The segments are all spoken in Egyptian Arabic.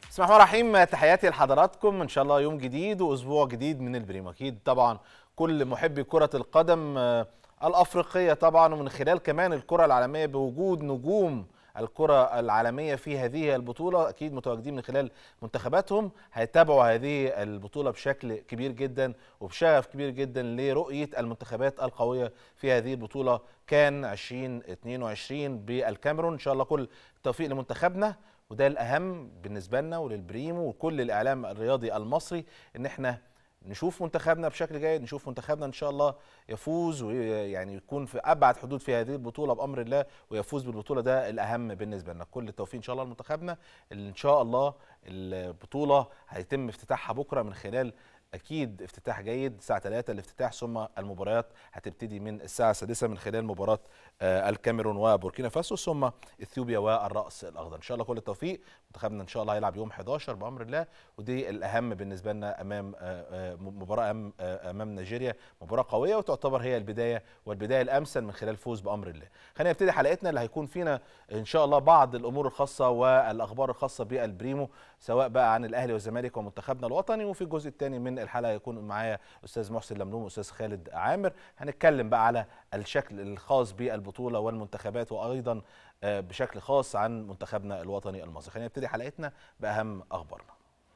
بسم الله الرحمن الرحيم تحياتي لحضراتكم ان شاء الله يوم جديد واسبوع جديد من البريم اكيد طبعا كل محبي كره القدم آه، الافريقيه طبعا ومن خلال كمان الكره العالميه بوجود نجوم الكرة العالمية في هذه البطولة أكيد متواجدين من خلال منتخباتهم هيتابعوا هذه البطولة بشكل كبير جدا وبشغف كبير جدا لرؤية المنتخبات القوية في هذه البطولة كان 2022 بالكاميرون إن شاء الله كل التوفيق لمنتخبنا وده الأهم بالنسبة لنا وللبريمو وكل الإعلام الرياضي المصري إن إحنا نشوف منتخبنا بشكل جيد نشوف منتخبنا ان شاء الله يفوز ويعني يكون في ابعد حدود في هذه البطوله بامر الله ويفوز بالبطوله ده الاهم بالنسبه لنا كل التوفيق ان شاء الله لمنتخبنا اللي ان شاء الله البطوله هيتم افتتاحها بكره من خلال اكيد افتتاح جيد الساعه 3 الافتتاح ثم المباريات هتبتدي من الساعه السادسة من خلال مباراه آه، الكاميرون وبوركينا فاسو ثم اثيوبيا والراس الاخضر ان شاء الله كل التوفيق منتخبنا ان شاء الله هيلعب يوم 11 بامر الله ودي الاهم بالنسبه لنا امام آه، آه، مباراه أم- آه، امام نيجيريا مباراه قويه وتعتبر هي البدايه والبدايه الامثل من خلال فوز بامر الله خلينا نبتدي حلقتنا اللي هيكون فينا ان شاء الله بعض الامور الخاصه والاخبار الخاصه بالبريمو سواء بقى عن الاهلي والزمالك ومنتخبنا الوطني وفي الجزء الثاني من الحلقه يكون معايا استاذ محسن لملوم واستاذ خالد عامر هنتكلم بقى على الشكل الخاص بالبطوله والمنتخبات وايضا آه، بشكل خاص عن منتخبنا الوطني المصري خلينا نبتدي حلقتنا باهم اخبارنا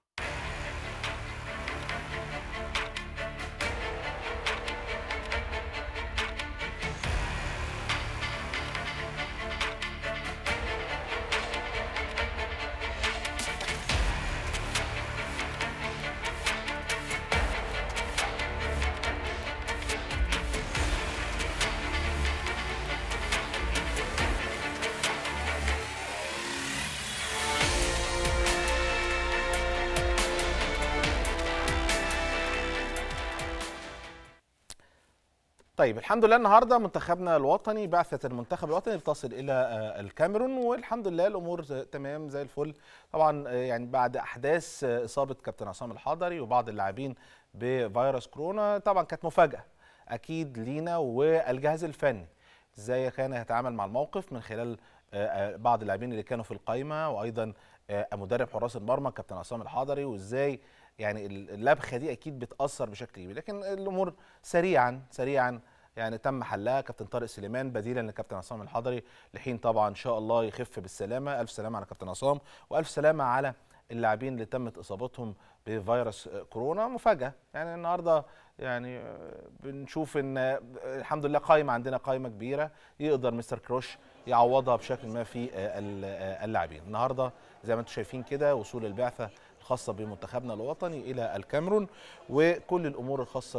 طيب الحمد لله النهارده منتخبنا الوطني بعثه المنتخب الوطني بتصل الى آه، الكاميرون والحمد لله الامور ز- تمام زي الفل طبعا آه، يعني بعد احداث آه، اصابه كابتن عصام الحضري وبعض اللاعبين بفيروس كورونا طبعا كانت مفاجاه اكيد لينا والجهاز الفني ازاي كان يتعامل مع الموقف من خلال آه، آه، بعض اللاعبين اللي كانوا في القائمه وايضا آه، مدرب حراس المرمى كابتن عصام الحضري وازاي يعني ال- اللبخه دي اكيد بتاثر بشكل كبير لكن الامور سريعا سريعا يعني تم حلها كابتن طارق سليمان بديلا لكابتن عصام الحضري لحين طبعا ان شاء الله يخف بالسلامه الف سلامه على كابتن عصام والف سلامه على اللاعبين اللي تمت اصابتهم بفيروس كورونا مفاجاه يعني النهارده يعني آه، بنشوف ان آه، الحمد لله قائمه عندنا قائمه كبيره يقدر مستر كروش يعوضها بشكل ما في آه، ال- آه، اللاعبين النهارده زي ما انتم شايفين كده وصول البعثه الخاصه بمنتخبنا الوطني الى الكاميرون وكل الامور الخاصه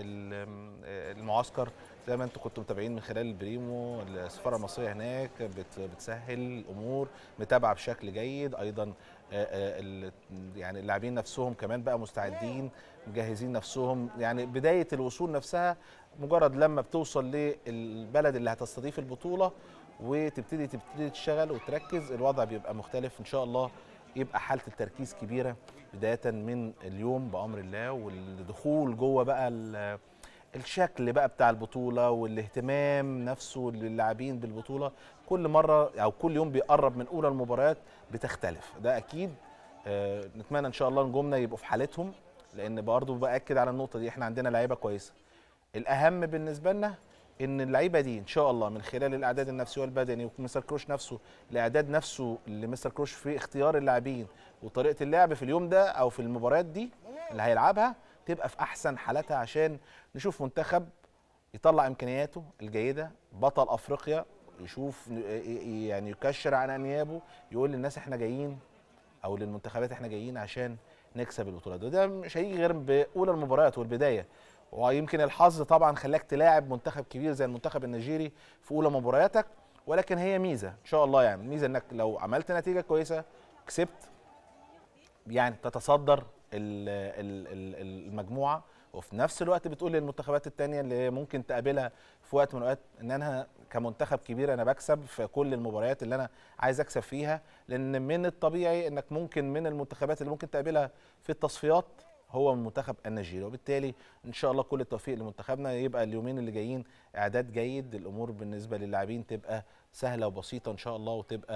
بالمعسكر زي ما انتم كنتم متابعين من خلال البريمو السفاره المصريه هناك بت- بتسهل الامور متابعه بشكل جيد ايضا آه، آه، ال- يعني اللاعبين نفسهم كمان بقى مستعدين مجهزين نفسهم يعني بدايه الوصول نفسها مجرد لما بتوصل للبلد اللي هتستضيف البطوله وتبتدي تبتدي تشتغل وتركز الوضع بيبقى مختلف ان شاء الله يبقى حاله التركيز كبيره بدايه من اليوم بامر الله والدخول جوه بقى ال- الشكل بقى بتاع البطوله والاهتمام نفسه للاعبين بالبطوله كل مره او كل يوم بيقرب من اولى المباريات بتختلف ده اكيد آه، نتمنى ان شاء الله نجومنا يبقوا في حالتهم لان برضه باكد على النقطه دي احنا عندنا لعيبه كويسه الاهم بالنسبه لنا ان اللعيبه دي ان شاء الله من خلال الاعداد النفسي والبدني ومستر كروش نفسه الاعداد نفسه لمستر كروش في اختيار اللاعبين وطريقه اللعب في اليوم ده او في المباريات دي اللي هيلعبها تبقى في احسن حالاتها عشان نشوف منتخب يطلع امكانياته الجيده بطل افريقيا يشوف يعني يكشر عن انيابه يقول للناس احنا جايين او للمنتخبات احنا جايين عشان نكسب البطوله ده, ده مش هيجي غير باولى المباريات والبدايه ويمكن الحظ طبعا خلاك تلاعب منتخب كبير زي المنتخب النيجيري في اولى مبارياتك ولكن هي ميزه ان شاء الله يعني ميزه انك لو عملت نتيجه كويسه كسبت يعني تتصدر ال- ال- ال- المجموعه وفي نفس الوقت بتقول للمنتخبات التانية اللي ممكن تقابلها في وقت من الاوقات ان انا كمنتخب كبير انا بكسب في كل المباريات اللي انا عايز اكسب فيها لان من الطبيعي انك ممكن من المنتخبات اللي ممكن تقابلها في التصفيات هو المنتخب النيجيري وبالتالي ان شاء الله كل التوفيق لمنتخبنا يبقى اليومين اللي جايين اعداد جيد الامور بالنسبه للاعبين تبقى سهله وبسيطه ان شاء الله وتبقى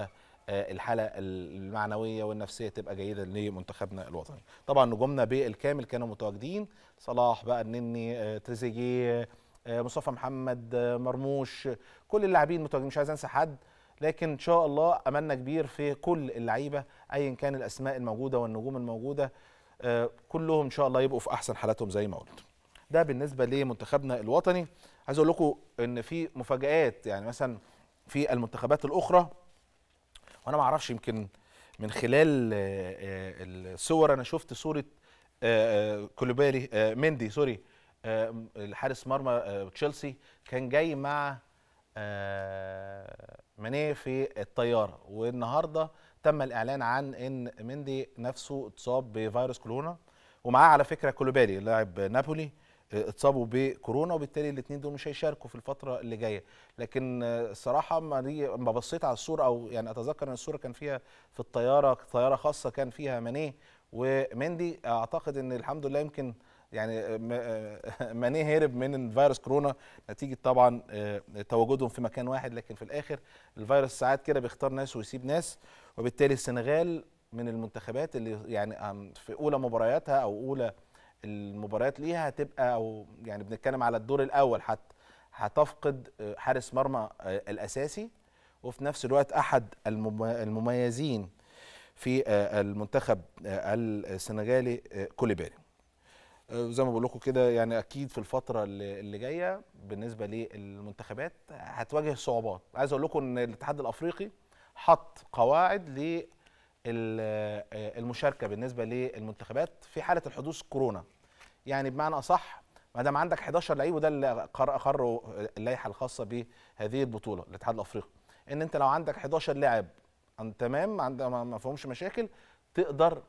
آه، الحاله المعنويه والنفسيه تبقى جيده لمنتخبنا الوطني طبعا نجومنا بالكامل كانوا متواجدين صلاح بقى النني آه، تريزيجيه آه، مصطفى محمد آه، مرموش كل اللاعبين متواجدين مش عايز انسى حد لكن ان شاء الله املنا كبير في كل اللعيبه ايا كان الاسماء الموجوده والنجوم الموجوده آه، كلهم ان شاء الله يبقوا في احسن حالاتهم زي ما قلت ده بالنسبه لمنتخبنا الوطني عايز اقول لكم ان في مفاجات يعني مثلا في المنتخبات الاخرى وانا ما اعرفش يمكن من خلال آه، آه، الصور انا شفت صوره آه، آه، كولوبالي آه، مندي سوري آه، الحارس مرمى آه، تشيلسي كان جاي مع آه، مانيه في الطياره والنهارده تم الاعلان عن ان مندي نفسه اتصاب بفيروس كورونا ومعاه على فكره كولوبالي لاعب نابولي آه، اتصابوا بكورونا وبالتالي الاثنين دول مش هيشاركوا في الفتره اللي جايه لكن آه، الصراحه ما دي- ما بصيت على الصوره او يعني اتذكر ان الصوره كان فيها في الطياره طياره خاصه كان فيها مانيه ومندي اعتقد ان الحمد لله يمكن يعني م- آه، مانيه هرب من فيروس كورونا نتيجه طبعا آه، تواجدهم في مكان واحد لكن في الاخر الفيروس ساعات كده بيختار ناس ويسيب ناس وبالتالي السنغال من المنتخبات اللي يعني عم- في اولى مبارياتها او اولى المباريات ليها هتبقى او يعني بنتكلم على الدور الاول حتى هتفقد آه، حارس مرمى آه، الاساسي وفي نفس الوقت احد المم- المميزين في آه، المنتخب آه، السنغالي آه، كوليبالي آه، زي ما بقول لكم كده يعني اكيد في الفتره اللي اللي جايه بالنسبه للمنتخبات هتواجه صعوبات عايز اقول لكم ان الاتحاد الافريقي حط قواعد ل المشاركه بالنسبه للمنتخبات في حاله الحدوث كورونا يعني بمعنى اصح ما دام عندك 11 لعيب وده اللي قر- اقروا اللائحه الخاصه بهذه البطوله الاتحاد الافريقي ان انت لو عندك 11 لاعب عن- تمام عند ما ما فيهمش مشاكل تقدر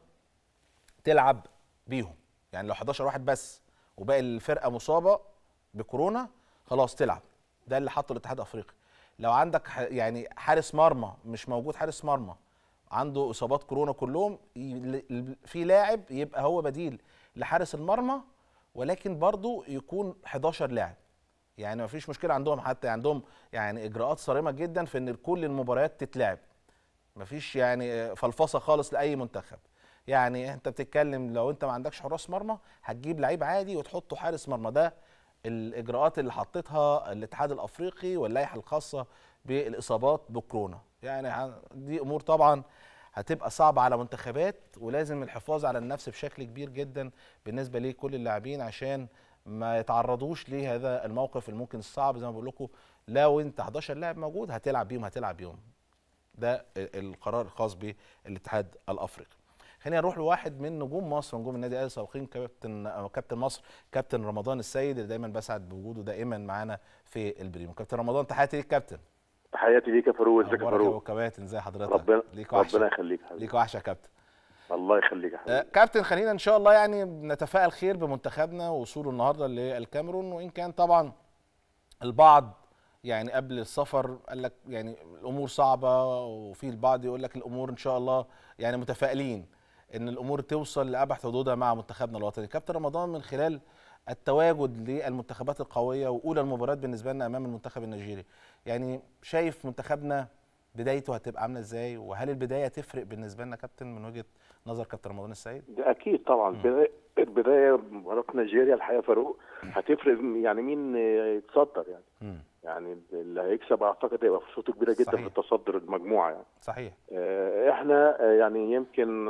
تلعب بيهم يعني لو 11 واحد بس وباقي الفرقه مصابه بكورونا خلاص تلعب ده اللي حطه الاتحاد الافريقي لو عندك ح- يعني حارس مرمى مش موجود حارس مرمى عنده اصابات كورونا كلهم ي- ل- في لاعب يبقى هو بديل لحارس المرمى ولكن برضو يكون 11 لاعب يعني ما فيش مشكله عندهم حتى عندهم يعني اجراءات صارمه جدا في ان كل المباريات تتلعب مفيش يعني فلفصه خالص لاي منتخب يعني انت بتتكلم لو انت ما عندكش حراس مرمى هتجيب لعيب عادي وتحطه حارس مرمى ده الاجراءات اللي حطتها الاتحاد الافريقي واللائحه الخاصه بالاصابات بكورونا يعني ه- دي امور طبعا هتبقى صعبه على منتخبات ولازم الحفاظ على النفس بشكل كبير جدا بالنسبه لكل اللاعبين عشان ما يتعرضوش لهذا الموقف الممكن الصعب زي ما بقول لكم لو انت 11 لاعب موجود هتلعب بيهم هتلعب بيهم ده القرار الخاص بالاتحاد الافريقي خلينا نروح لواحد من نجوم مصر نجوم النادي الاهلي السابقين كابتن أو كابتن مصر كابتن رمضان السيد اللي دايما بسعد بوجوده دائما معانا في البريمو كابتن رمضان تحياتي ليك كابتن تحياتي ليك يا فاروق ازيك يا أخبارك فاروق كابتن ازي حضرتك ربنا ليك ربنا وحشه يخليك حبيبي ليك وحشه يا كابتن الله يخليك يا آه، حبيبي كابتن خلينا ان شاء الله يعني نتفائل خير بمنتخبنا ووصوله النهارده للكاميرون وان كان طبعا البعض يعني قبل السفر قال لك يعني الامور صعبه وفي البعض يقول لك الامور ان شاء الله يعني متفائلين ان الامور توصل لابعد حدودها مع منتخبنا الوطني كابتن رمضان من خلال التواجد للمنتخبات القويه واولى المباريات بالنسبه لنا امام المنتخب النيجيري يعني شايف منتخبنا بدايته هتبقى عامله ازاي وهل البدايه تفرق بالنسبه لنا كابتن من وجهه نظر كابتن رمضان السيد ده اكيد طبعا البدايه البدايه مباراه نيجيريا الحقيقه يا فاروق هتفرق يعني مين يتصدر يعني مم. يعني اللي هيكسب اعتقد هيبقى فرصته كبيره جدا صحيح. في التصدر المجموعه يعني صحيح آه، احنا آه، يعني يمكن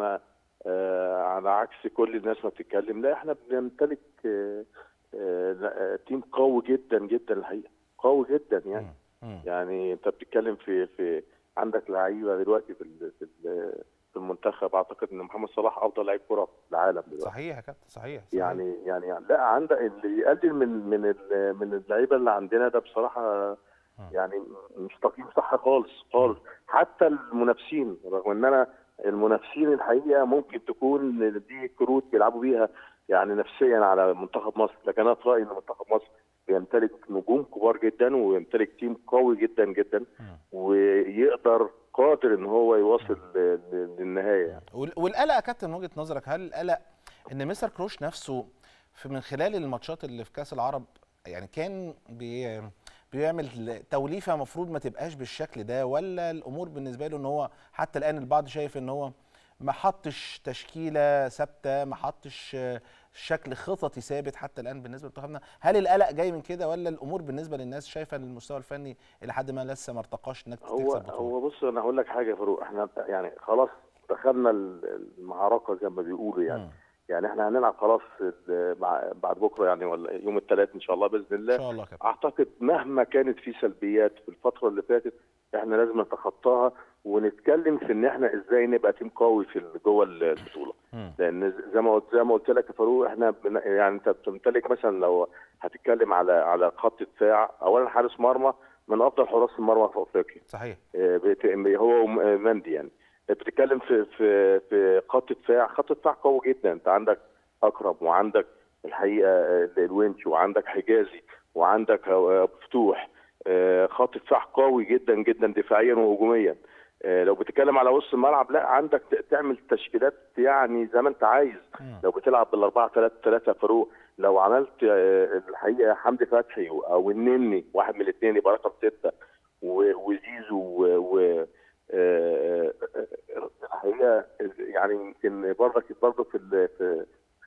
آه، على عكس كل الناس ما بتتكلم لا احنا بنمتلك آه، آه، لا، آه، تيم قوي جدا جدا الحقيقه قوي جدا يعني مم. مم. يعني انت بتتكلم في في عندك لعيبه دلوقتي في ال- في ال- في المنتخب اعتقد ان محمد صلاح افضل لعيب كره في العالم دلوقتي صحيح يا كابتن صحيح, صحيح. يعني يعني لا عندك اللي يقلل من من ال- من اللعيبه اللي عندنا ده بصراحه يعني مش تقييم صح خالص خالص حتى المنافسين رغم ان انا المنافسين الحقيقه ممكن تكون دي كروت بيلعبوا بيها يعني نفسيا على منتخب مصر لكن انا في رايي ان منتخب مصر بيمتلك نجوم كبار جدا ويمتلك تيم قوي جدا جدا ويقدر قادر ان هو يوصل ل- ل- للنهايه يعني. وال- والقلق يا كابتن من وجهه نظرك هل القلق ان مستر كروش نفسه في من خلال الماتشات اللي في كاس العرب يعني كان بي بيعمل توليفه المفروض ما تبقاش بالشكل ده ولا الامور بالنسبه له ان هو حتى الان البعض شايف ان هو ما حطش تشكيله ثابته ما حطش آه، شكل خططي ثابت حتى الان بالنسبه لمنتخبنا هل القلق جاي من كده ولا الامور بالنسبه للناس شايفه ان المستوى الفني الى حد ما لسه ما ارتقاش انك هو تكسب بطوله هو بص انا هقول لك حاجه يا فاروق احنا يعني خلاص دخلنا ال- المعركه زي ما بيقولوا يعني مم. يعني احنا هنلعب خلاص ال- مع- بعد بكره يعني ولا يوم الثلاث ان شاء الله باذن ان الله شاء الله يا كابتن اعتقد مهما كانت في سلبيات في الفتره اللي فاتت احنا لازم نتخطاها ونتكلم في ان احنا ازاي نبقى تيم قوي في ال- جوه البطوله مم. لان زي ما قلت زي ما قلت لك يا فاروق احنا بن- يعني انت بتمتلك مثلا لو هتتكلم على على خط دفاع اولا حارس مرمى من افضل حراس المرمى في افريقيا صحيح آه، بت- هو ومندي يعني بتتكلم في في في خط دفاع خط دفاع قوي جدا انت عندك اكرم وعندك الحقيقه آه، الونش وعندك حجازي وعندك آه، فتوح آه، خط دفاع قوي جدا جدا دفاعيا وهجوميا آه، لو بتتكلم على وسط الملعب لا عندك ت- تعمل تشكيلات يعني زي ما انت عايز مم. لو بتلعب بالاربعه ثلاثه ثلاثه فاروق لو عملت آه، الحقيقه حمدي فتحي او النني واحد من الاثنين يبقى رقم سته و- وزيزو و, و آه، آه، الحقيقه يعني يمكن برضك برضه في ال- في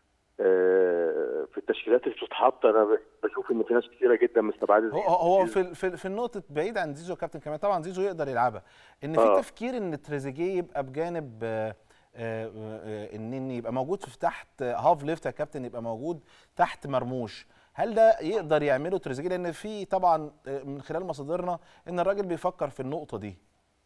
آه، في التشكيلات اللي بتتحط انا بشوف ان في ناس كثيره جدا مستبعده هو هو في في في النقطة بعيد عن زيزو يا كابتن كمان طبعا زيزو يقدر يلعبها ان في آه. تفكير ان تريزيجيه يبقى بجانب آه، آه، آه، النني يبقى موجود في تحت آه، هاف ليفت يا كابتن يبقى موجود تحت مرموش هل ده يقدر يعمله تريزيجيه لان في طبعا آه، من خلال مصادرنا ان الراجل بيفكر في النوقطة دي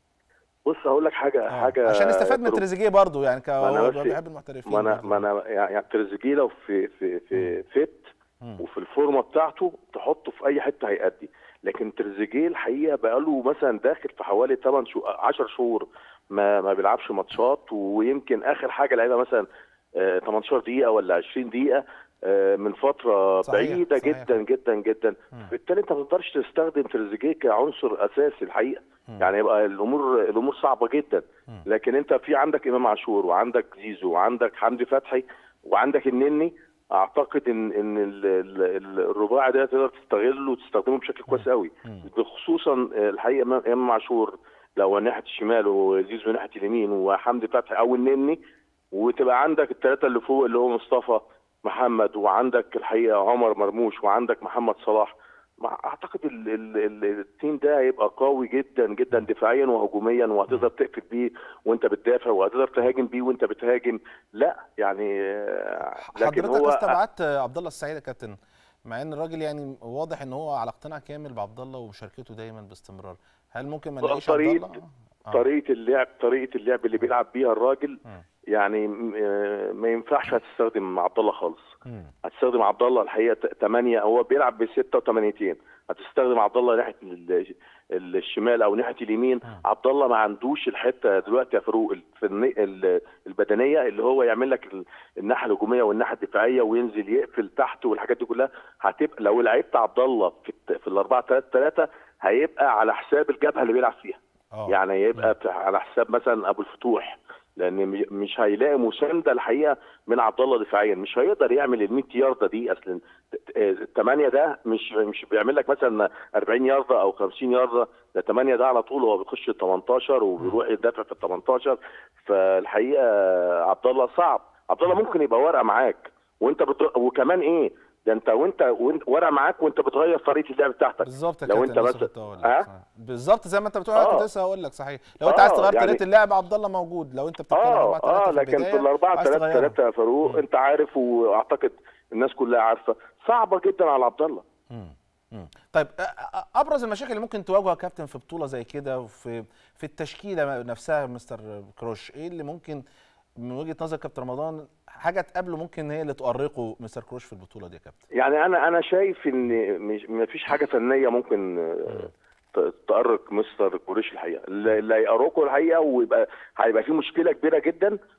بص هقول لك حاجه آه، حاجه عشان نستفاد من فاروق. تريزيجيه برضه يعني ك- ما أنا هو بس- بيحب المحترفين ما انا برضه. ما انا يعني تريزيجيه لو في في في فيت مم. وفي الفورمه بتاعته تحطه في اي حته هيأدي لكن تريزيجيه الحقيقه بقاله مثلا داخل في حوالي 8 شهور 10 شهور ما ما بيلعبش ماتشات ويمكن اخر حاجه لعبها مثلا آه، 18 دقيقه ولا 20 دقيقه آه، من فتره صحيح، بعيده صحيح. جدا جدا جدا مم. بالتالي انت ما تقدرش تستخدم تريزيجيه كعنصر اساسي الحقيقه مم. يعني يبقى الامور الامور صعبه جدا مم. لكن انت في عندك امام عاشور وعندك زيزو وعندك حمدي فتحي وعندك النني اعتقد ان ان ال- ال- ال- الرباعي ده تقدر تستغله وتستخدمه بشكل كويس قوي مم. خصوصا الحقيقه إمام- امام عاشور لو ناحيه الشمال وزيزو ناحيه اليمين وحمدي فتحي او النني وتبقى عندك الثلاثه اللي فوق اللي هو مصطفى محمد وعندك الحقيقه عمر مرموش وعندك محمد صلاح مع- اعتقد ال ال ال التيم ده هيبقى قوي جدا جدا دفاعيا وهجوميا وهتقدر تقفل بيه وانت بتدافع وهتقدر تهاجم بيه وانت بتهاجم لا يعني آه، لكن حضرتك هو استبعدت عبد الله السعيد يا كابتن مع ان الراجل يعني واضح ان هو على اقتناع كامل بعبد الله ومشاركته دايما باستمرار هل ممكن ما نلاقيش عبد طريقة- الله آه. طريقه اللعب طريقه اللعب اللي بيلعب بيها الراجل مم. يعني م- آه، ما ينفعش هتستخدم عبد الله خالص مم. هتستخدم عبد الله الحقيقه 8 هو بيلعب بستة وثمانيتين هتستخدم عبد الله ناحيه ال- ال- الشمال او ناحيه اليمين عبد الله ما عندوش الحته دلوقتي يا فاروق الفني ال- البدنيه اللي هو يعمل لك ال- الناحيه الهجوميه والناحيه الدفاعيه وينزل يقفل تحت والحاجات دي كلها هتبقى لو لعبت عبد الله في الت- في الاربعه 3 3 هيبقى على حساب الجبهه اللي بيلعب فيها آه. يعني يبقى في- على حساب مثلا ابو الفتوح لان م- مش هيلاقي مسانده الحقيقه من عبد الله دفاعيا مش هيقدر يعمل ال 100 يارده دي اصلا الثمانيه ده مش مش بيعمل لك مثلا 40 يارده او 50 يارده ده 8 ده على طول هو بيخش ال 18 وبيروح يدافع في ال 18 فالحقيقه عبد الله صعب عبد الله ممكن يبقى ورقه معاك وانت بت... وكمان ايه ده انت وانت وانت ورقه معاك وانت بتغير طريقه اللعب بتاعتك بالظبط يا لو كابتن انت لسه مثلا- كنت هقول لك ها؟ صحيح. بالظبط زي ما انت بتقول انا آه. كنت لسه هقول لك صحيح لو انت عايز آه، تغير يعني- طريقه اللعب عبد الله موجود لو انت بتتكلم اه 4 3 اه في لكن البدايه في الاربعه عايز 3 تغيرها. 3 يا فاروق انت عارف واعتقد الناس كلها عارفه صعبه جدا على عبد الله مم. مم. طيب أ- أ- ابرز المشاكل اللي ممكن تواجهها كابتن في بطوله زي كده وفي في التشكيله نفسها مستر كروش ايه اللي ممكن من وجهه نظر كابتن رمضان حاجه تقابله ممكن هي اللي تؤرقه مستر كروش في البطوله دي يا كابتن يعني انا انا شايف ان مش ما فيش حاجه فنيه ممكن آه، ت- تأرق مستر كوريش الحقيقه اللي اللي هيأرقه الحقيقه ويبقى هيبقى في مشكله كبيره جدا ال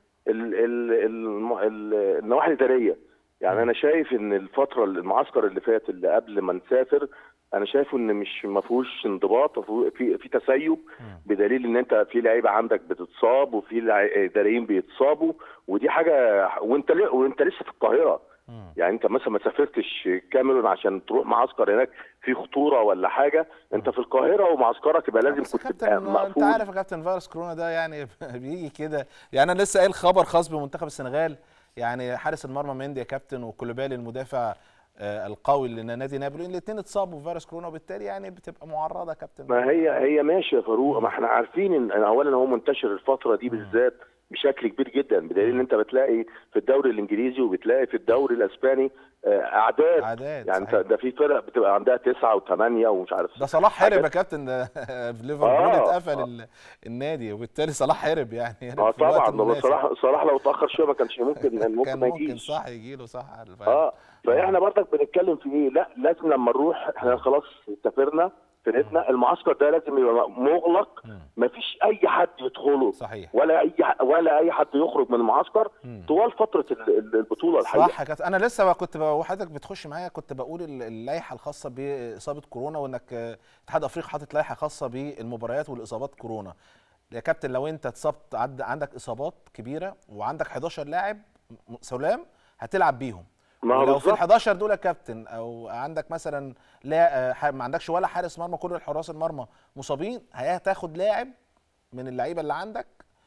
ال الم- ال النواحي الاداريه يعني انا شايف ان الفتره المعسكر اللي فات اللي قبل ما نسافر انا شايفه ان مش ما فيهوش انضباط في في تسيب بدليل ان انت في لعيبه عندك بتتصاب وفي لع- اداريين بيتصابوا ودي حاجه وانت ل- وانت لسه في القاهره يعني انت مثلا ما سافرتش كاميرون عشان تروح معسكر هناك في خطوره ولا حاجه انت في القاهره ومعسكرك يبقى لازم بس يا كنت كابتن تبقى انت مقفول عارف يا كابتن فيروس كورونا ده يعني بيجي كده يعني انا لسه قايل خبر خاص بمنتخب السنغال يعني حارس المرمى مندي يا كابتن وكولوبالي المدافع آه، القوي لنادي نابولي الاثنين اتصابوا بفيروس كورونا وبالتالي يعني بتبقى معرضه يا كابتن ما هي هي ماشي يا فاروق ما احنا عارفين ان إن اولا هو منتشر الفتره دي بالذات بشكل كبير جدا بدليل ان انت بتلاقي في الدوري الانجليزي وبتلاقي في الدوري الاسباني آه، اعداد اعداد يعني انت صحيح. ده في فرق بتبقى عندها تسعه وثمانيه ومش عارف ده صلاح هرب حاجات- يا كابتن ده في ليفربول آه، اتقفل آه. ال- النادي وبالتالي صلاح هرب يعني هرب اه في الوقت طبعا ده المناسب. صلاح صلاح لو اتاخر شويه ما كانش ممكن ممكن كان ما ممكن يجيش صح يجي له صح على الفعل. اه فاحنا برضك بنتكلم في ايه لا لازم لما نروح احنا خلاص سافرنا فرقتنا المعسكر ده لازم يبقى مغلق مم. مفيش اي حد يدخله صحيح ولا اي ولا اي حد يخرج من المعسكر مم. طوال فتره ال- ال- البطوله الحقيقه صح يا كابتن انا لسه بقى كنت بقى وحضرتك بتخش معايا كنت بقول ال- اللائحه الخاصه باصابه كورونا وانك آه، اتحاد افريقيا حاطط لائحه خاصه بالمباريات والاصابات كورونا يا كابتن لو انت اتصبت عد- عندك اصابات كبيره وعندك 11 لاعب م- سلام هتلعب بيهم ما هو ولو في ال بالظبط 11 دول يا كابتن او عندك مثلا لا آه، ح- ما عندكش ولا حارس مرمى كل الحراس المرمى مصابين هتاخد لاعب من اللعيبه اللي عندك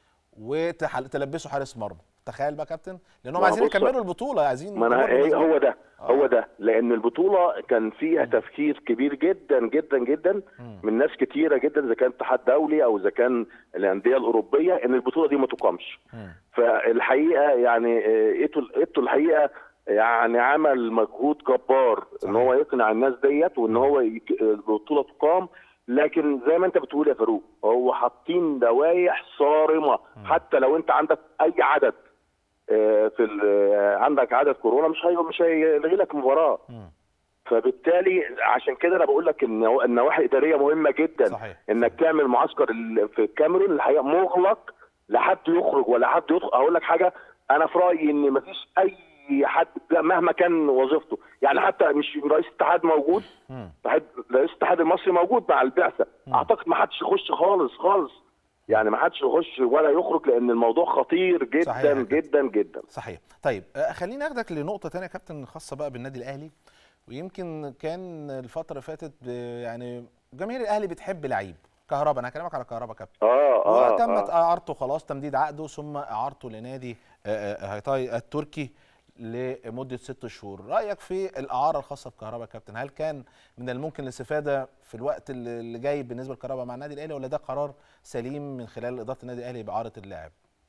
وتلبسه حارس مرمى تخيل بقى يا كابتن لانهم ما عايزين بص- يكملوا البطوله عايزين ما انا الأمور هي بالنسبة هو ده آه. هو ده لان البطوله كان فيها تفكير كبير جدا جدا جدا مم. من ناس كتيره جدا اذا كان اتحاد دولي او اذا كان الانديه الاوروبيه ان البطوله دي ما تقامش مم. فالحقيقه يعني آه، ايتو ايتو الحقيقه يعني عمل مجهود جبار ان صحيح. هو يقنع الناس ديت وان هو يك- البطوله تقام لكن زي ما انت بتقول يا فاروق هو حاطين لوائح صارمه حتى لو انت عندك اي عدد آه، في ال- آه، عندك عدد كورونا مش هي مش هيلغي لك مباراه مم. فبالتالي عشان كده انا بقول لك ان النواحي الاداريه مهمه جدا صحيح انك تعمل معسكر ال- في الكاميرون الحقيقه مغلق لا حد يخرج ولا حد يدخل اقول لك حاجه انا في رايي ان مفيش اي حد مهما كان وظيفته يعني حتى مش رئيس الاتحاد موجود مم. اتحاد- رئيس الاتحاد المصري موجود مع البعثه مم. اعتقد ما حدش يخش خالص خالص يعني ما حدش يخش ولا يخرج لان الموضوع خطير صحيح يا جدا كابتن. جدا جدا صحيح طيب آه، خليني اخدك لنقطه تانية يا كابتن خاصه بقى بالنادي الاهلي ويمكن كان الفتره اللي فاتت ب- يعني جماهير الاهلي بتحب لعيب كهربا انا هكلمك على كهربا كابتن اه اه, وتمت آه. اعارته خلاص تمديد عقده ثم اعارته لنادي آه، آه، هايتاي التركي لمده ست شهور رايك في الاعاره الخاصه بكهربا يا كابتن هل كان من الممكن الاستفاده في الوقت اللي اللي جاي بالنسبه لكهربا مع النادي الاهلي ولا ده قرار سليم من خلال اداره النادي الاهلي باعاره اللاعب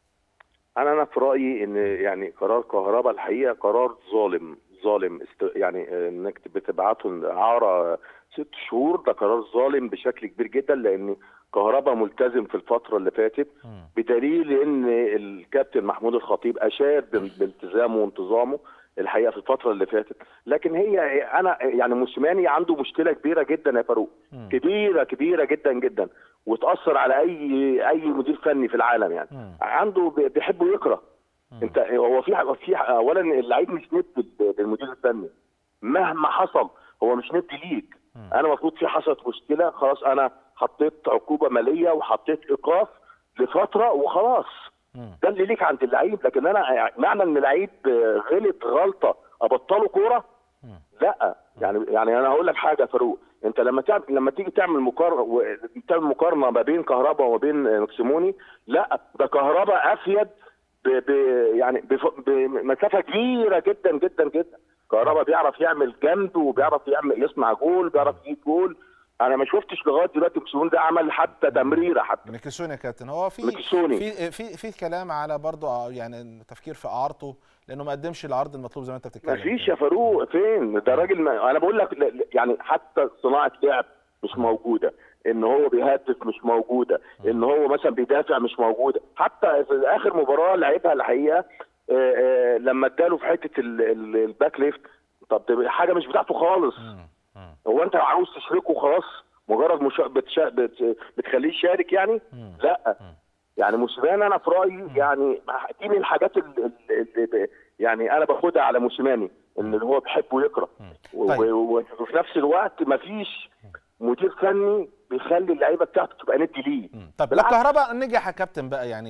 انا انا في رايي ان يعني قرار كهرباء الحقيقه قرار ظالم ظالم است... يعني آه، انك بتبعته اعاره ست شهور ده قرار ظالم بشكل كبير جدا لان كهرباء ملتزم في الفتره اللي فاتت مم. بدليل ان الكابتن محمود الخطيب اشاد بال- بالتزامه وانتظامه الحقيقه في الفتره اللي فاتت لكن هي انا يعني موسيماني عنده مشكله كبيره جدا يا فاروق مم. كبيره كبيره جدا جدا وتاثر على اي اي مدير فني في العالم يعني مم. عنده بي- بيحب يكره مم. انت هو في في اولا اللعيب مش ند للمدير الفني مهما حصل هو مش ند ليك مم. انا المفروض في حصلت مشكله خلاص انا حطيت عقوبه ماليه وحطيت ايقاف لفتره وخلاص مم. ده اللي ليك عند اللعيب لكن انا يعني معنى ان لعيب غلط غلطه ابطله كوره مم. لا يعني يعني انا هقول لك حاجه يا فاروق انت لما تعمل لما تيجي تعمل مقارنه تعمل مقارنه ما بين كهربا وما بين مكسيموني لا ده كهربا افيد ب ب يعني بف- بمسافه كبيره جدا جدا جدا كهربا بيعرف يعمل جنب وبيعرف يعمل يصنع جول بيعرف يجيب جول انا ما شفتش لغايه دلوقتي مكسيموني ده عمل حتى تمريره حتى ميكيسوني يا كابتن هو في ميكيسوني. في في في كلام على برضه يعني تفكير في اعارته لانه ما قدمش العرض المطلوب زي ما انت بتتكلم ما فيش يا فاروق فين ده راجل ما انا بقول لك ل- ل- يعني حتى صناعه لعب مش موجوده ان هو بيهدف مش موجوده ان هو مثلا بيدافع مش موجوده حتى في اخر مباراه لعبها الحقيقه آه، آه، لما اداله في حته ال- ال- الباك ليفت طب ده حاجه مش بتاعته خالص مم. مم. هو انت عاوز تشركه خلاص مجرد مشا... بتشا... بت... بتخليه يشارك يعني مم. لا مم. يعني موسيماني انا في رايي يعني دي من الحاجات اللي, اللي ب- يعني انا باخدها على موسيماني ان هو بيحب ويكره و- طيب. و- وفي نفس الوقت مفيش مدير فني بيخلي اللعيبه بتاعته تبقى ند ليه مم. طب لو بالعكس. كهربا نجح يا كابتن بقى يعني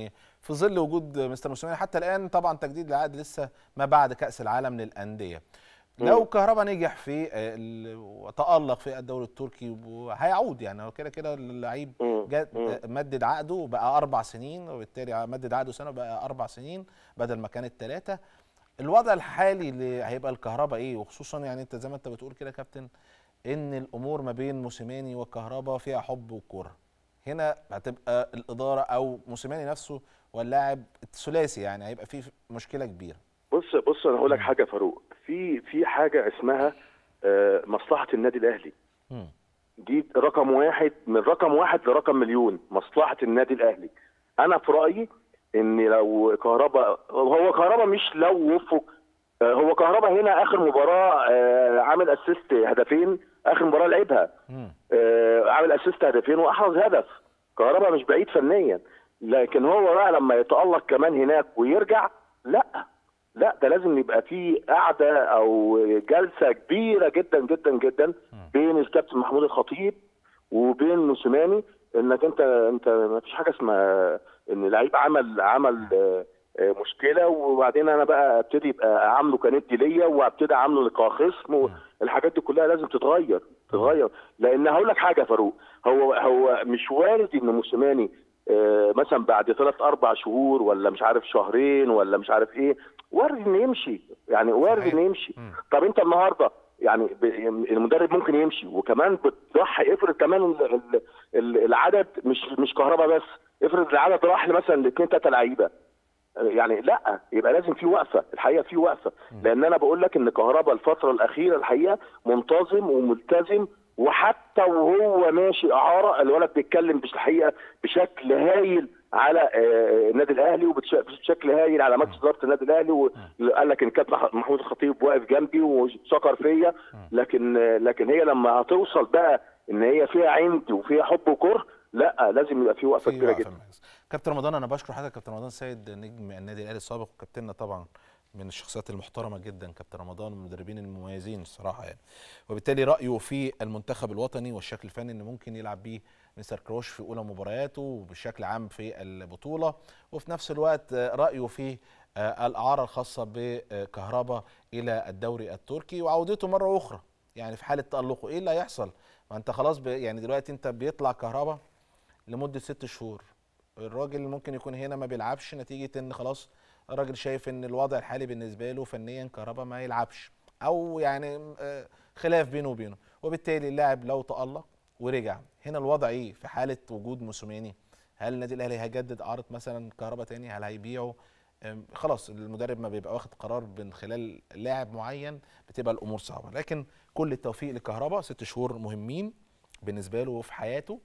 في ظل وجود مستر موسيماني حتى الان طبعا تجديد العقد لسه ما بعد كاس العالم للانديه لو كهربا نجح في آه، ال- وتألق في الدوري التركي هيعود يعني هو كده كده اللعيب مم. جا- مم. مدد عقده بقى اربع سنين وبالتالي مدد عقده سنه بقى اربع سنين بدل ما كانت ثلاثه الوضع الحالي اللي هيبقى الكهرباء ايه وخصوصا يعني انت زي ما انت بتقول كده يا كابتن ان الامور ما بين موسيماني والكهرباء فيها حب وكوره هنا هتبقى الاداره او موسيماني نفسه واللاعب الثلاثي يعني هيبقى فيه مشكله كبيره بص بص انا هقول لك حاجه يا فاروق في في حاجه اسمها آه، مصلحه النادي الاهلي مم. دي رقم واحد من رقم واحد لرقم مليون مصلحه النادي الاهلي انا في رايي ان لو كهربا هو كهربا مش لو وفق آه، هو كهربا هنا اخر مباراه آه، عامل اسيست هدفين اخر مباراه لعبها مم. آه، عامل اسيست هدفين واحرز هدف كهربا مش بعيد فنيا لكن هو بقى لما يتالق كمان هناك ويرجع لا لا ده لازم يبقى في قعده او جلسه كبيره جدا جدا جدا بين الكابتن محمود الخطيب وبين موسيماني انك انت انت ما فيش حاجه اسمها ان لعيب عمل عمل آه، آه، مشكله وبعدين انا بقى ابتدي يبقى اعامله كندي ليا وابتدي اعامله كخصم الحاجات دي كلها لازم تتغير تتغير لان هقول لك حاجه يا فاروق هو هو مش وارد ان موسيماني آه، مثلا بعد ثلاث اربع شهور ولا مش عارف شهرين ولا مش عارف ايه وارد انه يمشي يعني وارد صحيح. انه يمشي مم. طب انت النهارده يعني ب- المدرب ممكن يمشي وكمان بتضحي افرض كمان ال- ال- ال- العدد مش مش كهرباء بس افرض العدد راح مثلا لاثنين ثلاثه لعيبه يعني لا يبقى لازم في وقفه الحقيقه في وقفه لان انا بقول لك ان كهرباء الفتره الاخيره الحقيقه منتظم وملتزم وحتى وهو ماشي اعاره الولد بيتكلم بش- الحقيقه بشكل هايل على آه، النادي الاهلي وبشكل هايل على مجلس اداره النادي الاهلي وقال لك ان كابتن مح- محمود الخطيب واقف جنبي وشكر فيا لكن آه، لكن هي لما هتوصل بقى ان هي فيها عند وفيها حب وكره لا لازم يبقى في وقفه في كبيره وقفة جدا مميزة. كابتن رمضان انا بشكر حضرتك كابتن رمضان سيد نجم النادي الاهلي السابق وكابتننا طبعا من الشخصيات المحترمه جدا كابتن رمضان من المدربين المميزين الصراحه يعني وبالتالي رايه في المنتخب الوطني والشكل الفني اللي ممكن يلعب بيه مستر كروش في اولى مبارياته وبشكل عام في البطوله وفي نفس الوقت آه، رايه في آه، الاعاره الخاصه بكهربا الى الدوري التركي وعودته مره اخرى يعني في حاله تالقه ايه اللي هيحصل ما انت خلاص ب... يعني دلوقتي انت بيطلع كهربا لمده ست شهور الراجل ممكن يكون هنا ما بيلعبش نتيجه ان خلاص الراجل شايف ان الوضع الحالي بالنسبه له فنيا كهربا ما يلعبش او يعني آه، خلاف بينه وبينه وبالتالي اللاعب لو تالق ورجع هنا الوضع ايه في حاله وجود موسوماني هل النادي الاهلي هيجدد عرض مثلا كهربا تاني هل هيبيعه أم، خلاص المدرب ما بيبقى واخد قرار من خلال لاعب معين بتبقى الامور صعبه لكن كل التوفيق لكهربا ست شهور مهمين بالنسبه له في حياته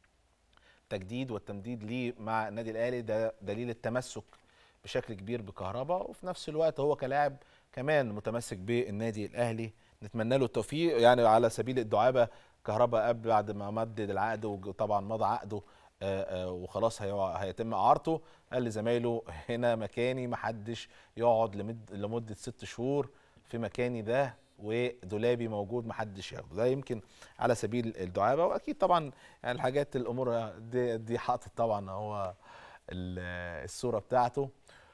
تجديد والتمديد ليه مع النادي الاهلي ده دليل التمسك بشكل كبير بكهربا وفي نفس الوقت هو كلاعب كمان متمسك بالنادي الاهلي نتمنى له التوفيق يعني على سبيل الدعابه كهربا قبل بعد ما مدد العقد وطبعا مضى عقده آه، آه، وخلاص هي- هيتم اعارته قال لزمايله هنا مكاني محدش يقعد لمد لمده ست شهور في مكاني ده ودولابي موجود محدش ياخده ده يمكن على سبيل الدعابه واكيد طبعا يعني الحاجات الامور دي, دي حاطط طبعا هو ال- الصوره بتاعته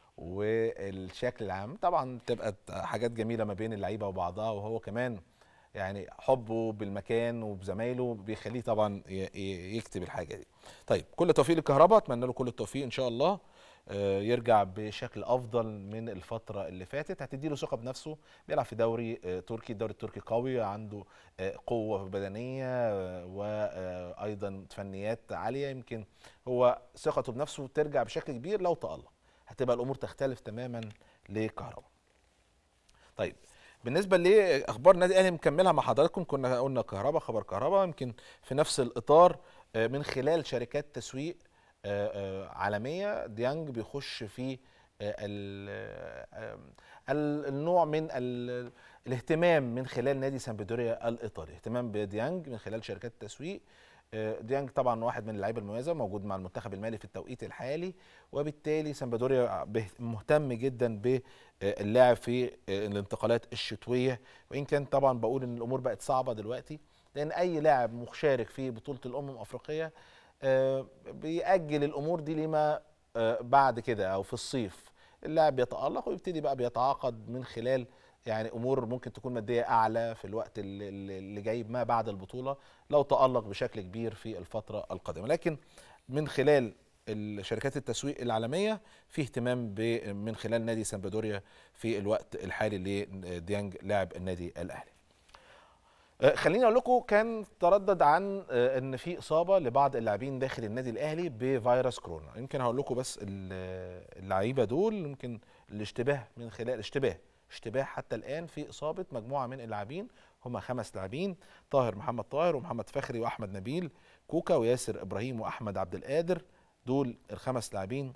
والشكل العام طبعا تبقى حاجات جميله ما بين اللعيبه وبعضها وهو كمان يعني حبه بالمكان وبزمايله بيخليه طبعا ي- ي- يكتب الحاجه دي. طيب كل التوفيق للكهرباء اتمنى له كل التوفيق ان شاء الله آه، يرجع بشكل افضل من الفتره اللي فاتت هتدي له ثقه بنفسه بيلعب في دوري آه، تركي الدوري التركي قوي عنده آه، قوه بدنيه آه، وايضا فنيات عاليه يمكن هو ثقته بنفسه ترجع بشكل كبير لو تالق هتبقى الامور تختلف تماما لكهرباء طيب بالنسبه لاخبار النادي الاهلي مكملها مع حضراتكم كنا قلنا كهرباء خبر كهرباء يمكن في نفس الاطار آه، من خلال شركات تسويق آه، آه، عالميه ديانج بيخش في آه، ال- آه، ال- النوع من ال- الاهتمام من خلال نادي سامبدوريا الايطالي اهتمام بديانج من خلال شركات التسويق آه، ديانج طبعا واحد من اللعيبه المميزه موجود مع المنتخب المالي في التوقيت الحالي وبالتالي سامبدوريا به- مهتم جدا باللاعب في آه، الانتقالات الشتويه وان كان طبعا بقول ان الامور بقت صعبه دلوقتي لان اي لاعب مشارك في بطوله الامم الافريقيه آه، بيأجل الامور دي لما آه، بعد كده او في الصيف اللاعب بيتالق ويبتدي بقى بيتعاقد من خلال يعني امور ممكن تكون ماديه اعلى في الوقت اللي- اللي اللي جاي ما بعد البطوله لو تالق بشكل كبير في الفتره القادمه لكن من خلال الشركات التسويق العالميه في اهتمام ب- من خلال نادي سامبدوريا في الوقت الحالي لديانج لاعب النادي الاهلي آه، خليني اقول لكم كان تردد عن آه، ان في اصابه لبعض اللاعبين داخل النادي الاهلي بفيروس كورونا يمكن هقول لكم بس ال- اللعيبه دول يمكن الاشتباه من خلال اشتباه اشتباه حتى الان في اصابه مجموعه من اللاعبين هم خمس لاعبين طاهر محمد طاهر ومحمد فخري واحمد نبيل كوكا وياسر ابراهيم واحمد عبد القادر دول الخمس لاعبين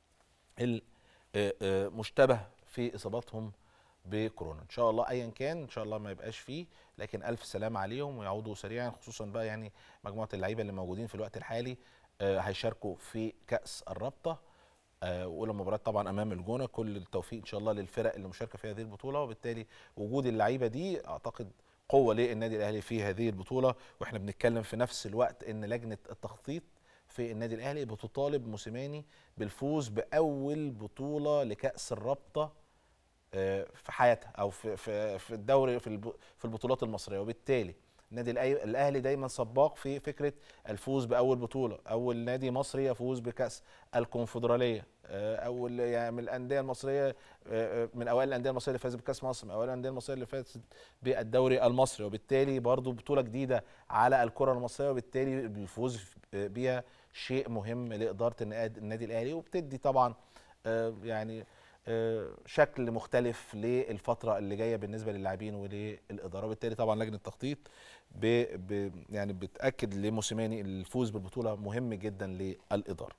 المشتبه في اصاباتهم بكورونا ان شاء الله ايا كان ان شاء الله ما يبقاش فيه لكن الف سلام عليهم ويعودوا سريعا خصوصا بقى يعني مجموعه اللعيبه اللي موجودين في الوقت الحالي آه، هيشاركوا في كاس الرابطه آه، واولى مباراه طبعا امام الجونه كل التوفيق ان شاء الله للفرق اللي مشاركه في هذه البطوله وبالتالي وجود اللعيبه دي اعتقد قوه للنادي الاهلي في هذه البطوله واحنا بنتكلم في نفس الوقت ان لجنه التخطيط في النادي الاهلي بتطالب موسيماني بالفوز باول بطوله لكاس الرابطه آه، في حياتها او في في في الدوري في الب- في البطولات المصريه وبالتالي النادي الأي- الاهلي دايما سباق في فكره الفوز باول بطوله اول نادي مصري يفوز بكاس الكونفدراليه آه، اول يعني من الانديه المصريه آه، آه، من اوائل الانديه المصريه اللي فازت بكاس مصر من اوائل الانديه المصريه اللي فازت بالدوري المصري وبالتالي برضو بطوله جديده على الكره المصريه وبالتالي الفوز بيها شيء مهم لاداره النادي النادي الاهلي وبتدي طبعا آه، يعني آه، شكل مختلف للفتره اللي جايه بالنسبه للاعبين وللاداره وبالتالي طبعا لجنه التخطيط ب ب يعني بتاكد لموسيماني الفوز بالبطوله مهم جدا للاداره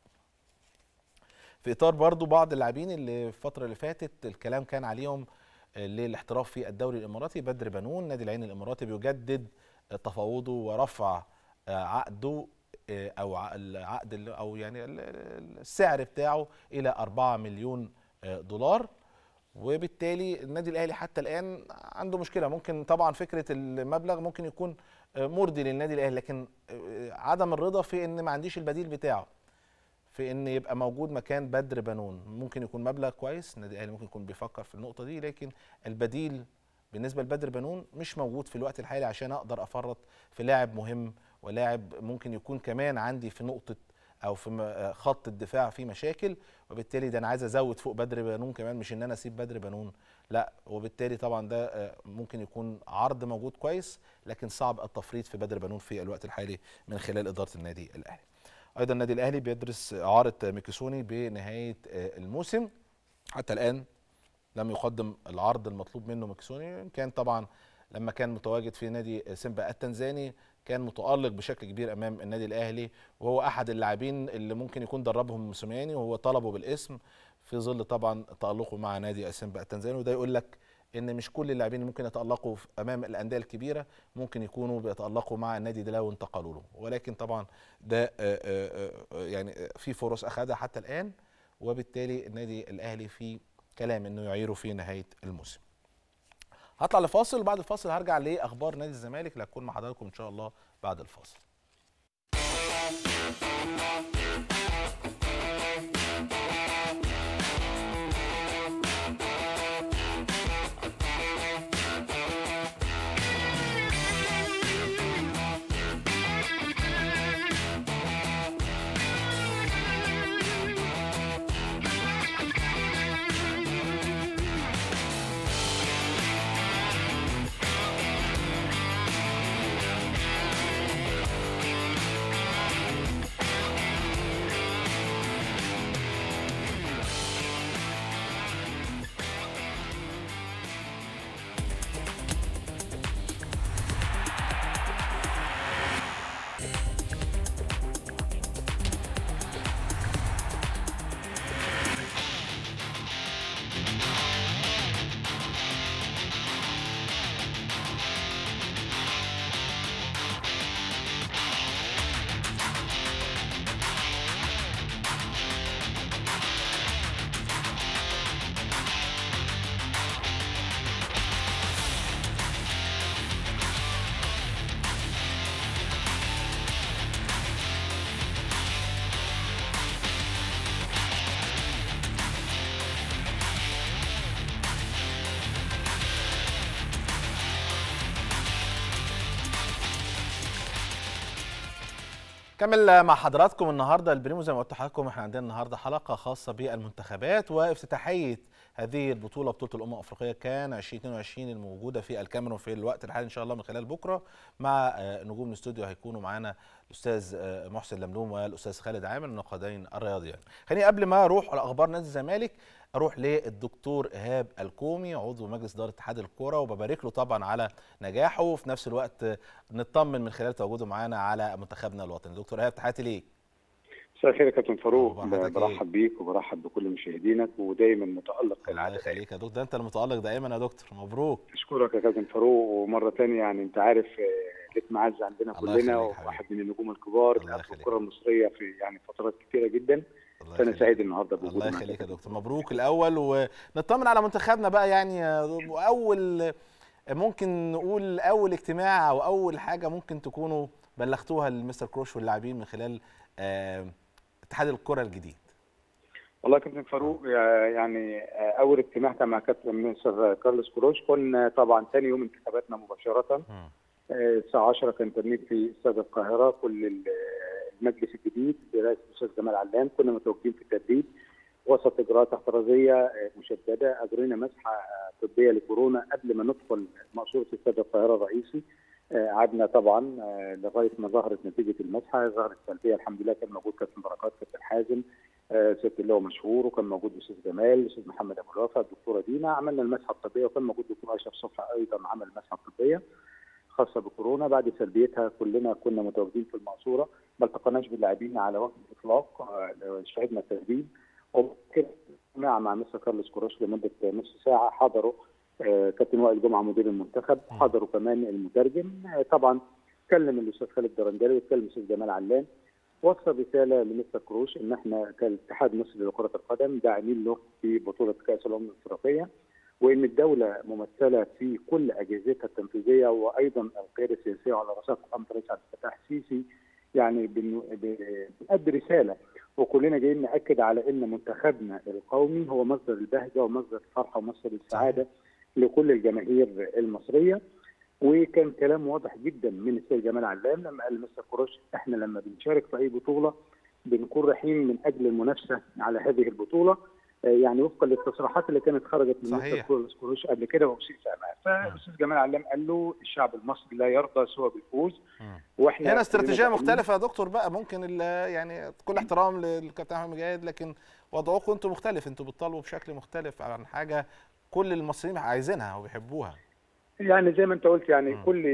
في اطار برضو بعض اللاعبين اللي الفتره اللي فاتت الكلام كان عليهم آه، للاحتراف في الدوري الاماراتي بدر بنون نادي العين الاماراتي بيجدد آه، تفاوضه ورفع آه، عقده آه، او ع- العقد اللي- او يعني ال- ال- السعر بتاعه الى 4 مليون آه، دولار وبالتالي النادي الاهلي حتى الان عنده مشكله ممكن طبعا فكره المبلغ ممكن يكون آه، مرضي للنادي الاهلي لكن آه، عدم الرضا في ان ما عنديش البديل بتاعه في ان يبقى موجود مكان بدر بنون ممكن يكون مبلغ كويس النادي الاهلي ممكن يكون بيفكر في النقطه دي لكن البديل بالنسبه لبدر بنون مش موجود في الوقت الحالي عشان اقدر افرط في لاعب مهم ولاعب ممكن يكون كمان عندي في نقطه او في م- آه، خط الدفاع في مشاكل وبالتالي ده انا عايز ازود فوق بدر بنون كمان مش ان انا اسيب بدر بنون لا وبالتالي طبعا ده آه، ممكن يكون عرض موجود كويس لكن صعب التفريط في بدر بنون في الوقت الحالي من خلال اداره النادي الاهلي ايضا النادي الاهلي بيدرس اعاره ميكيسوني بنهايه آه، الموسم حتى الان لم يقدم العرض المطلوب منه ميكيسوني كان طبعا لما كان متواجد في نادي سيمبا التنزاني كان متالق بشكل كبير امام النادي الاهلي وهو احد اللاعبين اللي ممكن يكون دربهم موسيماني وهو طلبه بالاسم في ظل طبعا تالقه مع نادي سيمبا التنزاني وده يقول لك ان مش كل اللاعبين اللي ممكن يتالقوا في- امام الانديه الكبيره ممكن يكونوا بيتالقوا مع النادي ده لو انتقلوا له ولكن طبعا ده آه، آه، آه، يعني في فرص اخذها حتى الان وبالتالي النادي الاهلي في كلام انه يعيره في نهايه الموسم هطلع لفاصل وبعد الفاصل هرجع لاخبار نادي الزمالك اللي هتكون مع حضراتكم ان شاء الله بعد الفاصل كمل مع حضراتكم النهارده البريمو زي ما قلت لحضراتكم احنا عندنا النهارده حلقه خاصه بالمنتخبات وافتتاحيه هذه البطوله بطوله الامم الافريقيه كان 2022 الموجوده في الكاميرون في الوقت الحالي ان شاء الله من خلال بكره مع نجوم الاستوديو هيكونوا معانا الاستاذ محسن لملوم والاستاذ خالد عامر النقادين الرياضيين. خليني قبل ما اروح على اخبار نادي الزمالك اروح للدكتور ايهاب الكومي عضو مجلس اداره اتحاد الكوره وببارك له طبعا على نجاحه وفي نفس الوقت نطمن من خلال تواجده معانا على منتخبنا الوطني دكتور ايهاب تحياتي ليك مساء الخير يا كابتن فاروق برحب بيك وبرحب بكل مشاهدينك ودايما متالق الله يخليك يا دكتور ده انت المتالق دائما يا دكتور مبروك اشكرك يا كابتن فاروق ومره ثانيه يعني انت عارف ليك معز عندنا كلنا وواحد من النجوم الكبار اللي في الكره المصريه في يعني فترات كثيره جدا فانا سعيد النهارده بوجودك الله يخليك يا دكتور مبروك الاول ونطمن على منتخبنا بقى يعني اول ممكن نقول اول اجتماع او اول حاجه ممكن تكونوا بلغتوها لمستر كروش واللاعبين من خلال اتحاد الكره الجديد والله يا كابتن فاروق يعني اول اجتماع كان مع كابتن مستر كارلوس كروش كنا طبعا ثاني يوم انتخاباتنا مباشره الساعه 10 كان ترنيب في استاد القاهره كل المجلس الجديد برئاسه الاستاذ جمال علام كنا متواجدين في التدريب وسط اجراءات احترازيه مشدده اجرينا مسحه طبيه لكورونا قبل ما ندخل مقصوره استاد القاهره الرئيسي قعدنا طبعا لغايه ما ظهرت نتيجه المسحه ظهرت سلبيه الحمد لله كان موجود كابتن بركات كابتن حازم ست اللي هو مشهور وكان موجود الاستاذ جمال الاستاذ محمد ابو الوفا الدكتوره دينا عملنا المسحه الطبيه وكان موجود الدكتور اشرف صفحه ايضا عمل مسحه طبيه خاصه بكورونا بعد سلبيتها كلنا كنا متواجدين في المقصوره ما التقيناش باللاعبين على وقت الاطلاق شهدنا التدريب وكده مع مع مستر كارلوس كوروش لمده نص ساعه حضروا كابتن وائل جمعه مدير المنتخب حضروا كمان المترجم طبعا اتكلم الاستاذ خالد درندلي واتكلم الاستاذ جمال علام وصل رساله لمستر كروش ان احنا كالاتحاد المصري لكره القدم داعمين له في بطوله كاس الامم الافريقيه وان الدوله ممثله في كل اجهزتها التنفيذيه وايضا القياده السياسيه على راسها فخامه الرئيس عبد الفتاح السيسي يعني بنأدي رساله وكلنا جايين ناكد على ان منتخبنا القومي هو مصدر البهجه ومصدر الفرحه ومصدر السعاده لكل الجماهير المصريه وكان كلام واضح جدا من السيد جمال علام لما قال مستر كروش احنا لما بنشارك في اي بطوله بنكون رايحين من اجل المنافسه على هذه البطوله يعني وفقا للتصريحات اللي كانت خرجت من مستر كروش قبل كده وبسيط سامع فالاستاذ جمال علام قال له الشعب المصري لا يرضى سوى بالفوز واحنا هنا استراتيجيه مختلفه يا دكتور بقى ممكن يعني كل احترام للكابتن احمد مجاهد لكن وضعكم انتم مختلف انتم بتطالبوا بشكل مختلف عن حاجه كل المصريين عايزينها وبيحبوها يعني زي ما انت قلت يعني م. كل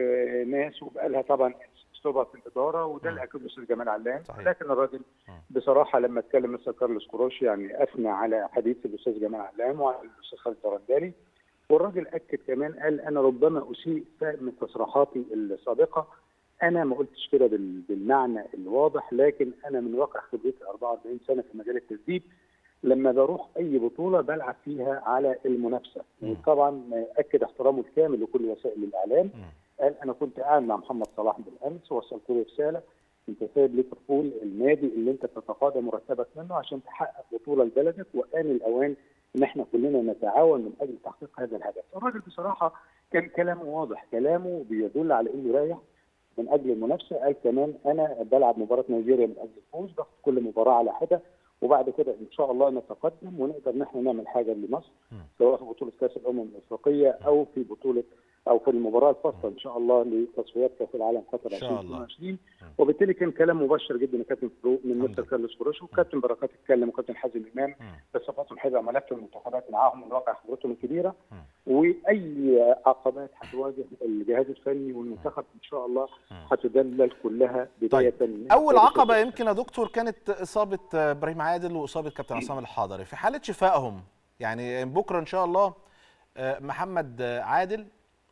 ناس وبقى لها طبعا اسلوبها في الاداره وده اللي اكده الاستاذ جمال علام صحيح. لكن الراجل م. بصراحه لما اتكلم مستر كارلوس كروش يعني اثنى على حديث الاستاذ جمال علام وعلى الاستاذ خالد درندالي والراجل اكد كمان قال انا ربما اسيء من تصريحاتي السابقه انا ما قلتش كده بالمعنى الواضح لكن انا من واقع خبرتي 44 سنه في مجال التسديد لما بروح اي بطوله بلعب فيها على المنافسه وطبعا اكد احترامه الكامل لكل وسائل الاعلام م. قال انا كنت قاعد مع محمد صلاح بالامس ووصلت له رساله انت سايب ليفربول النادي اللي انت بتتقاضى مرتبك منه عشان تحقق بطوله لبلدك وان الاوان ان احنا كلنا نتعاون من اجل تحقيق هذا الهدف. الراجل بصراحه كان كلامه واضح، كلامه بيدل على انه رايح من اجل المنافسه، قال كمان انا بلعب مباراه نيجيريا من اجل الفوز، باخد كل مباراه على حده وبعد كده ان شاء الله نتقدم ونقدر ان احنا نعمل حاجه لمصر سواء في بطوله كاس الامم الافريقيه او في بطوله او في المباراه الفاصله ان شاء الله لتصفيات كاس العالم قطر 2022 وبالتالي كان كلام مبشر جدا يا كابتن فاروق من مستر كارلوس كروش وكابتن بركات اتكلم وكابتن حازم امام بصفاتهم هيبقى ملف المنتخبات معاهم من واقع خبرتهم الكبيره واي عقبات هتواجه الجهاز الفني والمنتخب ان شاء الله هتدلل كلها بدايه طيب. اول عقبه يمكن يا دكتور كانت اصابه ابراهيم عادل واصابه كابتن عصام الحضري في حاله شفائهم يعني بكره ان شاء الله محمد عادل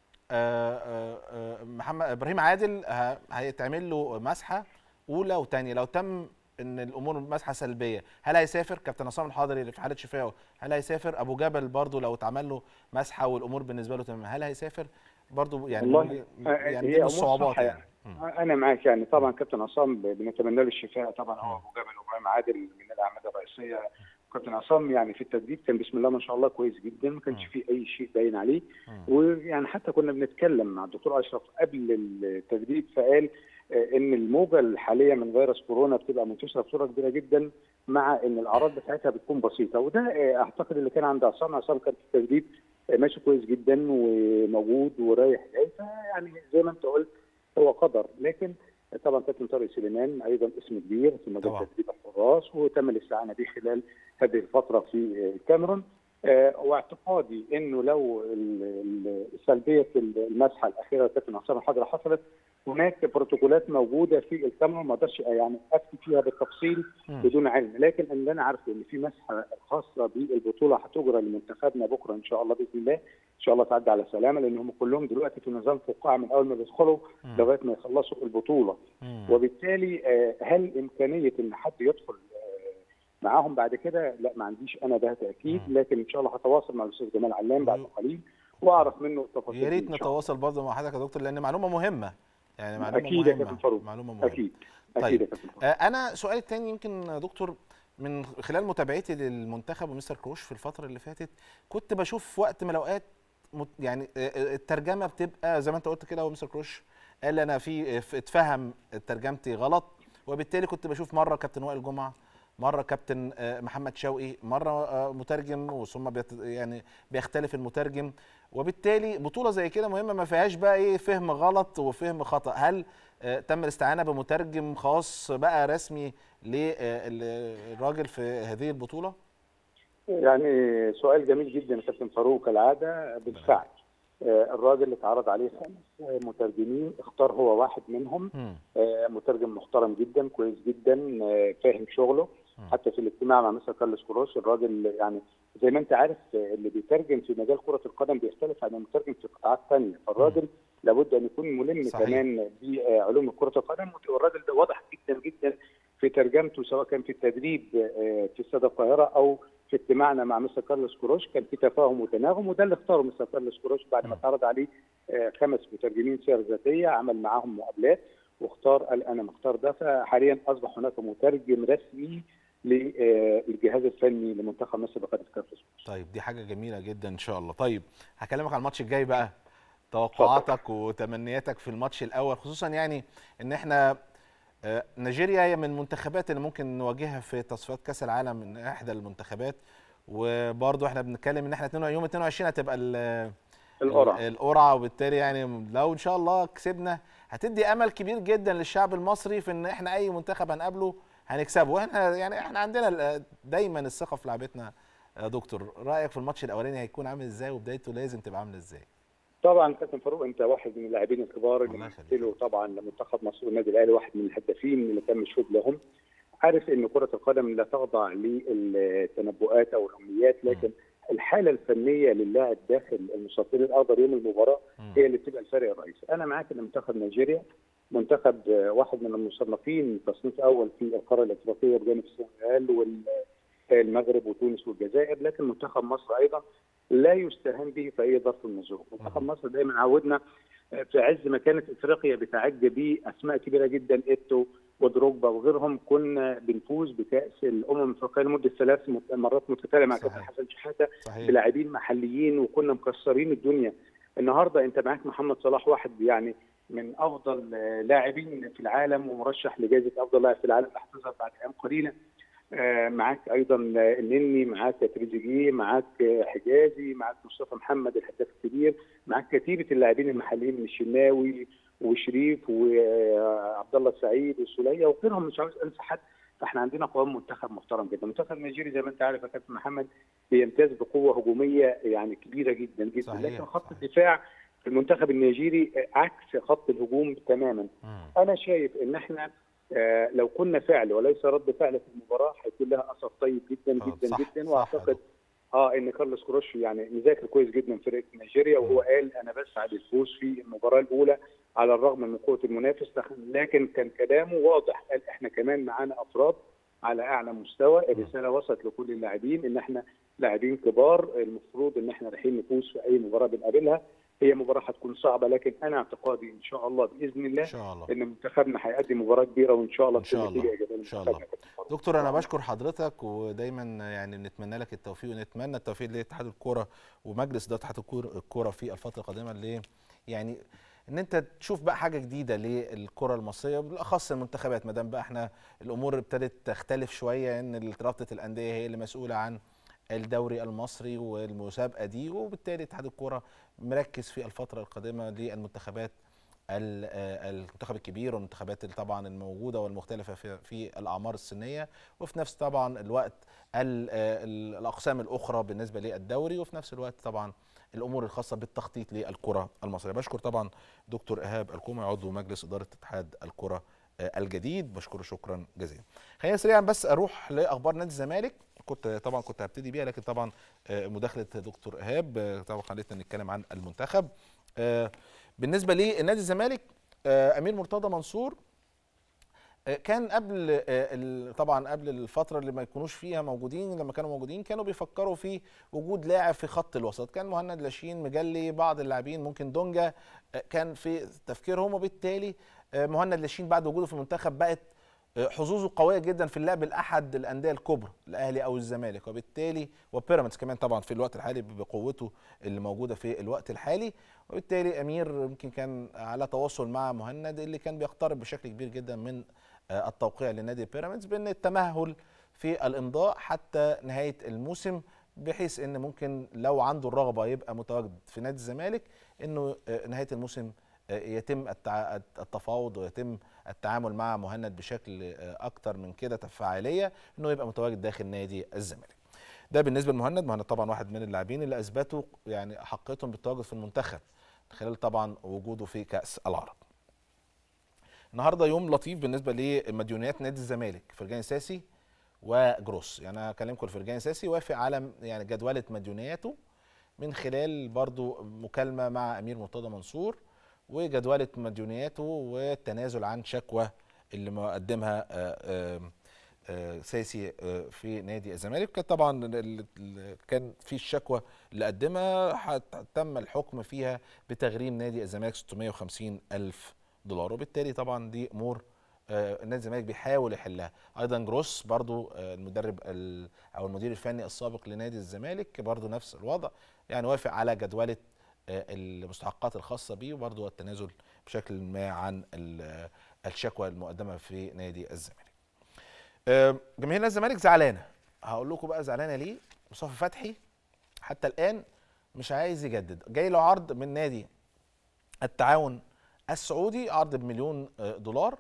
محمد ابراهيم عادل هيتعمل له مسحه اولى وثانيه لو تم ان الامور مسحه سلبيه هل هيسافر كابتن عصام الحضري اللي في حاله شفائه هل هيسافر ابو جبل برضه لو اتعمل له مسحه والامور بالنسبه له تمام هل هيسافر برضه يعني والله يعني هي الصعوبات يعني. يعني انا معاك يعني طبعا كابتن عصام بنتمنى له الشفاء طبعا هو ابو جبل وابراهيم عادل من الاعمده الرئيسيه كابتن عصام يعني في التدريب كان بسم الله ما شاء الله كويس جدا ما كانش فيه اي شيء باين عليه ويعني حتى كنا بنتكلم مع الدكتور اشرف قبل التدريب فقال ان الموجه الحاليه من فيروس كورونا بتبقى منتشره بصوره كبيره جدا مع ان الاعراض بتاعتها بتكون بسيطه وده اعتقد اللي كان عند عصام عصام كان في التدريب ماشي كويس جدا وموجود ورايح جاي فيعني زي ما انت قلت هو قدر لكن طبعا كابتن طارق سليمان ايضا اسم كبير في مجال تدريب الحراس وتم الاستعانه به خلال هذه الفتره في الكاميرون آه واعتقادي انه لو سلبيه المسحه الاخيره كابتن عصام الحضره حصلت هناك بروتوكولات موجوده في الكاميرون ما اقدرش يعني افتي فيها بالتفصيل بدون علم لكن اللي انا عارفه ان في مسحه خاصه بالبطوله هتجرى لمنتخبنا بكره ان شاء الله باذن الله ان شاء الله تعدي على سلامه لان هم كلهم دلوقتي في نظام فقاعه من اول ما بيدخلوا لغايه ما يخلصوا البطوله وبالتالي هل امكانيه ان حد يدخل معاهم بعد كده لا ما عنديش انا ده تاكيد لكن ان شاء الله هتواصل مع الاستاذ جمال علام بعد قليل واعرف منه التفاصيل يا ريت نتواصل برضه مع حضرتك يا دكتور لان معلومه مهمه يعني معلومه أكيد مهمه يا كابتن فاروق معلومه مهمه اكيد طيب اكيد يا كابتن فاروق آه انا سؤالي الثاني يمكن دكتور من خلال متابعتي للمنتخب ومستر كروش في الفتره اللي فاتت كنت بشوف في وقت من الاوقات يعني الترجمه بتبقى زي ما انت قلت كده هو مستر كروش قال انا في اتفهم ترجمتي غلط وبالتالي كنت بشوف مره كابتن وائل جمعه مره كابتن محمد شوقي مره مترجم وثم بيت يعني بيختلف المترجم وبالتالي بطوله زي كده مهمه ما فيهاش بقى ايه فهم غلط وفهم خطا هل تم الاستعانه بمترجم خاص بقى رسمي للراجل في هذه البطوله يعني سؤال جميل جدا يا كابتن فاروق كالعاده بالفعل الراجل اللي اتعرض عليه خمس مترجمين اختار هو واحد منهم مترجم محترم جدا كويس جدا فاهم شغله حتى في الاجتماع مع مستر كارلوس كروش الراجل يعني زي ما انت عارف اللي بيترجم في مجال كره القدم بيختلف عن المترجم في قطاعات ثانيه فالراجل لابد ان يكون ملم صحيح. كمان بعلوم كره القدم والراجل ده واضح جدا جدا في ترجمته سواء كان في التدريب في استاد القاهره او في اجتماعنا مع مستر كارلوس كروش كان في تفاهم وتناغم وده اللي اختاره مستر كارلوس كروش بعد ما اتعرض عليه خمس مترجمين سير ذاتيه عمل معاهم مقابلات واختار قال انا مختار ده فحاليا اصبح هناك مترجم رسمي للجهاز الفني لمنتخب مصر بقياده كارلوس طيب دي حاجه جميله جدا ان شاء الله طيب هكلمك عن الماتش الجاي بقى توقعاتك وتمنياتك في الماتش الاول خصوصا يعني ان احنا نيجيريا هي من المنتخبات اللي ممكن نواجهها في تصفيات كاس العالم من احدى المنتخبات وبرضه احنا بنتكلم ان احنا يوم 22 هتبقى القرعه القرعه وبالتالي يعني لو ان شاء الله كسبنا هتدي امل كبير جدا للشعب المصري في ان احنا اي منتخب هنقابله هنكسبه واحنا يعني احنا عندنا دايما الثقه في لعبتنا يا دكتور رايك في الماتش الاولاني هيكون عامل ازاي وبدايته لازم تبقى عامله ازاي طبعا كابتن فاروق انت واحد من اللاعبين الكبار اللي مثلوا طبعا لمنتخب مصر والنادي الاهلي واحد من الهدافين اللي كان مشهود لهم عارف ان كره القدم لا تخضع للتنبؤات او الامنيات لكن الحاله الفنيه للاعب داخل المستطيل الاخضر يوم المباراه هي اللي بتبقى الفارق الرئيسي انا معاك ان منتخب نيجيريا منتخب واحد من المصنفين تصنيف اول في القاره الافريقيه بجانب السنغال والمغرب وتونس والجزائر لكن منتخب مصر ايضا لا يستهان به في اي ظرف من الظروف منتخب مصر دايما عودنا في عز ما كانت افريقيا بتعج باسماء كبيره جدا ايتو ودروجبا وغيرهم كنا بنفوز بكاس الامم الافريقيه لمده ثلاث مرات متتاليه مع كابتن حسن شحاته بلاعبين محليين وكنا مكسرين الدنيا النهارده انت معاك محمد صلاح واحد يعني من افضل لاعبين في العالم ومرشح لجائزه افضل لاعب في العالم احتفظ بعد ايام قليله معاك ايضا النني معاك تريزيجيه معاك حجازي معاك مصطفى محمد الهداف الكبير معاك كتيبه اللاعبين المحليين من الشناوي وشريف وعبد الله السعيد والسوليه وغيرهم مش عاوز انسى حد فاحنا عندنا قوام منتخب محترم جدا منتخب نيجيري زي ما انت عارف يا كابتن محمد بيمتاز بقوه هجوميه يعني كبيره جدا جدا صحيح. لكن خط الدفاع في المنتخب النيجيري عكس خط الهجوم تماما م. انا شايف ان احنا آه لو كنا فعل وليس رد فعل في المباراه هيكون لها اثر طيب جدا جدا صح جدا صح واعتقد اه ان كارلوس كروش يعني مذاكر كويس جدا فرقه نيجيريا وهو قال انا بسعى للفوز في المباراه الاولى على الرغم من قوه المنافس لكن كان كلامه واضح قال احنا كمان معانا افراد على اعلى مستوى الرساله وصلت لكل اللاعبين ان احنا لاعبين كبار المفروض ان احنا رايحين نفوز في اي مباراه بنقابلها هي مباراه هتكون صعبه لكن انا اعتقادي ان شاء الله باذن الله إن شاء الله. ان منتخبنا هيقدم مباراه كبيره وان شاء الله ان شاء الله ايجابيه ان شاء الله دكتور انا بشكر حضرتك ودايما يعني نتمنى لك التوفيق ونتمنى التوفيق لاتحاد الكوره ومجلس اداره اتحاد الكوره في الفتره القادمه اللي يعني ان انت تشوف بقى حاجه جديده للكره المصريه بالاخص المنتخبات ما دام بقى احنا الامور ابتدت تختلف شويه ان رابطه الانديه هي اللي مسؤوله عن الدوري المصري والمسابقه دي وبالتالي اتحاد الكوره مركز في الفتره القادمه للمنتخبات المنتخب الكبير والمنتخبات طبعا الموجوده والمختلفه في, في الاعمار السنيه وفي نفس طبعا الوقت الاقسام الاخرى بالنسبه للدوري وفي نفس الوقت طبعا الامور الخاصه بالتخطيط للكره المصريه بشكر طبعا دكتور ايهاب الكومي عضو مجلس اداره اتحاد الكره الجديد بشكره شكرا جزيلا خلينا سريعا بس اروح لاخبار نادي الزمالك كنت طبعا كنت هبتدي بيها لكن طبعا مداخله دكتور ايهاب طبعا خلتنا نتكلم عن المنتخب بالنسبه لنادي الزمالك امير مرتضى منصور كان قبل طبعا قبل الفتره اللي ما يكونوش فيها موجودين لما كانوا موجودين كانوا بيفكروا في وجود لاعب في خط الوسط كان مهند لاشين مجلي بعض اللاعبين ممكن دونجا كان في تفكيرهم وبالتالي مهند لاشين بعد وجوده في المنتخب بقت حظوظه قويه جدا في اللعب لاحد الانديه الكبرى الاهلي او الزمالك وبالتالي وبيراميدز كمان طبعا في الوقت الحالي بقوته اللي موجوده في الوقت الحالي وبالتالي امير يمكن كان على تواصل مع مهند اللي كان بيقترب بشكل كبير جدا من التوقيع لنادي بيراميدز بان التمهل في الامضاء حتى نهايه الموسم بحيث ان ممكن لو عنده الرغبه يبقى متواجد في نادي الزمالك انه نهايه الموسم يتم التفاوض ويتم التعامل مع مهند بشكل اكتر من كده فعاليه انه يبقى متواجد داخل نادي الزمالك. ده بالنسبه لمهند، مهند طبعا واحد من اللاعبين اللي اثبتوا يعني حقيتهم بالتواجد في المنتخب خلال طبعا وجوده في كاس العرب. النهارده يوم لطيف بالنسبه لمديونيات نادي الزمالك فرجاني ساسي وجروس يعني انا هكلمكم فرجاني ساسي وافق على يعني جدوله مديونياته من خلال برضو مكالمه مع امير مرتضى منصور وجدوله مديونياته والتنازل عن شكوى اللي مقدمها ساسي في نادي الزمالك كان طبعا كان في الشكوى اللي قدمها تم الحكم فيها بتغريم نادي الزمالك 650 الف دولار وبالتالي طبعا دي امور نادي الزمالك بيحاول يحلها ايضا جروس برضو المدرب او المدير الفني السابق لنادي الزمالك برضو نفس الوضع يعني وافق على جدوله المستحقات الخاصه بيه وبرضه التنازل بشكل ما عن الشكوى المقدمه في نادي الزمالك. جماهير نادي الزمالك زعلانه هقول لكم بقى زعلانه ليه؟ مصطفى فتحي حتى الان مش عايز يجدد، جاي له عرض من نادي التعاون السعودي عرض بمليون دولار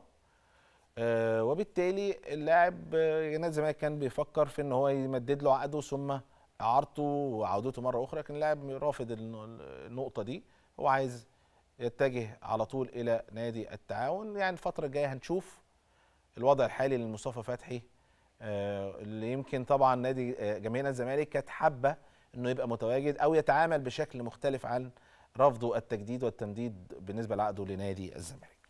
وبالتالي اللاعب نادي الزمالك كان بيفكر في ان هو يمدد له عقده ثم اعارته وعودته مره اخرى لكن اللاعب رافض النقطه دي هو عايز يتجه على طول الى نادي التعاون يعني الفتره الجايه هنشوف الوضع الحالي لمصطفى فتحي اللي يمكن طبعا نادي جماهير نادي الزمالك كانت حابه انه يبقى متواجد او يتعامل بشكل مختلف عن رفضه التجديد والتمديد بالنسبه لعقده لنادي الزمالك.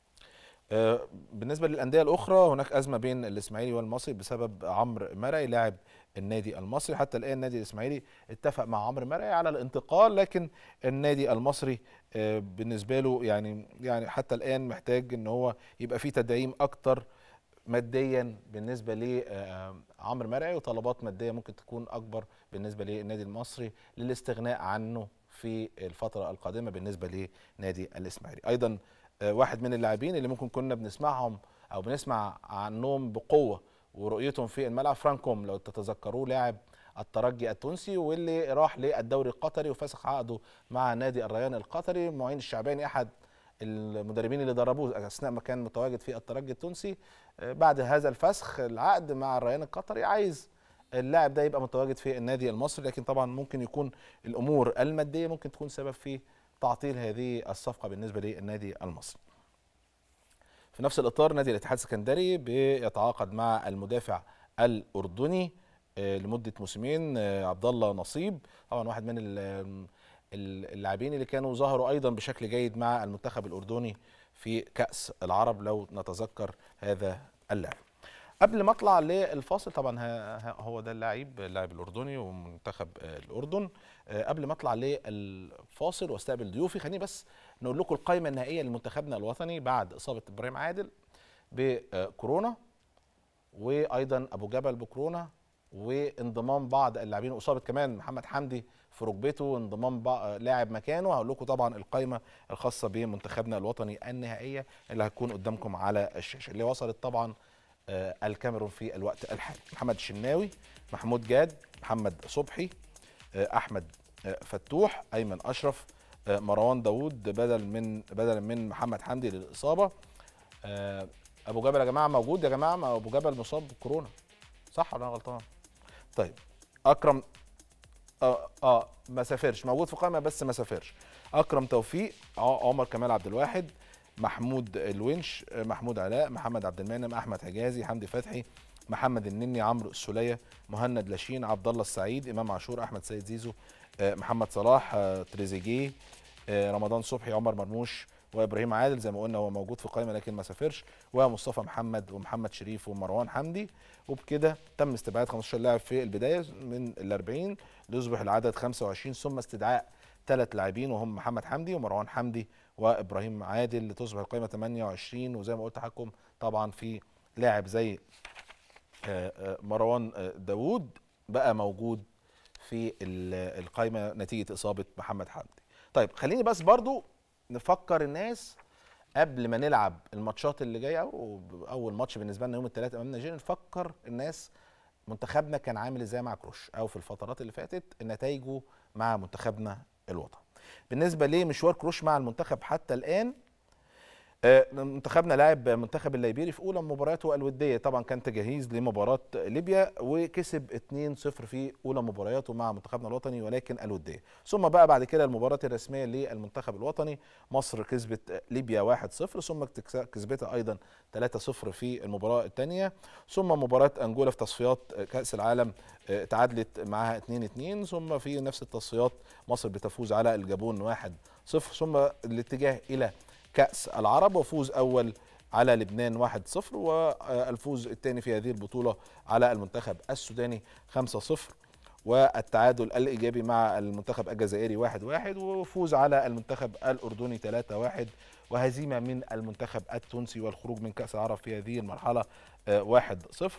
بالنسبه للانديه الاخرى هناك ازمه بين الاسماعيلي والمصري بسبب عمرو مرعي لاعب النادي المصري حتى الان النادي الاسماعيلي اتفق مع عمرو مرعي على الانتقال لكن النادي المصري بالنسبه له يعني يعني حتى الان محتاج ان هو يبقى فيه تدعيم اكتر ماديا بالنسبه لعمرو مرعي وطلبات ماديه ممكن تكون اكبر بالنسبه للنادي المصري للاستغناء عنه في الفتره القادمه بالنسبه لنادي الاسماعيلي ايضا واحد من اللاعبين اللي ممكن كنا بنسمعهم او بنسمع عنهم بقوه ورؤيتهم في الملعب فرانكوم لو تتذكروه لاعب الترجي التونسي واللي راح للدوري القطري وفسخ عقده مع نادي الريان القطري معين الشعباني احد المدربين اللي دربوه اثناء ما كان متواجد في الترجي التونسي بعد هذا الفسخ العقد مع الريان القطري عايز اللاعب ده يبقى متواجد في النادي المصري لكن طبعا ممكن يكون الامور الماديه ممكن تكون سبب في تعطيل هذه الصفقه بالنسبه للنادي المصري. في نفس الاطار نادي الاتحاد السكندري بيتعاقد مع المدافع الاردني لمده موسمين عبد الله نصيب طبعا واحد من اللاعبين اللي كانوا ظهروا ايضا بشكل جيد مع المنتخب الاردني في كاس العرب لو نتذكر هذا اللاعب. قبل ما اطلع للفاصل طبعا هو ده اللاعب اللاعب الاردني ومنتخب الاردن قبل ما اطلع للفاصل واستقبل ضيوفي خليني بس نقول لكم القائمه النهائيه لمنتخبنا الوطني بعد اصابه ابراهيم عادل بكورونا وايضا ابو جبل بكورونا وانضمام بعض اللاعبين واصابه كمان محمد حمدي في ركبته وانضمام لاعب مكانه هقول لكم طبعا القائمه الخاصه بمنتخبنا الوطني النهائيه اللي هتكون قدامكم على الشاشه اللي وصلت طبعا الكاميرون في الوقت الحالي محمد الشناوي محمود جاد محمد صبحي احمد فتوح ايمن اشرف مروان داوود بدل من بدلا من محمد حمدي للاصابه ابو جبل يا جماعه موجود يا جماعه ما ابو جبل مصاب بكورونا صح ولا انا غلطان طيب اكرم اه اه ما سافرش موجود في قائمه بس ما سافرش اكرم توفيق عمر كمال عبد الواحد محمود الونش محمود علاء محمد عبد المنعم احمد حجازي حمدي فتحي محمد النني عمرو السوليه مهند لاشين عبد الله السعيد امام عاشور احمد سيد زيزو محمد صلاح تريزيجيه رمضان صبحي عمر مرموش وابراهيم عادل زي ما قلنا هو موجود في القائمه لكن ما سافرش ومصطفى محمد ومحمد شريف ومروان حمدي وبكده تم استبعاد 15 لاعب في البدايه من ال 40 ليصبح العدد 25 ثم استدعاء ثلاث لاعبين وهم محمد حمدي ومروان حمدي وابراهيم عادل لتصبح القائمه 28 وزي ما قلت لحضراتكم طبعا في لاعب زي مروان داوود بقى موجود في القائمه نتيجه اصابه محمد حمدي. طيب خليني بس برضو نفكر الناس قبل ما نلعب الماتشات اللي جايه او اول ماتش بالنسبه لنا يوم الثلاثاء امام نيجيريا نفكر الناس منتخبنا كان عامل ازاي مع كروش او في الفترات اللي فاتت نتائجه مع منتخبنا الوطني. بالنسبه لمشوار كروش مع المنتخب حتى الان منتخبنا لعب منتخب الليبيري في اولى مبارياته الوديه طبعا كان تجهيز لمباراه ليبيا وكسب 2-0 في اولى مبارياته مع منتخبنا الوطني ولكن الوديه ثم بقى بعد كده المباراه الرسميه للمنتخب الوطني مصر كسبت ليبيا 1-0 ثم كسبتها ايضا 3-0 في المباراه الثانيه ثم مباراه انجولا في تصفيات كاس العالم تعادلت معها 2-2 ثم في نفس التصفيات مصر بتفوز على الجابون 1-0 ثم الاتجاه الى كأس العرب وفوز أول على لبنان 1-0 والفوز الثاني في هذه البطولة على المنتخب السوداني 5-0 والتعادل الإيجابي مع المنتخب الجزائري 1-1 وفوز على المنتخب الأردني 3-1 وهزيمة من المنتخب التونسي والخروج من كأس العرب في هذه المرحلة 1-0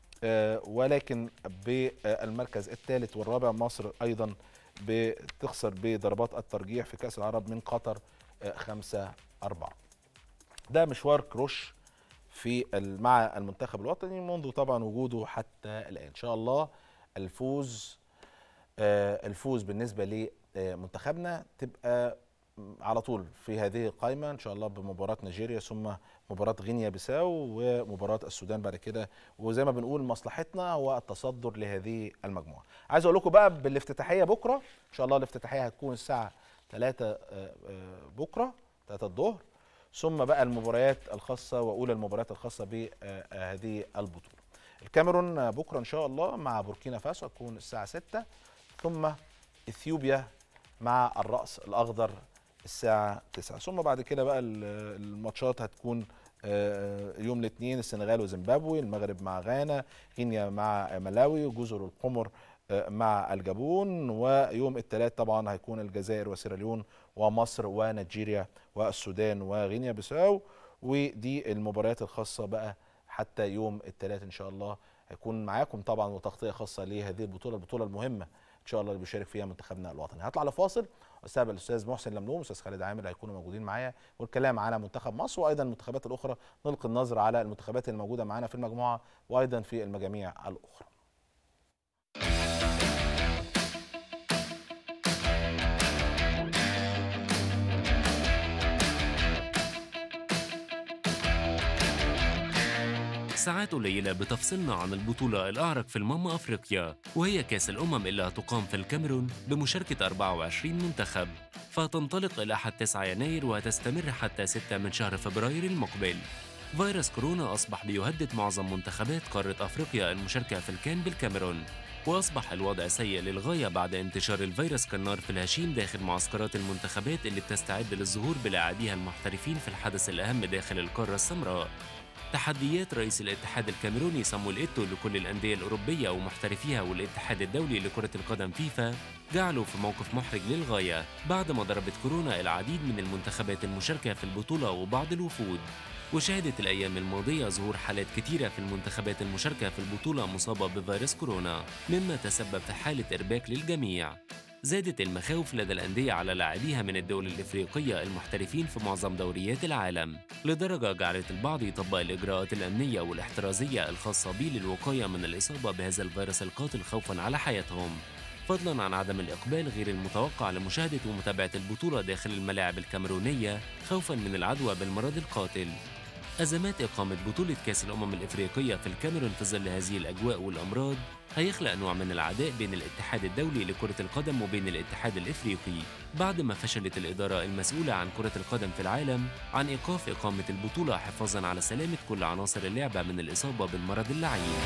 ولكن بالمركز الثالث والرابع مصر أيضا بتخسر بضربات الترجيح في كأس العرب من قطر 5 أربعة ده مشوار كروش في مع المنتخب الوطني منذ طبعا وجوده حتى الآن إن شاء الله الفوز الفوز بالنسبة لمنتخبنا تبقى على طول في هذه القائمة إن شاء الله بمباراة نيجيريا ثم مباراة غينيا بيساو ومباراة السودان بعد كده وزي ما بنقول مصلحتنا هو التصدر لهذه المجموعة عايز أقول لكم بقى بالافتتاحية بكرة إن شاء الله الافتتاحية هتكون الساعة 3 بكرة 3 الظهر ثم بقى المباريات الخاصة وأولى المباريات الخاصة بهذه البطولة الكاميرون بكرة إن شاء الله مع بوركينا فاسو هتكون الساعة 6 ثم إثيوبيا مع الرأس الأخضر الساعة 9 ثم بعد كده بقى الماتشات هتكون يوم الاثنين السنغال وزيمبابوي المغرب مع غانا غينيا مع ملاوي وجزر القمر مع الجابون ويوم الثلاث طبعا هيكون الجزائر وسيراليون ومصر ونيجيريا والسودان وغينيا بيساو ودي المباريات الخاصه بقى حتى يوم الثلاث ان شاء الله هيكون معاكم طبعا وتغطيه خاصه لهذه البطوله البطوله المهمه ان شاء الله اللي بيشارك فيها منتخبنا الوطني هطلع لفاصل واستقبل الاستاذ محسن لملوم والاستاذ خالد عامر هيكونوا موجودين معايا والكلام على منتخب مصر وايضا المنتخبات الاخرى نلقي النظر على المنتخبات الموجوده معانا في المجموعه وايضا في المجاميع الاخرى ساعات قليلة بتفصلنا عن البطولة الأعرق في الماما أفريقيا وهي كأس الأمم اللي هتقام في الكاميرون بمشاركة 24 منتخب فتنطلق إلى أحد 9 يناير وهتستمر حتى 6 من شهر فبراير المقبل فيروس كورونا أصبح بيهدد معظم منتخبات قارة أفريقيا المشاركة في الكان بالكاميرون وأصبح الوضع سيء للغاية بعد انتشار الفيروس كالنار في الهشيم داخل معسكرات المنتخبات اللي بتستعد للظهور بلاعبيها المحترفين في الحدث الأهم داخل القارة السمراء تحديات رئيس الاتحاد الكاميروني صامويل إيتو لكل الأندية الأوروبية ومحترفيها والاتحاد الدولي لكرة القدم فيفا جعله في موقف محرج للغاية بعدما ضربت كورونا العديد من المنتخبات المشاركة في البطولة وبعض الوفود وشهدت الأيام الماضية ظهور حالات كتيرة في المنتخبات المشاركة في البطولة مصابة بفيروس كورونا مما تسبب في حالة إرباك للجميع زادت المخاوف لدى الأندية على لاعبيها من الدول الإفريقية المحترفين في معظم دوريات العالم لدرجة جعلت البعض يطبق الإجراءات الأمنية والاحترازية الخاصة به للوقاية من الإصابة بهذا الفيروس القاتل خوفا على حياتهم فضلا عن عدم الإقبال غير المتوقع لمشاهدة ومتابعة البطولة داخل الملاعب الكاميرونية خوفا من العدوى بالمرض القاتل أزمات إقامة بطولة كأس الأمم الإفريقية في الكاميرون في ظل هذه الأجواء والأمراض هيخلق نوع من العداء بين الاتحاد الدولي لكرة القدم وبين الاتحاد الإفريقي بعد ما فشلت الإدارة المسؤولة عن كرة القدم في العالم عن إيقاف إقامة البطولة حفاظا على سلامة كل عناصر اللعبة من الإصابة بالمرض اللعين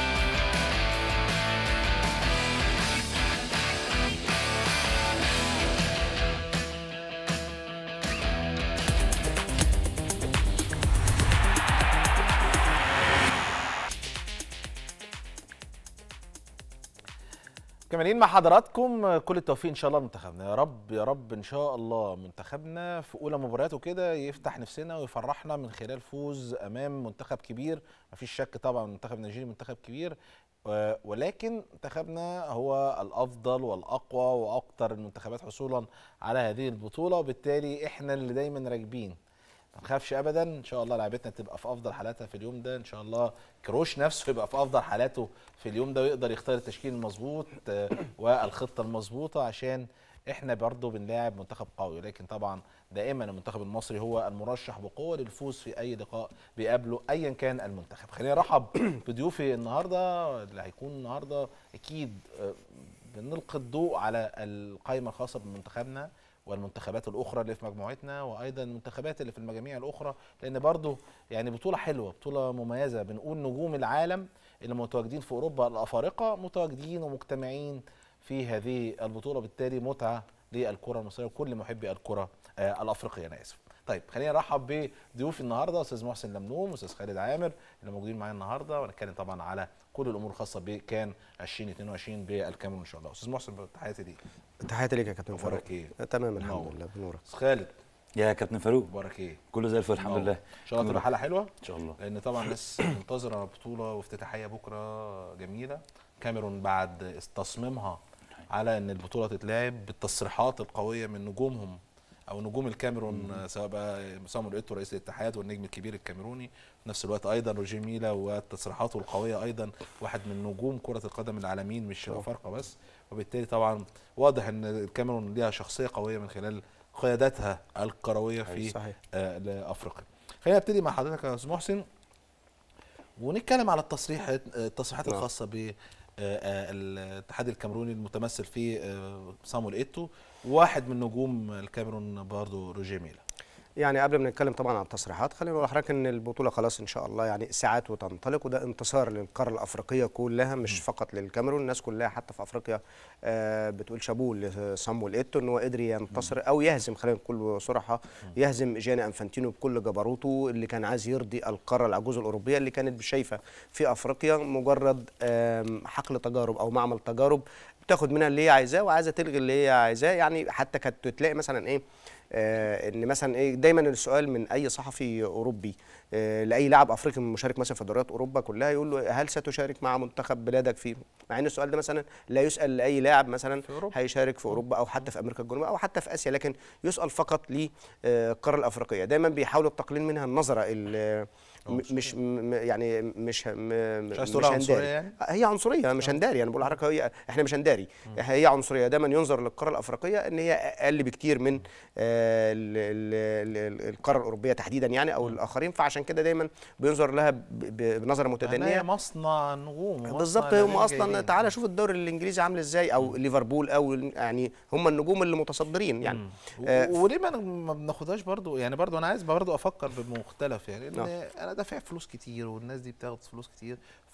كمالين مع حضراتكم كل التوفيق ان شاء الله لمنتخبنا يا رب يا رب ان شاء الله منتخبنا في اولى مبارياته كده يفتح نفسنا ويفرحنا من خلال فوز امام منتخب كبير مفيش شك طبعا منتخب نيجيري منتخب كبير آه، ولكن منتخبنا هو الافضل والاقوى واكثر المنتخبات حصولا على هذه البطوله وبالتالي احنا اللي دايما راكبين ما نخافش ابدا ان شاء الله لعبتنا تبقى في افضل حالاتها في اليوم ده ان شاء الله كروش نفسه يبقى في افضل حالاته في اليوم ده ويقدر يختار التشكيل المظبوط آه، والخطه المظبوطه عشان احنا برضه بنلاعب منتخب قوي لكن طبعا دائما المنتخب المصري هو المرشح بقوه للفوز في اي لقاء بيقابله ايا كان المنتخب خلينا نرحب بضيوفي النهارده اللي هيكون النهارده اكيد آه، بنلقي الضوء على القائمه الخاصه بمنتخبنا والمنتخبات الاخرى اللي في مجموعتنا وايضا المنتخبات اللي في المجاميع الاخرى لان برضو يعني بطوله حلوه بطوله مميزه بنقول نجوم العالم اللي متواجدين في اوروبا الافارقه متواجدين ومجتمعين في هذه البطوله بالتالي متعه للكره المصريه وكل محبي الكره آه الافريقيه انا اسف طيب خلينا نرحب بضيوفي النهارده استاذ محسن لمنوم واستاذ خالد عامر اللي موجودين معايا النهارده ونتكلم طبعا على كل الامور الخاصه بكان 2022 بالكاميرون ان شاء الله استاذ محسن تحياتي ليك تحياتي ليك يا كابتن فاروق اخبارك ايه تمام الحمد منور. لله بنورك استاذ خالد يا كابتن فاروق اخبارك ايه كله زي الفل الحمد منور. لله ان شاء الله تبقى حلقه حلوه ان شاء الله لان طبعا الناس منتظره بطوله وافتتاحيه بكره جميله كاميرون بعد تصميمها على ان البطوله تتلعب بالتصريحات القويه من نجومهم او نجوم الكاميرون آه، سواء بقى صامويل ايتو رئيس الاتحاد والنجم الكبير الكاميروني في نفس الوقت ايضا روجيه ميلا وتصريحاته القويه ايضا واحد من نجوم كره القدم العالميين مش الافارقه بس وبالتالي طبعا واضح ان الكاميرون ليها شخصيه قويه من خلال قيادتها الكرويه في صحيح آه، لافريقيا. خلينا نبتدي مع حضرتك يا استاذ محسن ونتكلم على التصريحات التصريحات نعم. الخاصه ب آه، آه، الاتحاد الكاميروني المتمثل في آه، صامويل ايتو واحد من نجوم الكاميرون برضه روجيه ميلا يعني قبل ما نتكلم طبعا عن التصريحات خلينا نقول لحضرتك ان البطوله خلاص ان شاء الله يعني ساعات وتنطلق وده انتصار للقاره الافريقيه كلها مش فقط للكاميرون الناس كلها حتى في افريقيا آه بتقول شابوه لصامويل ايتو ان هو قدر ينتصر او يهزم خلينا نقول بصراحه يهزم جاني انفانتينو بكل جبروته اللي كان عايز يرضي القاره العجوز الاوروبيه اللي كانت شايفه في افريقيا مجرد آم، حقل تجارب او معمل تجارب بتاخد منها اللي هي عايزاه وعايزه تلغي اللي هي عايزاه يعني حتى كانت تلاقي مثلا ايه آه ان مثلا ايه دايما السؤال من اي صحفي اوروبي آه لاي لاعب افريقي مشارك مثلا في دوريات اوروبا كلها يقول له هل ستشارك مع منتخب بلادك فيه مع ان السؤال ده مثلا لا يسال لاي لاعب مثلا في أوروبا. هيشارك في اوروبا او حتى في امريكا الجنوبيه او حتى في اسيا لكن يسال فقط للقاره الافريقيه دايما بيحاولوا التقليل منها النظره ال- م- مش م- يعني مش م- مش عايز مش تقولها عنصرية هنداري. يعني؟ هي عنصريه مش هنداري انا بقول لحضرتك هي احنا مش هنداري هي عنصريه دايما ينظر للقاره الافريقيه ان هي اقل بكتير من آه، ال- ال- ال- القاره الاوروبيه تحديدا يعني او الاخرين فعشان كده دايما بينظر لها ب- ب- بنظره هي متدنيه مصنع نجوم ومصنع بالظبط هم لاعبين اصلا جايبين. تعالى شوف الدوري الانجليزي عامل ازاي او ليفربول او يعني هم النجوم اللي متصدرين يعني آه، و- وليه ما ما بناخدهاش برضو يعني برضو انا عايز برضو افكر بمختلف يعني ان نعم. انا دافع فلوس كتير والناس دي بتاخد فلوس كتير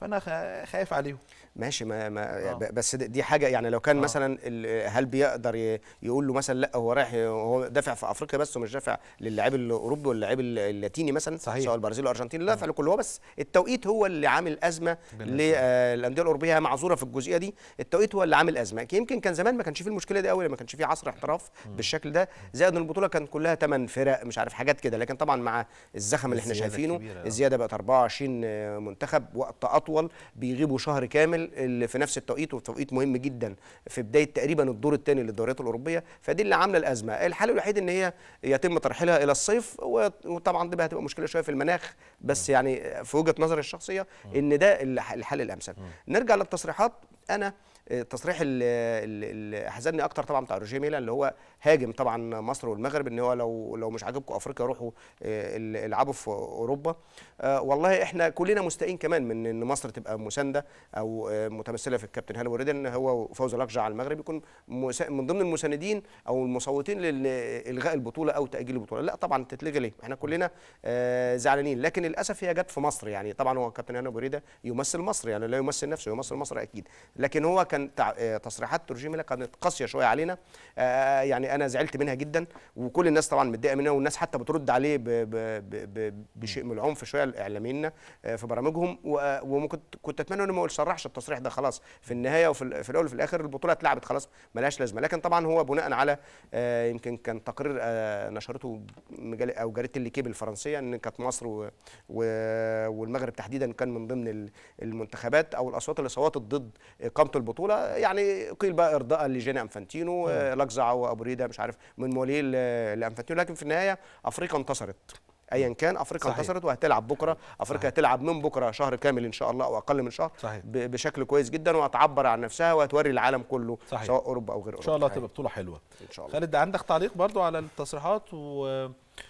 فانا خا- خايف عليهم ماشي ما, ما آه. ب- بس د- دي حاجه يعني لو كان آه. مثلا ال- هل بيقدر ي- يقول له مثلا لا هو رايح ي- هو دافع في افريقيا بس ومش دافع للاعب الاوروبي واللاعب ال- اللاتيني مثلا صحيح. سواء البرازيل والارجنتين لا دافع لكل هو بس التوقيت هو اللي عامل ازمه بالنسبة للانديه الاوروبيه هي معذوره في الجزئيه دي التوقيت هو اللي عامل ازمه يمكن كان زمان ما كانش فيه المشكله دي قوي ما كانش فيه عصر احتراف بالشكل ده زائد ان البطوله كانت كلها 8 فرق مش عارف حاجات كده لكن طبعا مع الزخم اللي احنا الزيادة شايفينه الكبيرة، آه. الزياده بقت 24 منتخب وقت اطول بيغيبوا شهر كامل اللي في نفس التوقيت والتوقيت مهم جدا في بدايه تقريبا الدور الثاني للدوريات الاوروبيه فدي اللي عامله الازمه الحل الوحيد ان هي يتم ترحيلها الى الصيف و- وطبعا دي بقى هتبقى مشكله شويه في المناخ بس يعني في وجهه نظري الشخصيه ان ده الح- الحل الامثل نرجع للتصريحات انا آه، تصريح اللي اللي حزنني اكتر طبعا بتاع روجيه ميلا اللي هو هاجم طبعا مصر والمغرب ان هو لو لو مش عاجبكم افريقيا روحوا آه، ال- العبوا في اوروبا آه، والله احنا كلنا مستائين كمان من ان مصر تبقى مسانده او آه، متمثله في الكابتن هاني وريدن ان هو فوز الاقجع على المغرب يكون مسا- من ضمن المساندين او المصوتين لالغاء البطوله او تاجيل البطوله لا طبعا تتلغي ليه احنا كلنا آه، زعلانين لكن للاسف هي جت في مصر يعني طبعا هو كابتن هاني وريده يمثل مصر يعني لا يمثل نفسه يمثل مصر اكيد لكن هو كان تع- آه، تصريحات ترجي ميلا كانت قاسيه شويه علينا آه، يعني انا زعلت منها جدا وكل الناس طبعا متضايقه منها والناس حتى بترد عليه ب ب ب ب بشيء من العنف شويه الاعلاميين آه، في برامجهم و- وممكن كنت اتمنى انه ما يصرحش التصريح ده خلاص في النهايه وفي ال- في الاول وفي الاخر البطوله اتلعبت خلاص ملهاش لازمه لكن طبعا هو بناء على آه، يمكن كان تقرير آه، نشرته مجله او جريده الليكيب الفرنسيه ان كانت مصر و و والمغرب تحديدا كان من ضمن ال- المنتخبات او الاصوات اللي صوتت ضد اقامه البطوله يعني قيل بقى ارضاء لجيني انفانتينو آه، لاكزع وابو ريده مش عارف من مواليه ل- لانفانتينو لكن في النهايه افريقيا انتصرت ايا كان افريقيا صحيح. انتصرت وهتلعب بكره افريقيا هتلعب من بكره شهر كامل ان شاء الله او اقل من شهر صحيح. ب- بشكل كويس جدا وهتعبر عن نفسها وهتوري العالم كله صحيح. سواء اوروبا او غير اوروبا ان شاء الله تبقى بطوله حلوه ان شاء الله خالد عندك تعليق برضو على التصريحات و...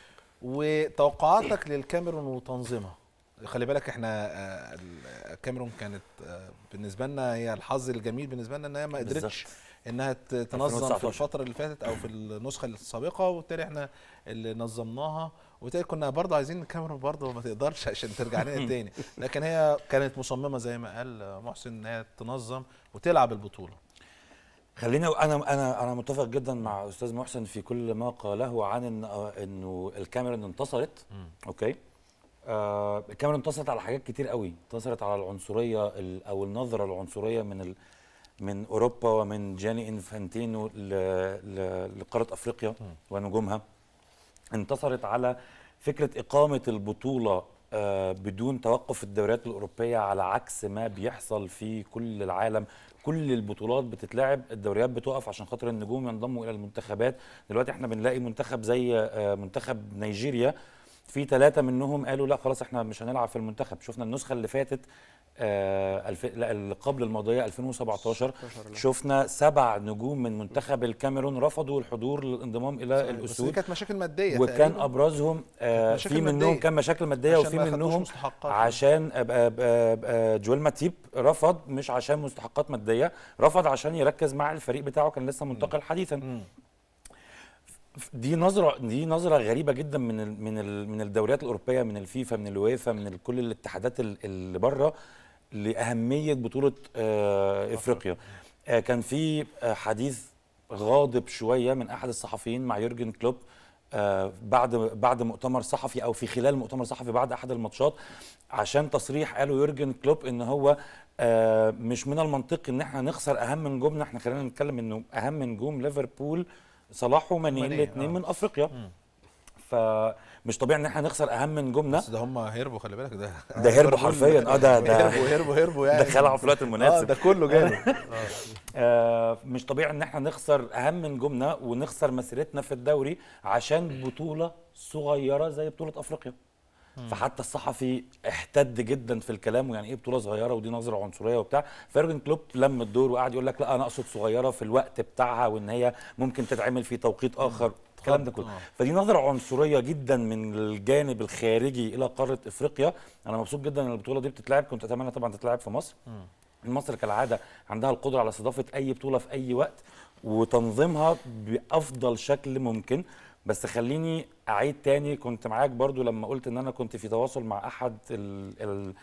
وتوقعاتك للكاميرون وتنظيمها خلي بالك احنا آه، الكاميرون كانت آه، بالنسبه لنا هي الحظ الجميل بالنسبه لنا ان هي ما قدرتش بالظبط. انها ت- تنظم في 2019. الفتره اللي فاتت او في النسخه السابقه وبالتالي احنا اللي نظمناها وبالتالي كنا برضه عايزين الكاميرون برضه ما تقدرش عشان ترجع لنا تاني لكن هي كانت مصممه زي ما قال محسن ان هي تنظم وتلعب البطوله خلينا انا انا انا متفق جدا مع استاذ محسن في كل ما قاله عن ان آه، انه الكاميرون انتصرت اوكي آه الكاميرون انتصرت على حاجات كتير قوي انتصرت على العنصريه ال- او النظره العنصريه من ال من اوروبا ومن جاني انفانتينو ل- ل- لقاره افريقيا ونجومها انتصرت على فكره اقامه البطوله آه، بدون توقف الدوريات الاوروبيه على عكس ما بيحصل في كل العالم كل البطولات بتتلعب الدوريات بتقف عشان خاطر النجوم ينضموا الى المنتخبات دلوقتي احنا بنلاقي منتخب زي آه، منتخب نيجيريا في ثلاثة منهم قالوا لا خلاص احنا مش هنلعب في المنتخب شفنا النسخة اللي فاتت آه الف... لا اللي قبل الماضية 2017 شفنا سبع نجوم من منتخب الكاميرون رفضوا الحضور للانضمام الى بس دي الاسود كانت مشاكل ماديه وكان تقريباً. ابرزهم آه مشاكل في منهم مادية. كان مشاكل ماديه عشان وفي ما خدوش منهم مستحقات. عشان آه، آه، آه، آه، جويل ماتيب رفض مش عشان مستحقات ماديه رفض عشان يركز مع الفريق بتاعه كان لسه منتقل حديثا مم. دي نظره دي نظره غريبه جدا من ال من ال من الدوريات الاوروبيه من الفيفا من الويفا من ال- كل الاتحادات ال- اللي بره لاهميه بطوله آه افريقيا آه كان في آه حديث غاضب شويه من احد الصحفيين مع يورجن كلوب آه بعد بعد مؤتمر صحفي او في خلال مؤتمر صحفي بعد احد الماتشات عشان تصريح قاله يورجن كلوب ان هو آه مش من المنطقي ان احنا نخسر اهم نجومنا احنا خلينا نتكلم انه اهم نجوم ليفربول صلاح وماني ماني، الاثنين آه. من افريقيا فمش طبيعي ان احنا نخسر اهم نجومنا بس ده هم هربوا خلي بالك ده ده هربوا حرفيا اه ده ده هربوا هربوا هربوا يعني ده خلعوا في الوقت اه المناسب ده كله جاله آه مش طبيعي ان احنا نخسر اهم نجومنا ونخسر مسيرتنا في الدوري عشان بطوله صغيره زي بطوله افريقيا فحتى الصحفي احتد جدا في الكلام ويعني ايه بطوله صغيره ودي نظره عنصريه وبتاع فيرجن كلوب لم الدور وقعد يقول لك لا انا اقصد صغيره في الوقت بتاعها وان هي ممكن تتعمل في توقيت اخر الكلام ده كله آه. فدي نظره عنصريه جدا من الجانب الخارجي الى قاره افريقيا انا مبسوط جدا ان البطوله دي بتتلعب كنت اتمنى طبعا تتلعب في مصر مصر كالعاده عندها القدره على استضافه اي بطوله في اي وقت وتنظيمها بافضل شكل ممكن بس خليني اعيد تاني كنت معاك برضو لما قلت ان انا كنت في تواصل مع احد ال ال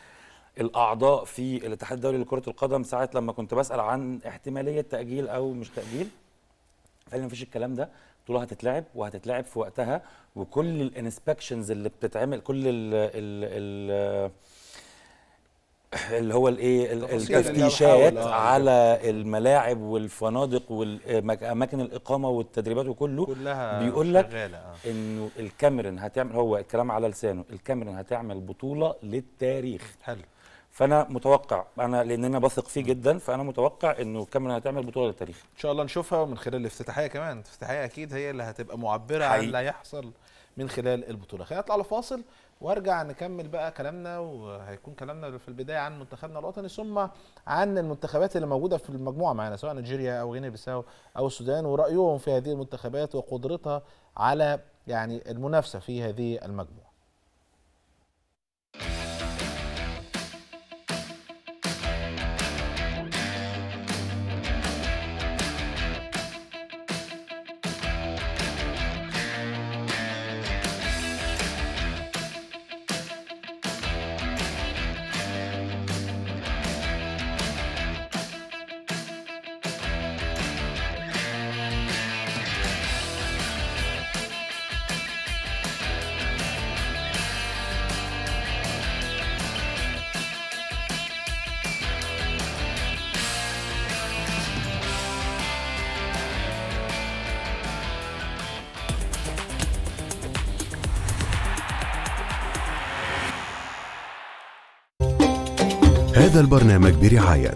الاعضاء في الاتحاد الدولي لكره القدم ساعه لما كنت بسال عن احتماليه تاجيل او مش تاجيل قال لي مفيش الكلام ده البطوله هتتلعب وهتتلعب في وقتها وكل الانسبكشنز اللي بتتعمل كل ال ال ال اللي هو الايه ال- التفاصيل اللي التفتيشات بحاول- آه، على الملاعب والفنادق والاماكن الاقامه والتدريبات وكله كلها بيقول لك شغالة، آه. انه الكاميرون هتعمل هو الكلام على لسانه الكاميرون هتعمل بطوله للتاريخ حلو فانا متوقع انا لان انا بثق فيه جدا فانا متوقع انه الكاميرون هتعمل بطوله للتاريخ ان شاء الله نشوفها من خلال الافتتاحيه كمان الافتتاحيه اكيد هي اللي هتبقى معبره عن حقيقي. اللي هيحصل من خلال البطوله خلينا نطلع لفاصل وارجع نكمل بقى كلامنا وهيكون كلامنا في البدايه عن منتخبنا الوطني ثم عن المنتخبات اللي موجوده في المجموعه معانا سواء نيجيريا او غينيا بيساو او السودان ورايهم في هذه المنتخبات وقدرتها على يعني المنافسه في هذه المجموعه هذا البرنامج برعاية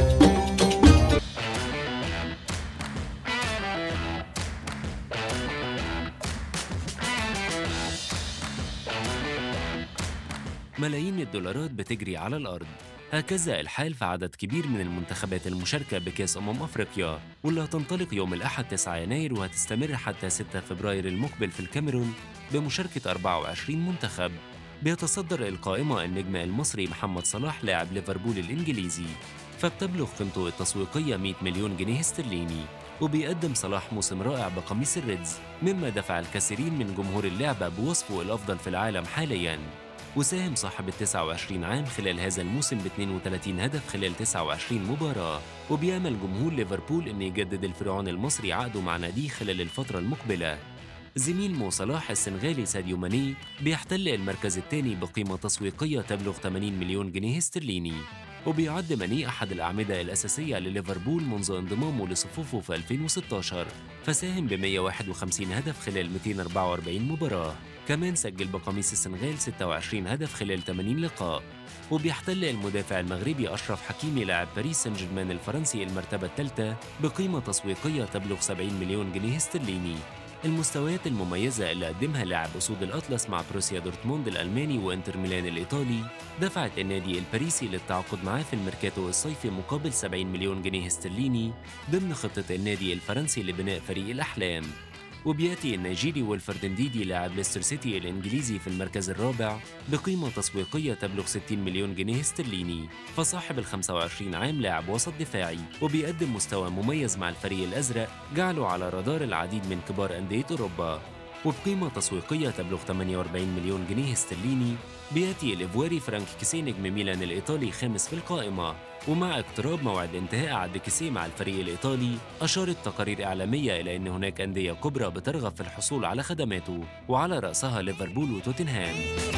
ملايين الدولارات بتجري على الأرض هكذا الحال في عدد كبير من المنتخبات المشاركة بكأس أمم أفريقيا واللي هتنطلق يوم الأحد 9 يناير وهتستمر حتى 6 فبراير المقبل في الكاميرون بمشاركة 24 منتخب بيتصدر القائمة النجم المصري محمد صلاح لاعب ليفربول الإنجليزي فبتبلغ قيمته التسويقية 100 مليون جنيه استرليني وبيقدم صلاح موسم رائع بقميص الريدز مما دفع الكثيرين من جمهور اللعبة بوصفه الأفضل في العالم حالياً وساهم صاحب ال 29 عام خلال هذا الموسم ب 32 هدف خلال 29 مباراة وبيأمل جمهور ليفربول أن يجدد الفرعون المصري عقده مع ناديه خلال الفترة المقبلة زميل مو صلاح السنغالي ساديو ماني بيحتل المركز الثاني بقيمة تسويقية تبلغ 80 مليون جنيه استرليني وبيعد ماني أحد الأعمدة الأساسية لليفربول منذ انضمامه لصفوفه في 2016 فساهم ب 151 هدف خلال 244 مباراة كمان سجل بقميص السنغال 26 هدف خلال 80 لقاء وبيحتل المدافع المغربي أشرف حكيمي لاعب باريس سان جيرمان الفرنسي المرتبة الثالثة بقيمة تسويقية تبلغ 70 مليون جنيه استرليني المستويات المميزة اللي قدمها لاعب أسود الأطلس مع بروسيا دورتموند الألماني وإنتر ميلان الإيطالي دفعت النادي الباريسي للتعاقد معاه في الميركاتو الصيفي مقابل 70 مليون جنيه استرليني ضمن خطة النادي الفرنسي لبناء فريق الأحلام وبياتي النيجيري ويلفرد نديدي لاعب ليستر سيتي الانجليزي في المركز الرابع بقيمه تسويقيه تبلغ 60 مليون جنيه استرليني فصاحب ال 25 عام لاعب وسط دفاعي وبيقدم مستوى مميز مع الفريق الازرق جعله على رادار العديد من كبار انديه اوروبا وبقيمة تسويقية تبلغ 48 مليون جنيه استرليني بياتي الإيفواري فرانك كيسيه نجم ميلان الإيطالي خامس في القائمة ومع اقتراب موعد انتهاء عقد كيسيه مع الفريق الإيطالي أشارت تقارير إعلامية إلى أن هناك أندية كبرى بترغب في الحصول على خدماته وعلى رأسها ليفربول وتوتنهام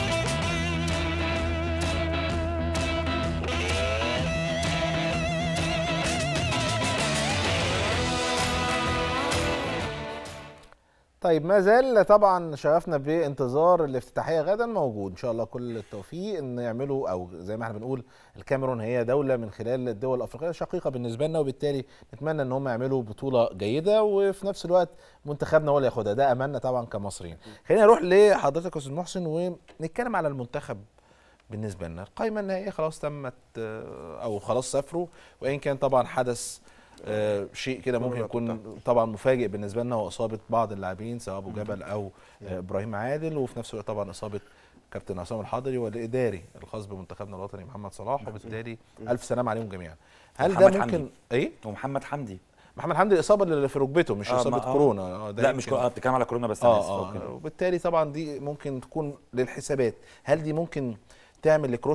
طيب ما زال طبعا شغفنا بانتظار الافتتاحيه غدا موجود ان شاء الله كل التوفيق ان يعملوا او زي ما احنا بنقول الكاميرون هي دوله من خلال الدول الافريقيه شقيقه بالنسبه لنا وبالتالي نتمنى ان هم يعملوا بطوله جيده وفي نفس الوقت منتخبنا هو اللي ياخدها ده املنا طبعا كمصريين خلينا نروح لحضرتك يا استاذ محسن ونتكلم على المنتخب بالنسبه لنا القائمه النهائيه خلاص تمت آه، او خلاص سافروا وان كان طبعا حدث آه، شيء كده ممكن يكون طبعا مفاجئ بالنسبه لنا هو اصابه بعض اللاعبين سواء ابو جبل او آه، ابراهيم عادل وفي نفس الوقت طبعا اصابه كابتن عصام الحضري والاداري الخاص بمنتخبنا الوطني محمد صلاح وبالتالي الف سلام عليهم جميعا هل ده محمد ممكن حمدي. ايه ومحمد حمدي محمد حمدي الاصابه اللي في ركبته مش آه، اصابه ما- آه. كورونا آه، ده لا مش يمكن- كو- آه، بتتكلم على كورونا بس أنا آسف. اه أوكي. اه وبالتالي طبعا دي ممكن تكون للحسابات هل دي ممكن تعمل لكروش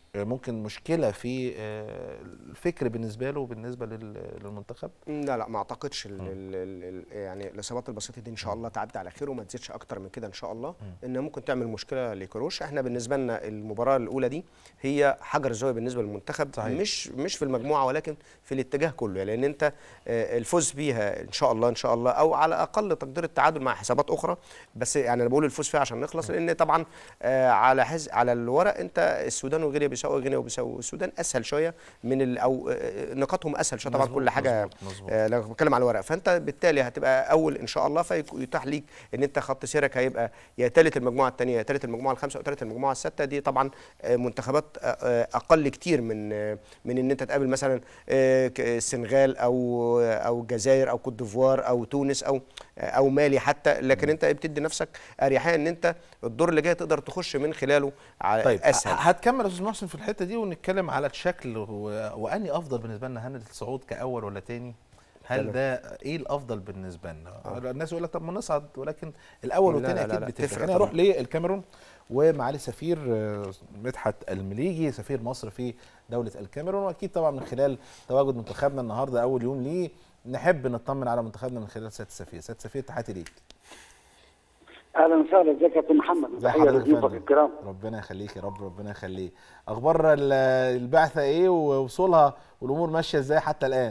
آه، ممكن مشكله في آه، الفكر بالنسبه له وبالنسبه لل- للمنتخب لا لا ما اعتقدش ال ال ال ال يعني الاصابات البسيطه دي ان شاء الله تعدي على خير وما تزيدش اكتر من كده ان شاء الله انها ممكن تعمل مشكله لكروش احنا بالنسبه لنا المباراه الاولى دي هي حجر الزاويه بالنسبه للمنتخب صحيح. مش مش في المجموعه ولكن في الاتجاه كله لان انت آه، الفوز بيها ان شاء الله ان شاء الله او على اقل تقدير التعادل مع حسابات اخرى بس يعني انا بقول الفوز فيها عشان نخلص لان طبعا آه، على حز على الورق انت السودان وغينيا بيساو غينيا وبيساو السودان اسهل شويه من ال او آه، نقاطهم اسهل شويه طبعا مظبوط، كل حاجه مظبوط، مظبوط. آه، لو بتكلم على الورق فانت بالتالي هتبقى اول ان شاء الله فيتاح ليك ان انت خط سيرك هيبقى يا ثالث المجموعه الثانيه يا ثالث المجموعه الخامسه او ثالث المجموعه السادسه دي طبعا آه، منتخبات آه، آه، اقل كتير من آه، من ان انت تقابل مثلا آه، ك- السنغال او او الجزائر او كوت ديفوار او تونس او او مالي حتى لكن انت بتدي نفسك اريحيه ان انت الدور اللي جاي تقدر تخش من خلاله على طيب اسهل ه- هتكمل يا استاذ محسن في الحته دي ونتكلم على الشكل و- واني افضل بالنسبه لنا هل الصعود كاول ولا تاني هل تمام. ده ايه الافضل بالنسبه لنا الناس يقول لك طب ما نصعد ولكن الاول لا، والتاني لا، اكيد لا، بتفرق تفرق خلينا نروح طبعاً. للكاميرون ومعالي سفير آه، مدحت المليجي سفير مصر في دوله الكاميرون واكيد طبعا من خلال تواجد منتخبنا النهارده اول يوم ليه نحب نطمن على منتخبنا من خلال سياده السفير سياده السفير تحياتي ليك اهلا وسهلا ازيك يا كابتن محمد ازي تحيه حضرتك يا لضيوفك فندم؟ الكرام ربنا يخليك يا رب ربنا يخليك اخبار ال- البعثه ايه ووصولها والامور ماشيه ازاي حتى الان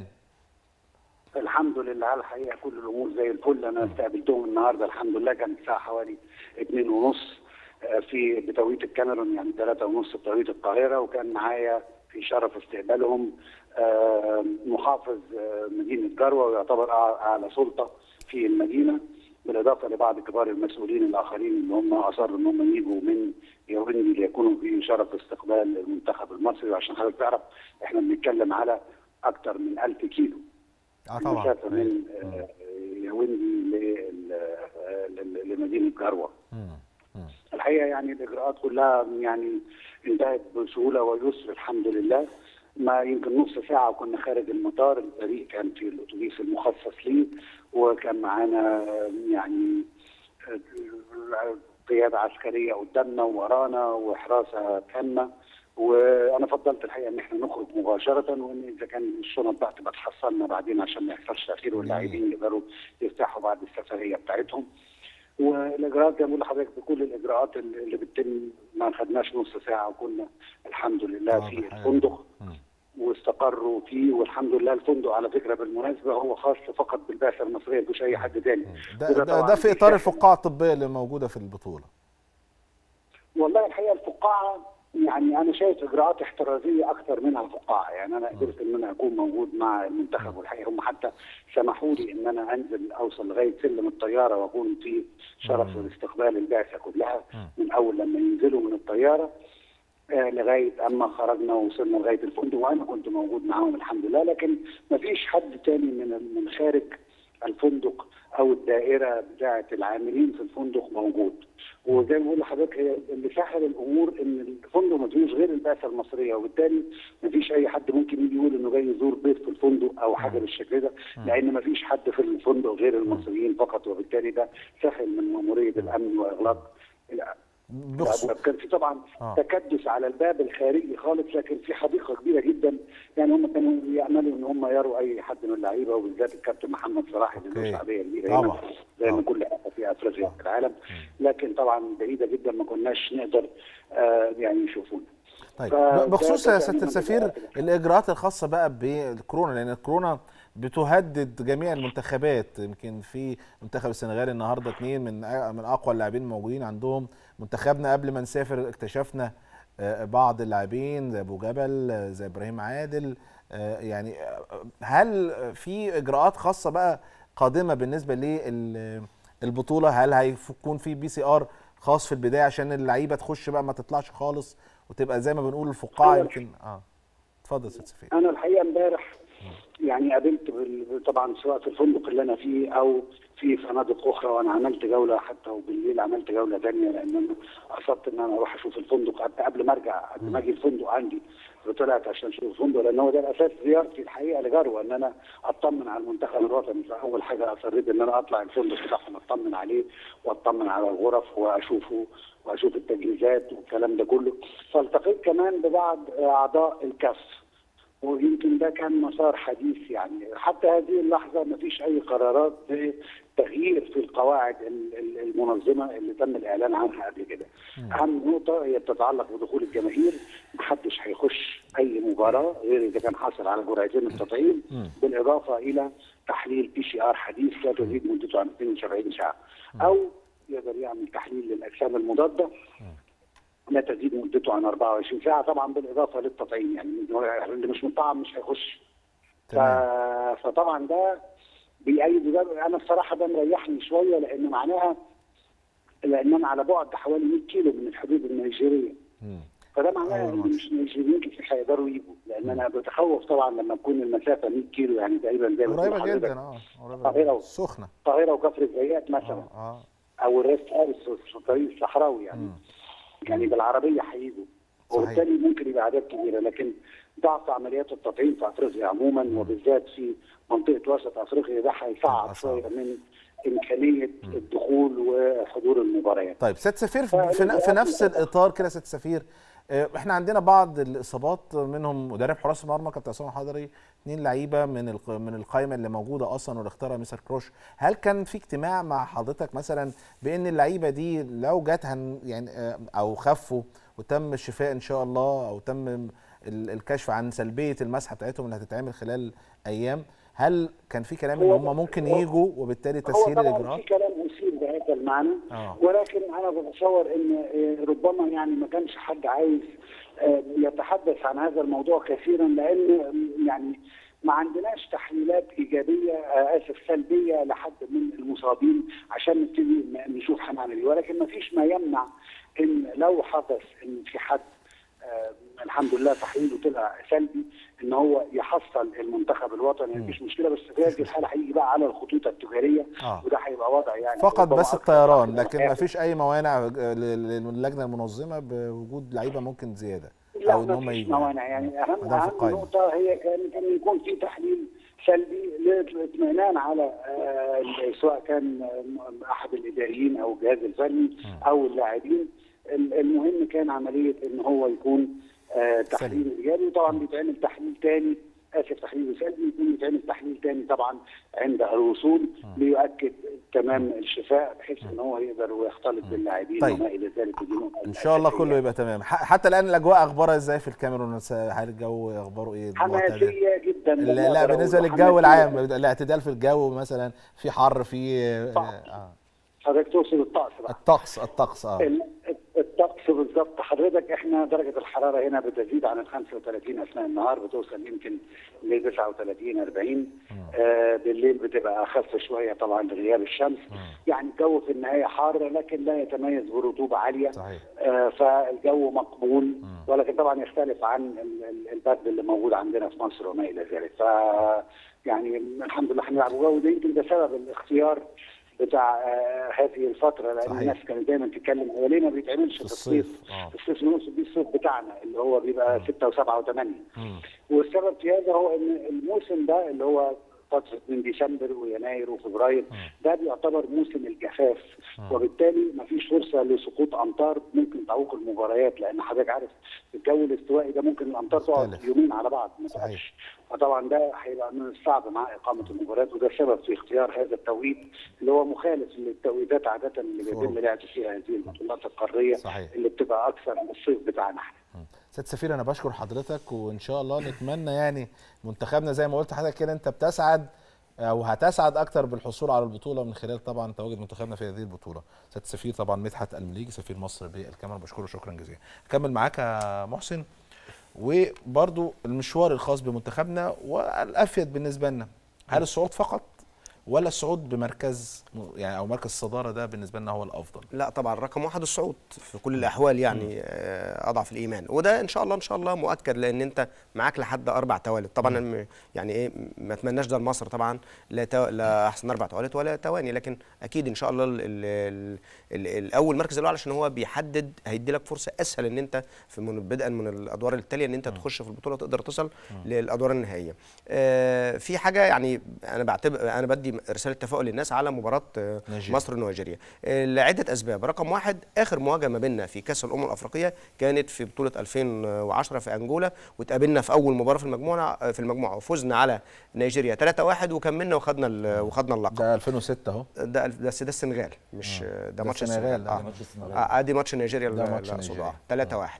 الحمد لله على الحقيقه كل الامور زي الفل انا استقبلتهم النهارده الحمد لله كانت الساعه حوالي اتنين ونص آه، في بتوقيت الكاميرون يعني ثلاثة ونص بتوقيت القاهره وكان معايا في شرف استقبالهم آه، محافظ آه، مدينه جروه ويعتبر أع- اعلى سلطه في المدينه بالاضافه لبعض كبار المسؤولين الاخرين اللي هم اصروا ان هم يجوا من يوروندي ليكونوا في شرف استقبال المنتخب المصري وعشان حضرتك تعرف احنا بنتكلم على اكثر من 1000 كيلو اه طبعا مسافه من آه، يوندي لل- آه، لل- لمدينه جروه مم. مم. الحقيقه يعني الاجراءات كلها يعني انتهت بسهوله ويسر الحمد لله ما يمكن نص ساعه وكنا خارج المطار الفريق كان في الاتوبيس المخصص ليه وكان معانا يعني آه، قياده عسكريه قدامنا وورانا وحراسه تامه وانا فضلت الحقيقه ان احنا نخرج مباشره وان اذا كان الشنط بقى تبقى تحصلنا بعدين عشان ما يحصلش تاخير واللاعبين يقدروا يرتاحوا بعد السفريه بتاعتهم والاجراءات زي ما بقول لحضرتك بكل الاجراءات اللي اللي بتتم ما خدناش نص ساعه وكنا الحمد لله واضح في يعني. الفندق مم. واستقروا فيه والحمد لله الفندق على فكره بالمناسبه هو خاص فقط بالبعثه المصريه مش اي حد تاني ده, وده ده, طبعاً ده في اطار بيسهل. الفقاعه الطبيه اللي موجوده في البطوله والله الحقيقه الفقاعه يعني انا شايف اجراءات احترازيه اكثر منها فقاعه يعني انا قدرت ان انا اكون موجود مع المنتخب والحقيقه هم حتى سمحوا لي ان انا انزل اوصل لغايه سلم الطياره واكون في شرف الاستقبال البعثه كلها من اول لما ينزلوا من الطياره آه، لغايه اما خرجنا ووصلنا لغايه الفندق وانا كنت موجود معاهم الحمد لله لكن ما فيش حد تاني من من خارج الفندق او الدائره بتاعه العاملين في الفندق موجود وزي ما بقول لحضرتك هي اللي سهل الامور ان الفندق ما فيهوش غير البعثه المصريه وبالتالي ما فيش اي حد ممكن يجي يقول انه جاي يزور بيت في الفندق او حاجه بالشكل ده لان ما فيش حد في الفندق غير المصريين فقط وبالتالي ده سهل من ماموريه الامن واغلاق بخصوص الابواب كان في طبعا آه. تكدس على الباب الخارجي خالص لكن في حديقه كبيره جدا يعني هم كانوا ياملوا ان هم يروا اي حد من اللعيبه وبالذات الكابتن محمد صلاح اللي له أوكي. شعبيه كبيره طبعا. هنا زي ما طبعا. كل حته في افريقيا في العالم لكن طبعا بعيده جدا ما كناش نقدر آه يعني يشوفونا طيب فده- بخصوص ده يا كان سياده من السفير الإجراءات الاجراءات الخاصه بقى بالكورونا لان الكورونا بتهدد جميع المنتخبات يمكن في منتخب السنغال النهارده اثنين من أ- من اقوى اللاعبين الموجودين عندهم منتخبنا قبل ما نسافر اكتشفنا آه، بعض اللاعبين زي ابو جبل آه، زي ابراهيم عادل آه، يعني آه، هل في اجراءات خاصه بقى قادمه بالنسبه للبطوله هل هيكون في بي سي ار خاص في البدايه عشان اللعيبه تخش بقى ما تطلعش خالص وتبقى زي ما بنقول الفقاعه هو يمكن اه اتفضل يا استاذ سفير انا الحقيقه امبارح يعني قابلت بال- طبعا سواء في الفندق اللي انا فيه او في فنادق اخرى وانا عملت جوله حتى وبالليل عملت جوله ثانيه لان انا قصدت ان انا اروح اشوف الفندق قبل- قبل ما ارجع قبل ما اجي الفندق عندي طلعت عشان اشوف الفندق لان هو ده الاساس زيارتي الحقيقه لجروه ان انا اطمن على المنتخب الوطني فاول حاجه اصريت ان انا اطلع الفندق بتاعهم اطمن عليه واطمن على الغرف واشوفه واشوف التجهيزات والكلام ده كله فالتقيت كمان ببعض اعضاء الكاف ويمكن ده كان مسار حديث يعني حتى هذه اللحظه ما فيش اي قرارات بتغيير في القواعد ال- ال- المنظمه اللي تم الاعلان عنها قبل كده. اهم نقطه هي بتتعلق بدخول الجماهير محدش هيخش اي مباراه غير اذا كان حاصل على جرعتين التطعيم بالاضافه الى تحليل بي سي ار حديث لا تزيد مدته عن 72 ساعه او يقدر يعمل تحليل للاجسام المضاده لا تزيد مدته عن 24 ساعه طبعا بالاضافه للتطعيم يعني اللي مش مطعم مش هيخش ف... تمام. فطبعا ده بيأيد ده انا الصراحه ده مريحني شويه لان معناها لان انا على بعد حوالي 100 كيلو من الحدود النيجيريه مم. فده معناه أول ان مرة. مش نيجيريين كتير هيقدروا يجوا لان انا بتخوف طبعا لما تكون المسافه 100 كيلو يعني تقريبا زي ما بتقول قريبه حضرتك جدا اه القاهرة قريبه و- سخنه القاهره وكفر الزيات مثلا اه اه او الريست ارس في الطريق الصحراوي يعني يعني بالعربيه هيجوا صحيح. وبالتالي ممكن يبقى اعداد كبيره لكن ضعف عمليات التطعيم في افريقيا عموما وبالذات في منطقه وسط افريقيا ده هيصعب هيبقى صعب. شويه من امكانيه الدخول وحضور المباريات. طيب سيد سفير في, في, في نفس الاطار كده سيد سفير آه، احنا عندنا بعض الاصابات منهم مدرب حراس المرمى كابتن عصام الحضري اثنين لعيبه من الق- من القائمه اللي موجوده اصلا واللي اختارها مستر كروش هل كان في اجتماع مع حضرتك مثلا بان اللعيبه دي لو جت هن يعني آه، او خفوا وتم الشفاء ان شاء الله او تم ال- الكشف عن سلبيه المسحه بتاعتهم اللي هتتعمل خلال ايام هل كان في كلام ان هم ممكن يجوا وبالتالي هو تسهيل طبعا الاجراءات في كلام مثير بهذا المعنى آه. ولكن انا بتصور ان آه، ربما يعني ما كانش حد عايز آه، يتحدث عن هذا الموضوع كثيرا لان آه، يعني ما عندناش تحليلات ايجابيه آه، اسف سلبيه لحد من المصابين عشان نبتدي ن- نشوف هنعمل ايه ولكن ما فيش ما يمنع ان لو حدث ان في حد آه، الحمد لله تحليله طلع سلبي ان هو يحصل المنتخب الوطني مفيش مشكله بس في هذه الحاله هيجي بقى على الخطوط التجاريه آه. وده هيبقى وضع يعني فقط ربما بس أكثر الطيران من لكن ما الآخر. فيش اي موانع ل- ل- للجنه المنظمه بوجود لعيبه ممكن زياده لا او ان ما هم فيش يجوا موانع يعني اهم ما دام في اهم القائمة. نقطه هي كانت ان يكون في تحليل سلبي للاطمئنان على آه، سواء كان آه، احد الاداريين او الجهاز الفني او اللاعبين ال- المهم كان عمليه ان هو يكون آه، تحليل ايجابي وطبعا بيتعمل تحليل ثاني اسف تحليل سلبي يكون يتعمل تحليل ثاني طبعا عند الوصول ليؤكد تمام الشفاء بحيث ان هو يقدر ويختلط باللاعبين طيب. وما الى ذلك ودي نقطة ان شاء الله أساسية. كله يبقى تمام ح- حتى الان الاجواء اخبارها ازاي في الكاميرون س- هل الجو اخباره ايه المعتدل؟ حماسيه جدا لا, لما لا أقدر بالنسبه أقول. للجو حماسية. العام الاعتدال في الجو مثلا في حر في آه حضرتك تقصد الطقس بقى الطقس الطقس اه ال- الطقس بالظبط حضرتك احنا درجه الحراره هنا بتزيد عن ال 35 اثناء النهار بتوصل يمكن ل 39 40 آه بالليل بتبقى اخف شويه طبعا لغياب الشمس يعني الجو في النهايه حار لكن لا يتميز برطوبه عاليه صحيح. آه فالجو مقبول ولكن طبعا يختلف عن ال- ال- البرد اللي موجود عندنا في مصر وما الى ذلك ف يعني الحمد لله هنلعب جو ده يمكن ده سبب الاختيار بتاع آه هذه الفتره لان صحيح. الناس كانت دايما تتكلم هو ليه ما بيتعملش في الصيف. الصيف آه. في الصيف نقصد بيه الصيف بتاعنا اللي هو بيبقى 6 و7 و8 والسبب في هذا هو ان الموسم ده اللي هو فتره من ديسمبر ويناير وفبراير ده بيعتبر موسم الجفاف وبالتالي ما فيش فرصه لسقوط امطار ممكن تعوق المباريات لان حضرتك عارف الجو الاستوائي ده ممكن الامطار تقعد مختلف. يومين على بعض ما صحيح. تقعدش فطبعا ده هيبقى من الصعب مع اقامه المباريات وده السبب في اختيار هذا التوقيت اللي هو مخالف للتوقيتات عاده اللي بيتم أوروبا. لعب فيها هذه البطولات القاريه صحيح. اللي بتبقى اكثر من الصيف بتاعنا احنا سيد سفير انا بشكر حضرتك وان شاء الله نتمنى يعني منتخبنا زي ما قلت لحضرتك كده انت بتسعد او هتسعد اكتر بالحصول على البطوله من خلال طبعا تواجد منتخبنا في هذه البطوله سيد السفير طبعا مدحت المليجي سفير مصر بالكاميرا بشكره شكرا جزيلا اكمل معاك يا محسن وبرضو المشوار الخاص بمنتخبنا والافيد بالنسبه لنا هل الصعود فقط ولا الصعود بمركز يعني او مركز الصداره ده بالنسبه لنا هو الافضل لا طبعا رقم واحد الصعود في كل الاحوال يعني آه، اضعف الايمان وده ان شاء الله ان شاء الله مؤكد لان انت معاك لحد اربع توالد طبعا م- يعني ايه ما اتمناش ده لمصر طبعا لا تو... لا احسن اربع توالد ولا تواني لكن اكيد ان شاء الله ال... ال... ال... ال... الاول مركز الاول عشان هو بيحدد هيدي لك فرصه اسهل ان انت في من بدءا من الادوار التاليه ان انت تخش في البطوله تقدر تصل للادوار النهائيه آه، في حاجه يعني انا بعتبر انا بدي رساله تفاؤل للناس على مباراه آه، نيجيريا. مصر ونيجيريا آه، لعده اسباب رقم واحد اخر مواجهه ما بيننا في كاس الامم الافريقيه كانت في بطوله 2010 في انجولا واتقابلنا في اول مباراه في المجموعه في المجموعه وفزنا على نيجيريا 3-1 وكملنا وخدنا ال- وخدنا اللقب ده 2006 اهو ده بس ده السنغال مش آه، ده ده ماتش السنغال، السنغال ده اه ماتش السنغال. آه، ادي ماتش نيجيريا ده اللي ماتش اللي أقصده. نيجيريا. اه 3 1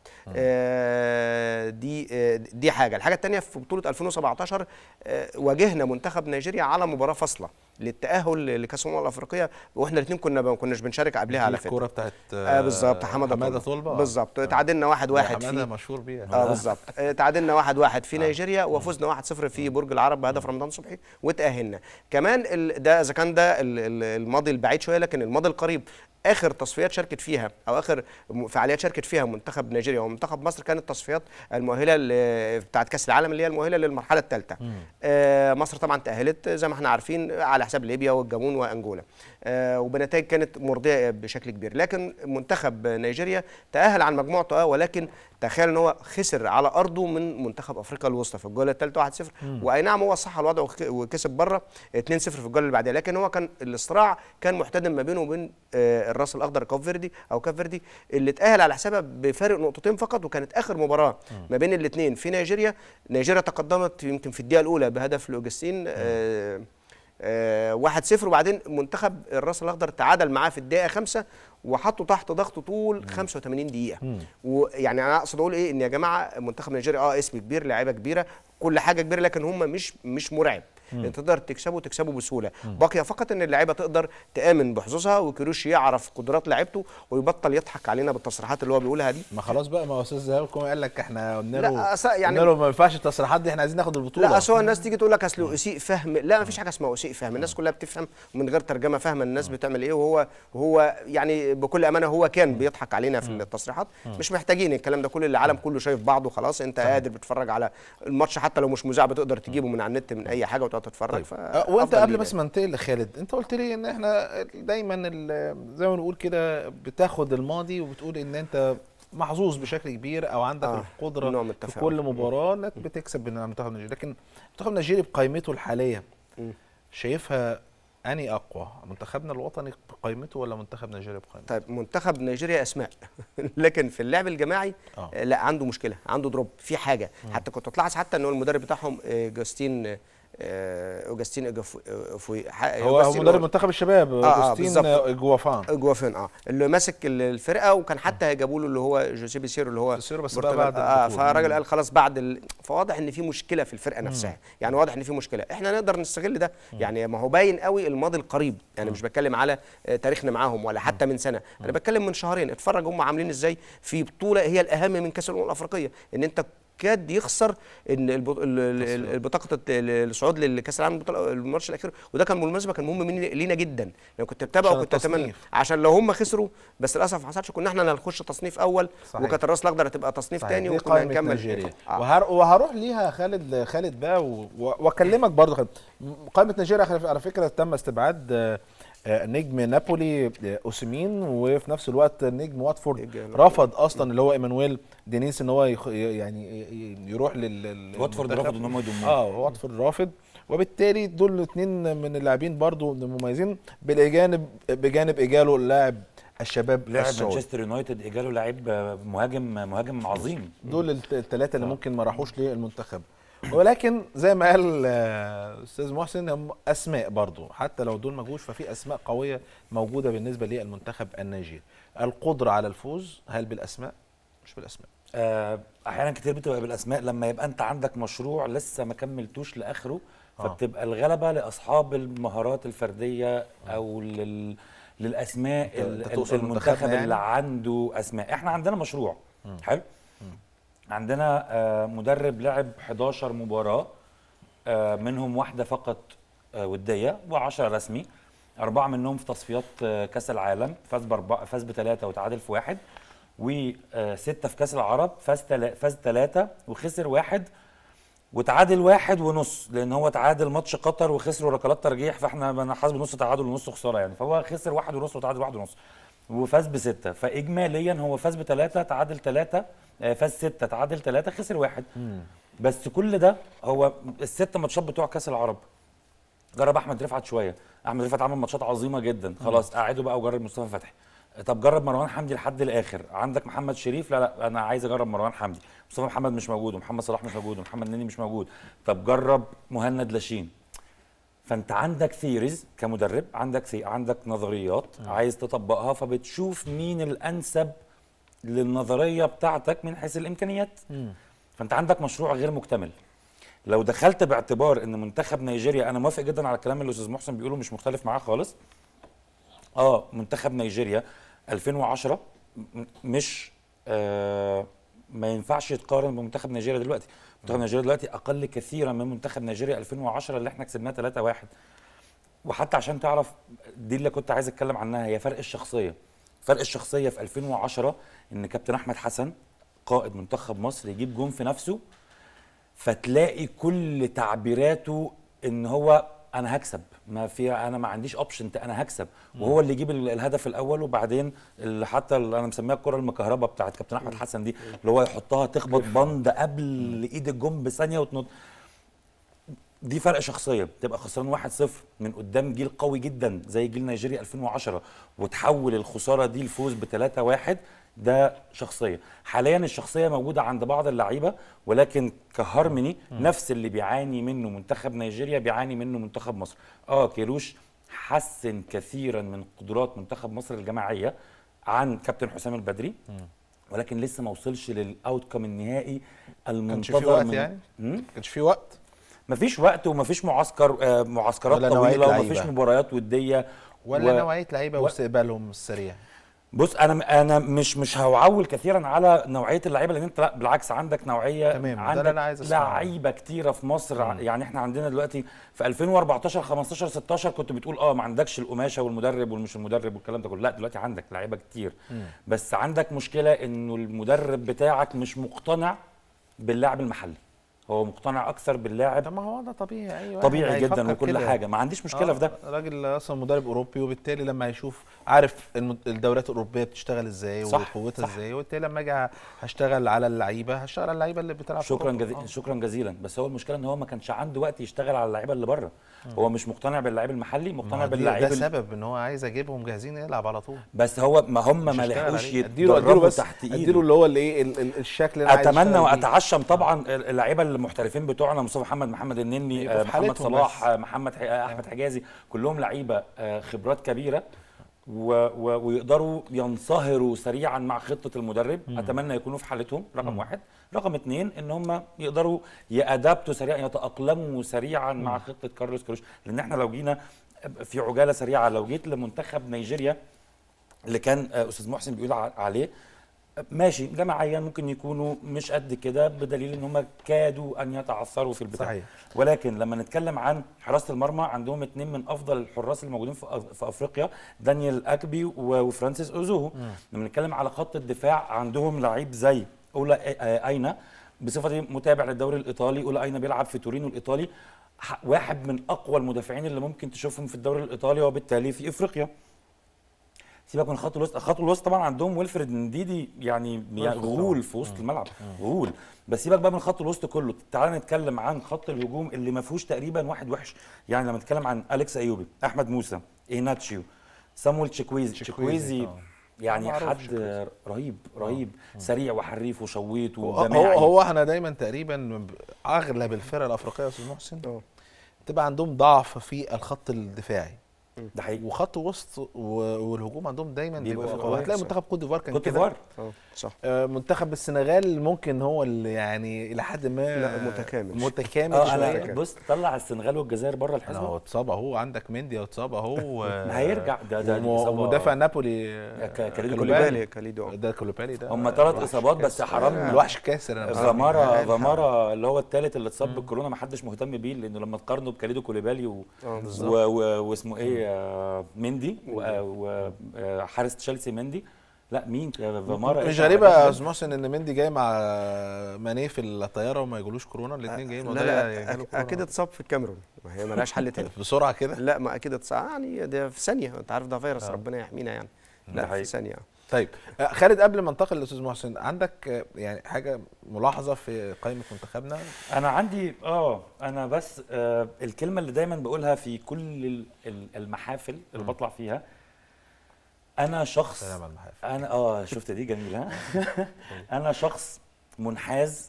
آه دي آه دي حاجه الحاجه الثانيه في بطوله 2017 آه واجهنا منتخب نيجيريا على مباراه فاصله للتاهل لكاس الامم الافريقيه واحنا الاثنين كنا ما كناش بنشارك قبلها على فكره الكوره بتاعت آه بالظبط حماده حماده طلبه طلبه بالظبط تعادلنا واحد واحد حماده في مشهور بيها اه بالظبط آه، تعادلنا واحد واحد في نيجيريا وفزنا واحد صفر في برج العرب بهدف رمضان صبحي وتأهلنا كمان ال- ده اذا كان ده ال- ال- الماضي البعيد شويه لكن الماضي القريب اخر تصفيات شاركت فيها او اخر م- فعاليات شاركت فيها منتخب نيجيريا ومنتخب مصر كانت تصفيات المؤهله ل- بتاعت كاس العالم اللي هي المؤهله للمرحله الثالثه آه مصر طبعا تاهلت زي ما احنا عارفين على حساب ليبيا والجابون وانجولا آه وبنتائج كانت مرضيه بشكل كبير لكن منتخب نيجيريا تاهل عن مجموعته اه ولكن تخيل ان هو خسر على ارضه من منتخب افريقيا الوسطى في الجوله الثالثه 1-0 واي نعم هو صح الوضع وك- وكسب بره 2-0 في الجوله اللي بعدها لكن هو كان الصراع كان محتدم ما بينه وبين آه، الراس الاخضر كاب فيردي او كاب فيردي اللي اتاهل على حسابها بفارق نقطتين فقط وكانت اخر مباراه ما بين الاثنين في نيجيريا نيجيريا تقدمت يمكن في الدقيقه الاولى بهدف لاوجستين آه، آه، واحد صفر وبعدين منتخب الراس الاخضر تعادل معاه في الدقيقه خمسة وحطوا تحت ضغط طول 85 دقيقه ويعني انا اقصد اقول ايه ان يا جماعه منتخب نيجيريا اه اسم كبير لعيبه كبيره كل حاجه كبيره لكن هم مش مش مرعب انت تقدر تكسبه تكسبه بسهوله بقي فقط ان اللعيبه تقدر تامن بحظوظها وكيروش يعرف قدرات لعيبته ويبطل يضحك علينا بالتصريحات اللي هو بيقولها دي ما خلاص بقى ما هو استاذ زهير كومي قال لك احنا قلنا لا، له أصل يعني- قلنا له ما ينفعش التصريحات دي احنا عايزين ناخد البطوله لا اصل هو الناس تيجي تقول لك اصل اسيء فهم لا ما فيش حاجه اسمها اسيء فهم الناس كلها بتفهم من غير ترجمه فاهمه الناس بتعمل ايه وهو وهو يعني بكل امانه هو كان بيضحك علينا في التصريحات مش محتاجين الكلام ده كل العالم كله شايف بعضه خلاص انت قادر بتتفرج على الماتش حتى لو مش مذاع بتقدر تجيبه من على النت من اي حاجه وتقعد تتفرج طيب ف أه، وانت قبل بس ما انتقل لخالد انت قلت لي ان احنا دايما ال- زي ما بنقول كده بتاخد الماضي وبتقول ان انت محظوظ بشكل كبير او عندك آه، القدره نوع من في التفاؤل. كل مباراه انك بتكسب من منتخب نيجيريا لكن منتخب نيجيريا بقائمته الحاليه شايفها اني اقوى منتخبنا الوطني بقائمته ولا منتخب نيجيريا بقائمته طيب منتخب نيجيريا اسماء لكن في اللعب الجماعي آه. آه. لا عنده مشكله عنده دروب في حاجه حتى كنت تلاحظ حتى ان هو المدرب بتاعهم آه، جاستين آه، اوجستين إجوف- إجوفوي- ح- هو هو أوجستين مدرب منتخب الشباب آه، آه، اوجستين بالظبط. جوافان جوافين اه اللي ماسك ال- الفرقه وكان حتى هيجابوا له اللي هو جوزيه بيسيرو اللي هو بيسيرو بس بقى برتغال. بعد اه البطولة. فالراجل قال خلاص بعد ال... فواضح ان في مشكله في الفرقه نفسها يعني واضح ان في مشكله احنا نقدر نستغل ده يعني ما هو باين قوي الماضي القريب يعني مش بتكلم على آه، تاريخنا معاهم ولا حتى من سنه انا بتكلم من شهرين اتفرج هم عاملين ازاي في بطوله هي الاهم من كاس الامم الافريقيه ان انت كاد يخسر ان البط- ال- ال- ال- بطاقه الت- ال- الصعود لكاس العالم البطولة- الماتش الاخير وده كان بالمناسبه كان مهم مني- لينا جدا لو كنت بتابعه عشان وكنت اتمنى التصنيف. عشان لو هم خسروا بس للاسف ما حصلش كنا احنا اللي هنخش تصنيف اول صحيح. وكانت الراس الاخضر هتبقى تصنيف صحيح، تاني دي وكنا قائمة هنكمل نيجيريا آه. وهر... وهروح ليها خالد خالد بقى و... و- واكلمك برضه خالد. م- قائمة نيجيريا على على فكرة تم استبعاد آه، آه، نجم نابولي آه، اوسيمين وفي نفس الوقت نجم واتفورد نجم رفض اصلا اللي هو ايمانويل دينيس ان هو يخ... يعني ي- ي- يروح لل لل- واتفورد للمنتخب. رفض ان هم يضموه اه واتفورد رافض وبالتالي دول الاثنين من اللاعبين برضو مميزين بالاجانب بجانب اجاله اللاعب الشباب لاعب السعودي مانشستر يونايتد اجاله لعيب آه، مهاجم مهاجم عظيم دول الثلاثه اللي ممكن ما راحوش للمنتخب ولكن زي ما قال آه، استاذ محسن هم اسماء برضو حتى لو دول ما جوش ففي اسماء قويه موجوده بالنسبه للمنتخب النيجيري القدره على الفوز هل بالاسماء مش بالاسماء آه، احيانا كتير بتبقى بالاسماء لما يبقى انت عندك مشروع لسه ما كملتوش لاخره آه. فبتبقى الغلبه لاصحاب المهارات الفرديه او لل للاسماء أنت- ال- أنت تقصد المنتخب منتخبنا يعني؟ اللي عنده اسماء احنا عندنا مشروع حلو عندنا آه، مدرب لعب 11 مباراه آه، منهم واحده فقط آه، وديه و10 رسمي اربعه منهم في تصفيات آه، كاس العالم فاز باربعه فاز بثلاثه وتعادل في واحد وسته في كاس العرب فاز تلا فاز ثلاثه وخسر واحد وتعادل واحد ونص لان هو تعادل ماتش قطر وخسروا ركلات ترجيح فاحنا انا حاسب نص تعادل ونص خساره يعني فهو خسر واحد ونص وتعادل واحد ونص وفاز بسته فاجماليا هو فاز بثلاثه تعادل ثلاثه آه، فاز سته تعادل ثلاثه خسر واحد بس كل ده هو الست ماتشات بتوع كاس العرب جرب احمد رفعت شويه احمد رفعت عمل ماتشات عظيمه جدا خلاص قعده بقى وجرب مصطفى فتحي طب جرب مروان حمدي لحد الاخر عندك محمد شريف لا لا انا عايز اجرب مروان حمدي مصطفى محمد مش موجود ومحمد صلاح مش موجود ومحمد نني مش موجود طب جرب مهند لاشين فانت عندك ثيريز كمدرب عندك ثي... عندك نظريات عايز تطبقها فبتشوف مين الانسب للنظريه بتاعتك من حيث الامكانيات فانت عندك مشروع غير مكتمل لو دخلت باعتبار ان منتخب نيجيريا انا موافق جدا على الكلام اللي الاستاذ محسن بيقوله مش مختلف معاه خالص اه منتخب نيجيريا 2010 م- مش آه ما ينفعش يتقارن بمنتخب نيجيريا دلوقتي منتخب نيجيريا دلوقتي اقل كثيرا من منتخب نيجيريا 2010 اللي احنا كسبناه 3-1 وحتى عشان تعرف دي اللي كنت عايز اتكلم عنها هي فرق الشخصيه فرق الشخصيه في 2010 ان كابتن احمد حسن قائد منتخب مصر يجيب جون في نفسه فتلاقي كل تعبيراته ان هو انا هكسب ما في انا ما عنديش اوبشن انا هكسب وهو اللي يجيب ال- الهدف الاول وبعدين اللي حتى اللي انا مسميها الكره المكهربه بتاعت كابتن احمد حسن دي اللي هو يحطها تخبط بند قبل ايد الجون بثانيه وتنط دي فرق شخصيه تبقى خسران 1-0 من قدام جيل قوي جدا زي جيل نيجيريا 2010 وتحول الخساره دي لفوز ب 3-1 ده شخصيه حاليا الشخصيه موجوده عند بعض اللعيبه ولكن كهارموني نفس اللي بيعاني منه منتخب نيجيريا بيعاني منه منتخب مصر اه كيروش حسن كثيرا من قدرات منتخب مصر الجماعيه عن كابتن حسام البدري ولكن لسه ما وصلش للاوتكم النهائي كانش المنتظر في وقت من- يعني مم؟ كانش في وقت مفيش وقت ومفيش معسكر آه، معسكرات ولا نوعية طويله ومفيش لعيبة. مباريات وديه ولا و- نوعيه لعيبه و- واستقبالهم السريع بص انا انا مش مش هعول كثيرا على نوعيه اللعيبه لان انت لا بالعكس عندك نوعيه تمام، ده اللي عندك أنا عايز أسمعه. لعيبه كتيره في مصر ع- يعني احنا عندنا دلوقتي في 2014 15 16 كنت بتقول اه ما عندكش القماشه والمدرب والمش المدرب والكلام ده كله لا دلوقتي عندك لعيبه كتير بس عندك مشكله انه المدرب بتاعك مش مقتنع باللاعب المحلي هو مقتنع اكثر باللاعب طب ما هو ده طبيعي ايوه طبيعي جدا وكل حاجه ما عنديش مشكله في ده راجل اصلا مدرب اوروبي وبالتالي لما يشوف عارف الم- الدوريات الاوروبيه بتشتغل ازاي صح، وقوتها صح. ازاي وبالتالي لما اجي هشتغل على اللعيبه هشتغل على اللعيبه اللي بتلعب في شكرا أوروبا. جزيلا آه. شكرا جزيلا بس هو المشكله ان هو ما كانش عنده وقت يشتغل على اللعيبه اللي بره هو مش مقتنع باللعيب المحلي ما مقتنع هو دي- باللعيب ده ال- سبب ان هو عايز اجيبهم جاهزين يلعب على طول بس هو ما هم مش ما هشتغل لحقوش عليه. اديله اديله يتدربوا بس تحت اديله ايده اللي هو الايه ال- ال- الشكل اللي أنا عايز اتمنى أشتغل بيه. واتعشم طبعا اللعيبه المحترفين بتوعنا مصطفى محمد محمد النني يبقوا آه، في محمد حالتهم صلاح بس. آه، محمد ح- آه، احمد حجازي كلهم لعيبه آه، خبرات كبيره و و ويقدروا ينصهروا سريعا مع خطه المدرب اتمنى يكونوا في حالتهم رقم واحد رقم اثنين ان هم يقدروا يادابتوا سريعا يتاقلموا سريعا مع خطه كارلوس كروش لان احنا لو جينا في عجاله سريعه لو جيت لمنتخب نيجيريا اللي كان آه، استاذ محسن بيقول ع- عليه ماشي جماعيا ممكن يكونوا مش قد كده بدليل ان هم كادوا ان يتعثروا في البتاع صحيح. ولكن لما نتكلم عن حراسه المرمى عندهم اتنين من افضل الحراس الموجودين في أف- في افريقيا دانيال اكبي و- وفرانسيس اوزوهو لما نتكلم على خط الدفاع عندهم لعيب زي اولا آ- آ- اينا بصفتي متابع للدوري الايطالي اولا اينا بيلعب في تورينو الايطالي ح- واحد من اقوى المدافعين اللي ممكن تشوفهم في الدوري الايطالي وبالتالي في افريقيا سيبك من خط الوسط خط الوسط طبعا عندهم ويلفريد نديدي يعني يعني غول في وسط الملعب غول بس سيبك بقى من خط الوسط كله تعال نتكلم عن خط الهجوم اللي ما فيهوش تقريبا واحد وحش يعني لما نتكلم عن اليكس ايوبي احمد موسى ايناتشيو صامويل تشيكويزي تشيكويزي آه. يعني معروف حد تشيكويزي. رهيب رهيب سريع وحريف وشويت هو وجماعي هو احنا دايما تقريبا ب- اغلب الفرق الافريقيه يا استاذ محسن تبقى عندهم ضعف في الخط الدفاعي ده حقيقي وخط وسط و- والهجوم عندهم دايما بيبقوا بيبقى في قوي. قوة. هتلاقي منتخب كوت ديفوار كان كوت كده ديفوار اه صح آه، منتخب السنغال ممكن هو اللي يعني الى حد ما لا، متكامل. متكامل اه شويه انا بص طلع السنغال والجزائر بره انا الحزب هو اتصاب اهو عندك مندي اتصاب اهو ما هيرجع ده ده وم- الإصابة- ومدافع نابولي ك- كاليدو كولوبالي. كوليبالي كاليدو ده كولوبالي ده هم ثلاث اصابات بس حرام الوحش كاسر انا بصراحة. فامارا فامارا اللي هو الثالث اللي اتصاب بالكورونا ما حدش مهتم بيه لانه لما تقارنه بكاليدو كوليبالي و... اه و... بالظبط و... واسمه ايه آه، مندي وحارس تشيلسي مندي لا مين آه، فامارا مش إيه؟ غريبه يا استاذ محسن ان مندي جاي مع ماني في الطياره وما يجولوش كورونا الاثنين جايين لا وده لا يجيله أك- كورونا. اكيد اتصاب في الكاميرون وهي ملهاش حل تاني بسرعه كده لا ما اكيد اتصاب يعني ده في ثانيه انت عارف ده فيروس آه. ربنا يحمينا يعني ده لا في حقيقي. ثانيه طيب آه، خالد قبل ما انتقل للاستاذ محسن عندك آه، يعني حاجه ملاحظه في قائمه منتخبنا انا عندي اه انا بس آه الكلمه اللي دايما بقولها في كل ال- ال- المحافل اللي بطلع فيها انا شخص سلام على المحافل انا اه شفت دي جميله ها؟ انا شخص منحاز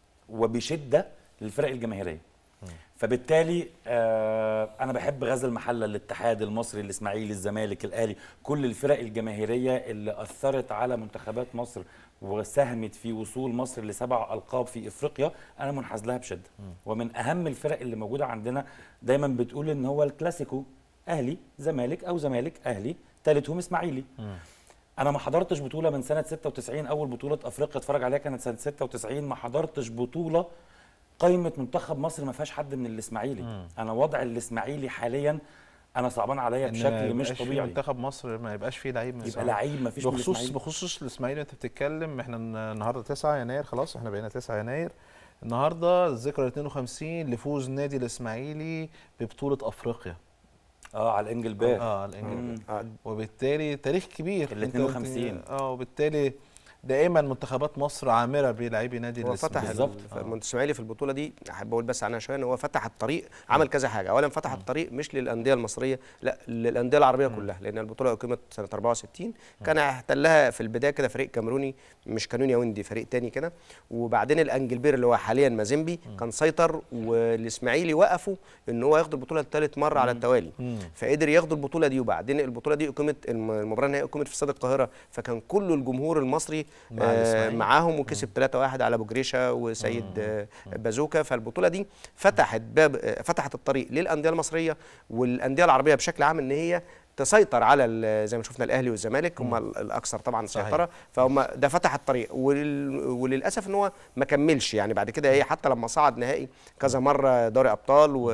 وبشده للفرق الجماهيريه فبالتالي آه انا بحب غزل المحله الاتحاد المصري الاسماعيلي الزمالك الاهلي كل الفرق الجماهيريه اللي اثرت على منتخبات مصر وساهمت في وصول مصر لسبع القاب في افريقيا انا منحاز لها بشده ومن اهم الفرق اللي موجوده عندنا دايما بتقول ان هو الكلاسيكو اهلي زمالك او زمالك اهلي ثالثهم اسماعيلي انا ما حضرتش بطوله من سنه 96 اول بطوله افريقيا اتفرج عليها كانت سنه 96 ما حضرتش بطوله قائمه منتخب مصر ما فيهاش حد من الاسماعيلي انا وضع الاسماعيلي حاليا انا صعبان عليا إن ما بشكل مش يبقاش في طبيعي منتخب مصر ما يبقاش فيه لعيب من يبقى الإسماعيلي. لعيب ما فيش من بخصوص الاسماعيلي بخصوص الاسماعيلي انت بتتكلم احنا الن- النهارده 9 يناير خلاص احنا بقينا 9 يناير النهارده الذكرى 52 لفوز نادي الاسماعيلي ببطوله افريقيا اه على الانجل باب اه الانجليزي مم. آه، وبالتالي تاريخ كبير ال أنت 52. قلت- اه وبالتالي دائما منتخبات مصر عامره بلاعبي نادي هو فتح الاسماعيلي بالظبط. ال- الاسماعيلي في البطوله دي احب اقول بس عنها شويه ان هو فتح الطريق عمل كذا حاجه اولا فتح الطريق مش للانديه المصريه لا للانديه العربيه كلها لان البطوله اقيمت سنه 64 كان احتلها في البدايه كده فريق كاميروني مش كانون ياوندي فريق تاني كده وبعدين الانجلبير اللي هو حاليا مازيمبي كان سيطر والاسماعيلي وقفوا ان هو ياخد البطوله لثالث مره على التوالي فقدر ياخدوا البطوله دي وبعدين البطوله دي اقيمت الم- المباراه النهائيه اقيمت في استاد القاهره فكان كل الجمهور المصري مع آه الإسماعيلي. معاهم وكسب 3-1 على ابو جريشه وسيد آه بازوكا فالبطوله دي فتحت باب آه، فتحت الطريق للانديه المصريه والانديه العربيه بشكل عام ان هي تسيطر على ال- زي ما شفنا الاهلي والزمالك هم ال- الاكثر طبعا صحيح. سيطره فهم ده فتح الطريق ولل وللاسف ان هو ما كملش يعني بعد كده ايه حتى لما صعد نهائي كذا مره دوري ابطال و...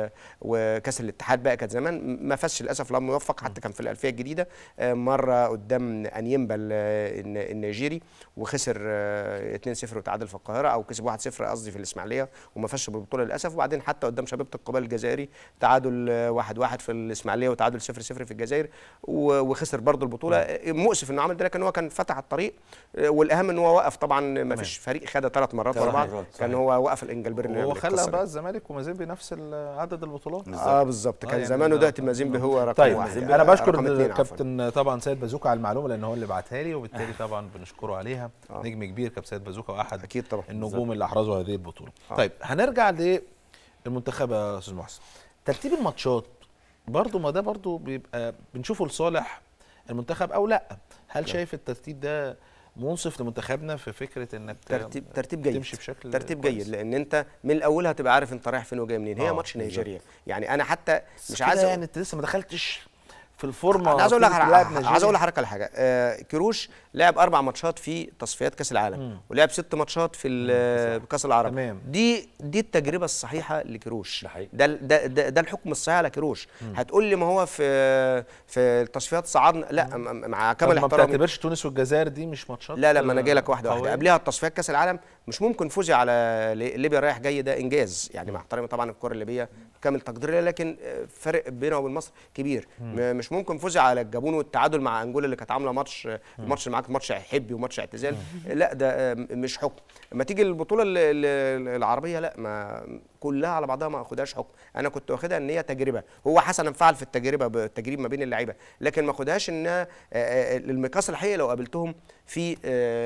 وكاس الاتحاد بقى كانت زمان ما فازش للاسف لم يوفق حتى كان في الالفيه الجديده آه، مره قدام انيمبا ال- الن- النيجيري وخسر آه، 2-0 وتعادل في القاهره او كسب 1-0 قصدي في الاسماعيليه وما فازش بالبطوله للاسف وبعدين حتى قدام شبيبه القبال الجزائري تعادل آه، 1-1 في الاسماعيليه وتعادل 0-0 في الجزائر و- وخسر برضه البطوله آه، مؤسف انه عمل ده لكن هو كان فتح الطريق آه، والاهم ان هو وقف طبعا ما فيش فريق خدها ثلاث مرات ورا ثلاث بعض مرات، كان صحيح. هو وقف الانجلبير إنه يعمل وخلى القصة بقى دي. الزمالك ومازيمبي نفس ال- عدد البطولات اه بالظبط آه، كان يعني زمان ده- ودلوقتي مازيمبي هو رقم طيب واحد انا بشكر رقم اتنين عفواً. كابتن طبعا سيد بازوكا على المعلومه لان هو اللي بعتها لي وبالتالي طبعا بنشكره عليها آه. نجم كبير كابتن سيد بازوكا واحد اكيد طبعا النجوم اللي احرزوا هذه البطوله آه. طيب هنرجع للمنتخب يا استاذ محسن ترتيب الماتشات برضو ما ده برضو بيبقى بنشوفه لصالح المنتخب او لا هل شايف الترتيب ده منصف لمنتخبنا في فكره انك ترتيب ترتيب جيد تمشي بشكل ترتيب كويس؟ جيد لان انت من الاول هتبقى عارف انت رايح فين وجاي منين هي آه، ماتش بالظبط. نيجيريا يعني انا حتى مش مش عايز عايز يعني انت لسه ما دخلتش في الفورمه انا عايز اقول لك تيجي على تلعب عايز نيجيريا. اقول لحضرتك على حاجه آه كروش لعب اربع ماتشات في تصفيات كاس العالم ولعب ست ماتشات في ال- كاس العرب تمام. دي دي التجربه الصحيحه لكروش ده حقيقي. ده ال- ده ده, ده الحكم الصحيح على كروش هتقول لي ما هو في في التصفيات صعدنا لا م- م- مع طب كامل ما احترامي بتعتبرش تونس والجزائر دي مش ماتشات لا لا ما انا جاي لك واحده قوية؟ واحده قبلها التصفيات كاس العالم مش ممكن فوزي على لي- ليبيا رايح جاي ده انجاز يعني مع احترامي طبعا الكره الليبيه كامل تقديري لها، لكن آه، فرق بينها وبين مصر كبير م- مش مش ممكن فوزي على الجابون والتعادل مع انجولا اللي كانت عامله ماتش الماتش اللي معاك ماتش حبي وماتش اعتزال لا ده آه، مش حكم لما تيجي البطوله ال- ال- العربيه لا ما كلها على بعضها ما اخدهاش حكم انا كنت واخدها ان هي تجربه هو حسنا فعل في التجربه بالتجريب ما بين اللعيبه لكن ما اخدهاش انها آه، آه، المقياس الحقيقي لو قابلتهم في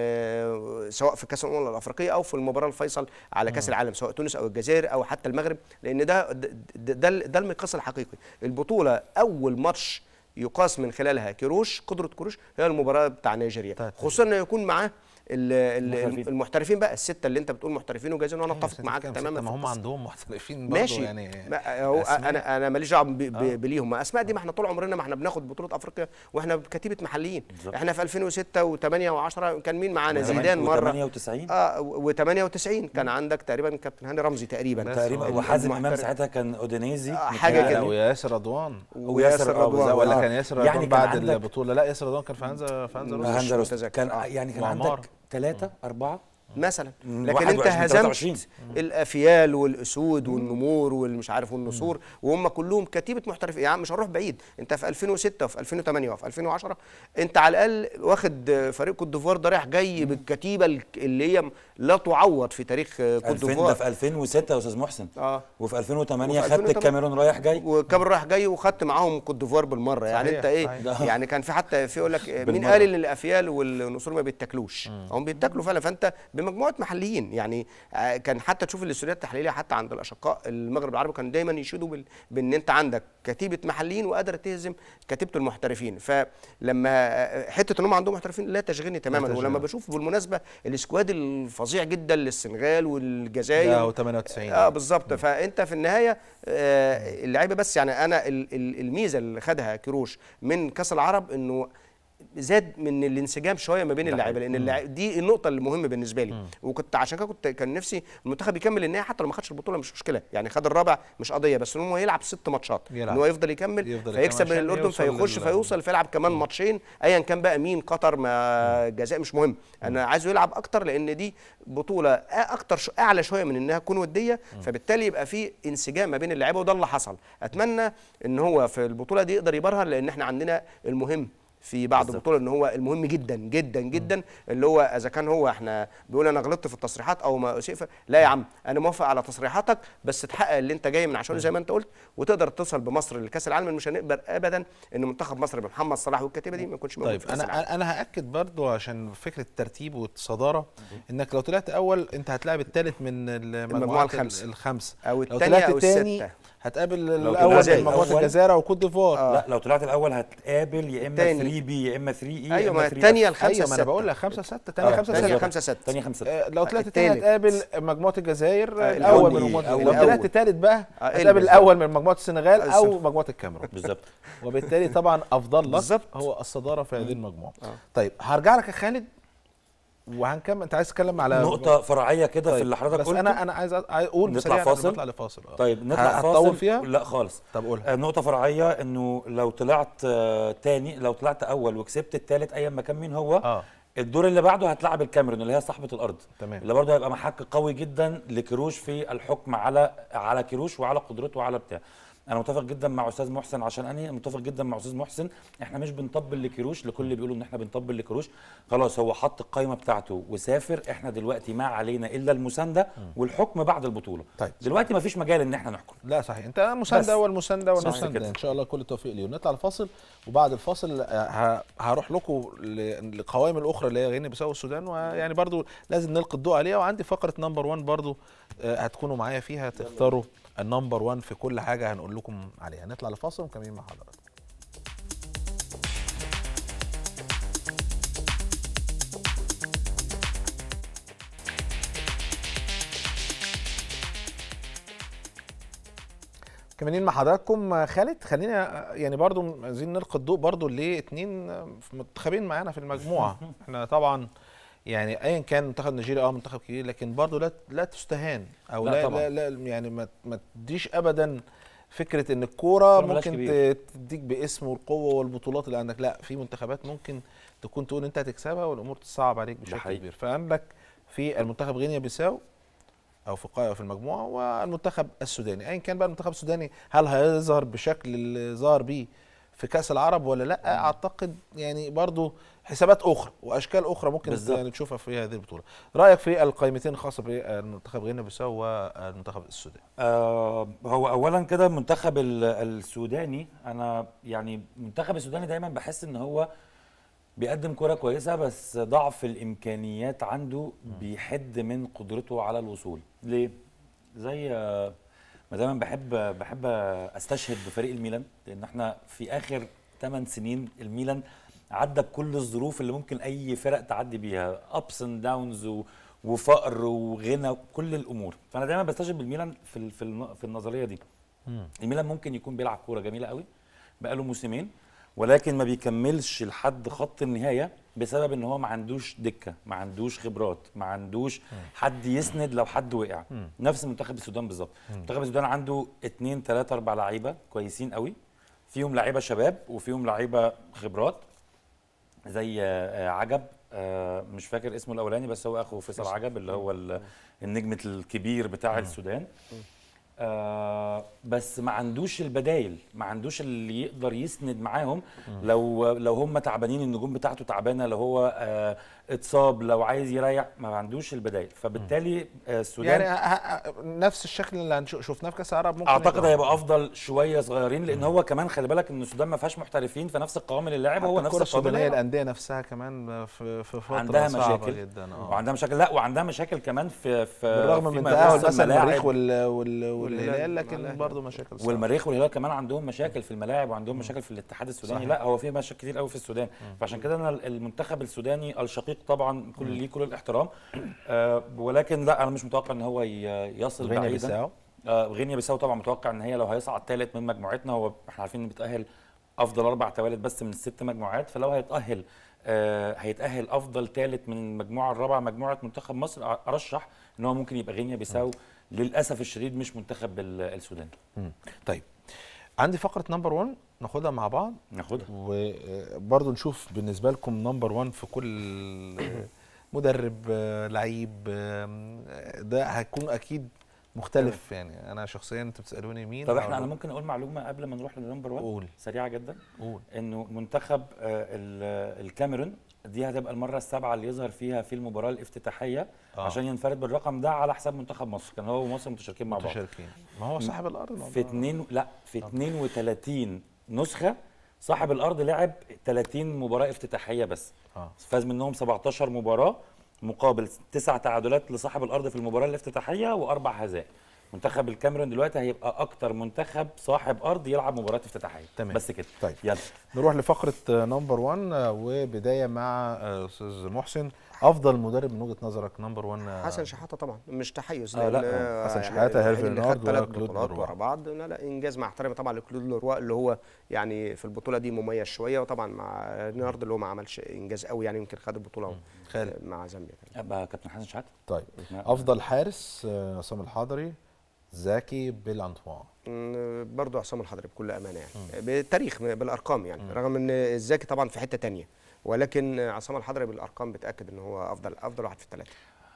آه، سواء في كاس الامم الافريقيه او في المباراه الفيصل على كاس العالم سواء تونس او الجزائر او حتى المغرب لان ده ده ده, ده المقياس الحقيقي البطوله اول ماتش يقاس من خلالها كيروش قدره كيروش هي المباراه بتاع نيجيريا بتاعت خصوصا انه يكون معاه ال- ال- المحترفين. المحترفين بقى السته اللي انت بتقول محترفين وجاهزين وانا اتفق معاك تماما ما في هم القصة. عندهم محترفين برضه ماشي يعني ما هو أسماء. انا انا ماليش دعوه ب- ب- بليهم ما اسماء دي ما احنا طول عمرنا ما احنا بناخد بطوله افريقيا واحنا كتيبه محليين بالظبط. احنا في 2006 و8 و10 كان مين معانا زيدان مره 98 اه و98 كان عندك تقريبا كابتن هاني رمزي تقريبا تقريبا ال- وحازم امام المحترف. ساعتها كان اودينيزي آه، حاجة متهيألي. كده. لا وياسر رضوان وياسر آه، رضوان ولا آه. كان ياسر يعني رضوان كان بعد عندك- البطوله لا ياسر رضوان كان في هانزا في هانزا روسيا. هانزا هانزا مش روس متذكر. كان آه. يعني كان وعمار. عندك ثلاثة أربعة مثلا من لكن انت 21 23. هزمت الافيال والاسود والنمور والمش عارف والنسور وهم كلهم كتيبه محترفين يعني مش هنروح بعيد انت في 2006 وفي 2008 وفي 2010 انت على الاقل واخد فريق كوت ديفوار ده رايح جاي بالكتيبه ال- اللي هي لا تعوض في تاريخ كوت 2000 ده ديفوار في 2006 يا استاذ محسن اه وفي 2008 وفي خدت 2008 الكاميرون رايح جاي وكاميرون رايح جاي وخدت معاهم كوت ديفوار بالمره يعني صحيح، انت ايه صحيح. يعني كان في حتى في يقول لك مين بالمرة. قال ان الافيال والنسور ما بيتاكلوش هم بيتاكلوا فعلا فانت بمجموعه محليين يعني آه، كان حتى تشوف الاستوديوهات التحليليه حتى عند الاشقاء المغرب العربي كان دايما يشيدوا بال- بان انت عندك كتيبه محليين وقادر تهزم كتيبه المحترفين فلما آه، حته ان هم عندهم محترفين لا تشغلني تماما تشغلني. ولما بشوف بالمناسبه السكواد الفظيع جدا للسنغال والجزائر ده هو 98 اه بالظبط فانت في النهايه آه اللعيبه بس يعني انا ال- ال- الميزه اللي خدها كيروش من كاس العرب انه زاد من الانسجام شويه ما بين اللعيبه لان اللعيبة دي النقطه اللي مهمه بالنسبه لي وكنت عشان كده كنت كان نفسي المنتخب يكمل النهائي حتى لو ما خدش البطوله مش مشكله يعني خد الرابع مش قضيه بس ان هو يلعب ست ماتشات يلعب. ان هو يفضل يكمل يفضل فيكسب يكمل من عشان الاردن يوصل فيخش لل- فيوصل فيلعب كمان ماتشين ايا كان بقى مين قطر ما الجزائر مش مهم انا عايزه يلعب اكتر لان دي بطوله أ- اكتر شو اعلى شويه من انها تكون وديه فبالتالي يبقى في انسجام ما بين اللعيبه وده اللي حصل اتمنى ان هو في البطوله دي يقدر يبرهن لان احنا عندنا المهم في بعض البطوله ان هو المهم جدا جدا جدا اللي هو اذا كان هو احنا بيقول انا غلطت في التصريحات او ما اسيء ف- لا يا عم انا موافق على تصريحاتك بس تحقق اللي انت جاي من عشانه زي ما انت قلت وتقدر توصل بمصر لكاس العالم مش هنقبل ابدا ان منتخب مصر بمحمد صلاح والكتيبه دي ما يكونش موجود طيب في كاس العالم انا انا هاكد برضو عشان فكره الترتيب والصداره انك لو طلعت اول انت هتلاعب الثالث من المجموعات الخمس. الخمس او لو الثانيه طلعت او الثاني السته هتقابل لو الاول طلعت من مجموعه الأول- الجزائر وكوت ديفوار آه. لا لو طلعت الاول هتقابل يا اما التاني. 3 بي يا اما 3 اي ايوه ما الثانيه الخمسه ايوه ما انا السته بقول لك خمسه سته ثانيه آه، خمسه الثانيه سته خمسه سته ثانيه خمسه آه، لو طلعت الثاني التالت. هتقابل مجموعه الجزائر آه، الاول من الأول. مجموعه أول. لو طلعت الثالث بقى آه، هتقابل بالظبط. الاول من مجموعه السنغال او السنغال. مجموعه الكاميرون بالظبط وبالتالي طبعا افضل لك بالظبط. هو الصداره في هذه المجموعه آه. طيب هرجع لك يا خالد وهنكمل انت عايز تتكلم على نقطه فرعيه كده في طيب، اللي حضرتك بس قلته انا انا عايز أ- عايز اقول نطلع سريعاً قبل ما فاصل؟ نطلع لفاصل آه. طيب نطلع فاصل هتطول فيها لا خالص طب قولها آه، نقطة فرعية انه لو طلعت آه، تاني لو طلعت اول وكسبت التالت ايا ما كان مين هو اه الدور اللي بعده هتلعب الكاميرون اللي هي صاحبة الارض تمام. اللي برضه هيبقى محك قوي جدا لكروش في الحكم على على كروش وعلى قدرته وعلى بتاع انا متفق جدا مع استاذ محسن عشان انهي متفق جدا مع استاذ محسن احنا مش بنطبل لكروش لكل اللي بيقولوا ان احنا بنطبل لكروش خلاص هو حط القائمه بتاعته وسافر احنا دلوقتي ما علينا الا المسانده والحكم بعد البطوله طيب. دلوقتي ما فيش مجال ان احنا نحكم لا صحيح انت بس. مسانده اول مسانده صح والمسانده كده. ان شاء الله كل التوفيق ليهم نطلع الفاصل وبعد الفاصل آه، ه- هروح لكم ل- للقوائم الاخرى اللي هي غينيا بيساو والسودان ويعني برضو لازم نلقي الضوء عليها وعندي فقره نمبر 1 برضو آه، هتكونوا معايا فيها تختاروا النمبر 1 في كل حاجه هنقول لكم عليها نطلع لفاصل ومكملين مع حضراتكم كمانين مع حضراتكم آه، خالد خلينا آه، يعني برضو عايزين نلقي الضوء برضو لاثنين منتخبين معانا في المجموعه احنا طبعا يعني ايا كان منتخب نيجيريا اه منتخب كبير لكن برضو لا لا تستهان او لا لا لا, طبعاً. لا, يعني ما ما تديش ابدا فكره ان الكوره الكورة ملهاش ممكن كبير. ت- تديك باسم والقوه والبطولات اللي عندك لا في منتخبات ممكن تكون تقول انت هتكسبها والامور تصعب عليك بشكل حقيقي. كبير فعندك في المنتخب غينيا بيساو او في قائمه في المجموعه والمنتخب السوداني ايا كان بقى المنتخب السوداني هل هيظهر بشكل اللي ظهر بيه في كاس العرب ولا لا اعتقد يعني برضو حسابات اخرى واشكال اخرى ممكن بالظبط. يعني تشوفها في هذه البطوله رايك في القائمتين الخاصه بمنتخب غينيا بيساو والمنتخب السوداني آه هو اولا كده المنتخب ال- السوداني انا يعني المنتخب السوداني دايما بحس ان هو بيقدم كرة كويسة بس ضعف الإمكانيات عنده بيحد من قدرته على الوصول ليه؟ زي آه، ما دايما بحب بحب استشهد بفريق الميلان لأن احنا في آخر 8 سنين الميلان عدى بكل الظروف اللي ممكن أي فرق تعدي بيها أبس اند داونز وفقر وغنى كل الأمور فأنا دايما بستشهد بالميلان في ال- في الن- في النظرية دي الميلان ممكن يكون بيلعب كوره جميله قوي بقاله موسمين ولكن ما بيكملش لحد خط النهايه بسبب ان هو ما عندوش دكه ما عندوش خبرات ما عندوش حد يسند لو حد وقع نفس منتخب السودان بالظبط منتخب السودان عنده اتنين تلاته اربع لعيبه كويسين قوي فيهم لعيبه شباب وفيهم لعيبه خبرات زي آه، عجب آه، مش فاكر اسمه الاولاني بس هو اخو فيصل عجب اللي هو ال- النجم الكبير بتاع السودان آه بس ما عندوش البدايل ما عندوش اللي يقدر يسند معاهم لو لو هم تعبانين النجوم بتاعته تعبانه لو هو آه اتصاب لو عايز يريح ما عندوش البدايل فبالتالي آه السودان يعني ه- ه- نفس الشكل اللي هنشوف- شفناه في كاس العرب ممكن اعتقد يبقى- هيبقى افضل شويه صغيرين لان هو كمان خلي بالك ان السودان ما فيهاش محترفين فنفس القوام اللي لاعب هو حتى نفس الكره القوام اللي السودانيه لاعب. الانديه نفسها كمان في في فتره عندها صعبة مشاكل جدا اه وعندها مشاكل لا وعندها مشاكل كمان في في بالرغم من فيما تاهل يخص مثلا الملاعب. المريخ وال وال والهلال والهلال لكن والهلال. برضه مشاكل صعبة. والمريخ والهلال كمان عندهم مشاكل في الملاعب وعندهم مشاكل في الاتحاد السوداني صحيح. لا هو في مشاكل كتير قوي في السودان فعشان كده انا المنتخب السوداني الشقيق طبعا كل ليه كل الاحترام آه ولكن لا انا مش متوقع ان هو ي- يصل غينيا بعيدا بيساو آه غينيا بيساو طبعا متوقع ان هي لو هيصعد ثالث من مجموعتنا هو احنا عارفين ان بيتاهل افضل اربع توالت بس من الست مجموعات فلو هيتاهل آه هيتاهل افضل ثالث من المجموعه الرابعه مجموعه منتخب مصر أ- ارشح ان هو ممكن يبقى غينيا بيساو للاسف الشديد مش منتخب ال- السودان طيب عندي فقره نمبر 1 ناخدها مع بعض ناخدها وبرضه نشوف بالنسبه لكم نمبر 1 في كل مدرب آه، لعيب آم، ده هيكون اكيد مختلف يعني انا شخصيا انت بتسالوني مين طب احنا أقول انا ممكن اقول معلومه قبل ما نروح للنمبر 1 قول. سريعه جدا قول انه منتخب آه، ال- الكاميرون دي هتبقى المره السابعه اللي يظهر فيها في المباراه الافتتاحيه آه. عشان ينفرد بالرقم ده على حساب منتخب مصر كان هو ومصر متشاركين مع بعض متشاركين ما هو صاحب الارض في الموضوع. اتنين لا في 32 نسخه صاحب الارض لعب 30 مباراه افتتاحيه بس اه فاز منهم 17 مباراه مقابل تسع تعادلات لصاحب الارض في المباراه الافتتاحيه واربع هزائم منتخب الكاميرون دلوقتي هيبقى اكتر منتخب صاحب ارض يلعب مباراه افتتاحيه تمام. بس كده طيب. يلا نروح لفقره نمبر 1 وبدايه مع آه، استاذ محسن افضل مدرب من وجهه نظرك نمبر 1 حسن شحاته طبعا مش تحيز آه، لا، لأن- حسن يعني شحاتة، هيرفي اللي رينارد خد ثلاث وكلود بطولات لوروا. ورا بعض لا لا انجاز مع احترامي طبعا لكلود لوروا اللي هو يعني في البطوله دي مميز شويه وطبعا مع رينارد اللي هو ما عملش انجاز قوي يعني يمكن خد البطوله خالد مع زامبيا ابقى كابتن حسن شحاته طيب نعم. افضل حارس آه، عصام الحضري زكي بيلانتوان مم، برضه عصام الحضري بكل امانه يعني بالتاريخ بالارقام يعني رغم ان الزاكي طبعا في حته تانية ولكن عصام الحضري بالارقام بتاكد ان هو افضل افضل واحد في الثلاثه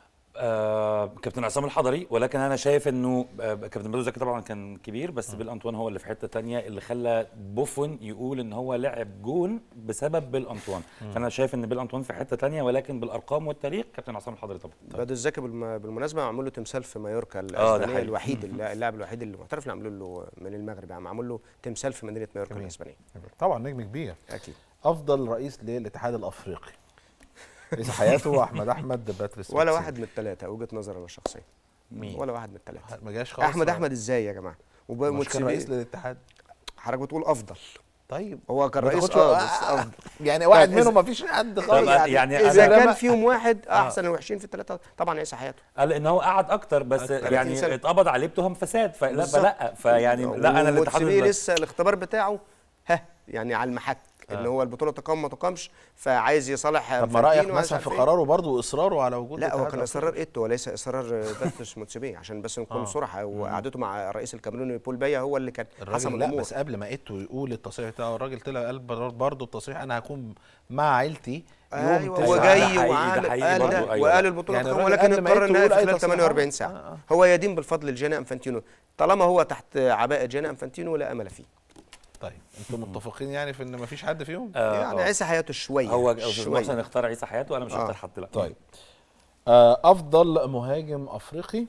آه كابتن عصام الحضري ولكن انا شايف انه آه كابتن بدر زكي طبعا كان كبير بس بيل انطوان هو اللي في حته تانية اللي خلى بوفون يقول ان هو لعب جون بسبب بيل انطوان فانا شايف ان بيل انطوان في حته تانية ولكن بالارقام والتاريخ كابتن عصام الحضري طبعا بدر الزكي بالم- بالمناسبه معمول له تمثال في مايوركا ده الاسبانيه حقيقي. الوحيد اللا- اللاعب الوحيد اللي محترف اللي عملوا له من المغرب يعني معمول له تمثال في مدينه مايوركا جميل. الاسبانيه طبعا نجم كبير اكيد افضل رئيس للاتحاد الافريقي رئيس حياته احمد احمد باتريس ولا ماتسي. واحد من الثلاثه وجهه نظري انا الشخصيه مين؟ ولا واحد من الثلاثه ما جاش خالص احمد احمد ازاي يا جماعه مش كان وموتسيبي رئيس للاتحاد حضرتك بتقول افضل طيب هو كان ما رئيس تاخدش- اه بس افضل يعني واحد طب إذا- منهم ما فيش حد طب خالص يعني- يعني اذا أنا- كان فيهم واحد احسن الوحشين في الثلاثه طبعا عيسى حياته قال ان هو قعد اكتر بس أكتر. يعني 30 سنة. اتقبض عليه بتهم فساد فلا بالظبط. فلا فيعني لا انا الاتحاد وموتسيبي ال- لسه الاختبار بتاعه ها يعني على المحك ان هو البطوله تقام ما تقامش فعايز يصالح طب ما فانتينو رايك وعايز مثلا عارف في إيه. قراره برضه واصراره على وجود لا هو الاتحاد كان الأفريقي؟ اصرار ايتو وليس اصرار باتريس موتسيبي عشان بس نكون آه. صراحه وقعدته مع الرئيس الكاميروني بول بيا هو اللي كان حسم الراجل لا الامور بس قبل ما ايتو يقول التصريح بتاعه الراجل طلع قال برضه التصريح انا هكون مع عيلتي يوم ايوه هو تسعة. جاي ده حقيقي، ده وعامل حقيقي قال برضه، ده أيوة. وقال البطوله يعني تقام الراجل ولكن قبل ما اضطر يقتل النهائي في يقول أي خلال تصريحات. 48 ساعه آه، آه. هو يدين بالفضل لجانا انفانتينو طالما هو تحت عباءه جانا انفانتينو لا امل فيه طيب انتم متفقين يعني في ان ما فيش حد فيهم آه، يعني آه. عيسى حياته شويه هو استاذ شويه محسن اختار عيسى حياته وانا مش آه. هختار حد لا طيب آه، افضل مهاجم افريقي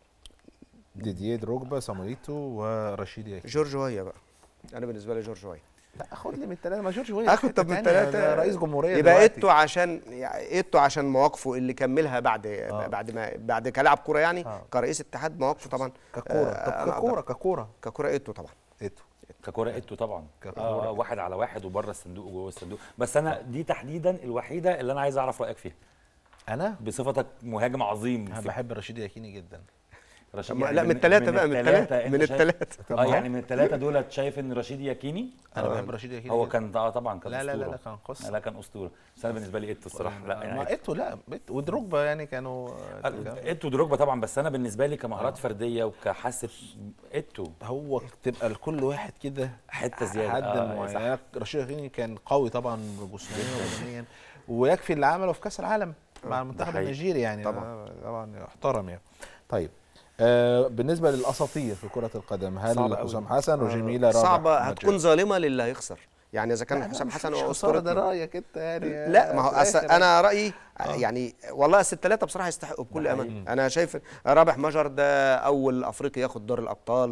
ديديه دروجبا سامويتو ورشيد ياكين جورج ويا بقى انا بالنسبه لي جورج ويا لا خد لي من الثلاثه ما جورج ويا اخد طب من الثلاثه رئيس جمهوريه يبقى دلوقتي. ايتو عشان يعني ايتو عشان مواقفه اللي كملها بعد آه. بعد ما بعد كلاعب كوره يعني آه. كرئيس اتحاد مواقفه طبعا ككوره آه، طب أنا ككوره ككوره ككوره ايتو طبعا ايتو ككوره ايتو طبعا ككورة. آه واحد على واحد وبره الصندوق وجوه الصندوق بس انا دي تحديدا الوحيده اللي انا عايز اعرف رايك فيها انا بصفتك مهاجم عظيم انا في بحب رشيد ياكيني جدا رشيد طب ما- يعني لا من الثلاثه بقى من الثلاثه أنت من شايف- الثلاثه طب اه ما هو- يعني من الثلاثه دول شايف ان رشيد ياكيني انا بحب رشيد ياكيني هو جداً. كان اه طبعا كان لا لا لا أسطورة. لا كان قصه لا كان اسطوره بس انا بالنسبه لي ايتو الصراحه لا ما يعني ايتو لا إيتو ودروجبا يعني كانوا ايتو دروجبا طبعا بس انا بالنسبه لي كمهارات فرديه وكحاسه ايتو هو تبقى لكل واحد كده حته زياده حد آه، معين صح. يعني رشيد ياكيني كان قوي طبعا جسمانيا وبدنيا ويكفي اللي عمله في كاس العالم مع المنتخب حقيقي. النيجيري يعني طبعاً. آه، طبعا يحترم يعني طيب آه بالنسبه للاساطير في كره القدم هل صعبة أوي. حسام حسن وجميله آه، رابح صعبه ماتشات؟ هتكون ظالمه للي هيخسر يعني اذا كان لا، لا، حسام مش- حسن مش هو خسارة، ده اسطورتنا رايك انت يعني لا ما هو في أصل الآخر انا رايي يعني والله اصل الثلاثه بصراحه يستحقوا بكل امان انا شايف رابح مجر ده اول افريقي ياخد دور الابطال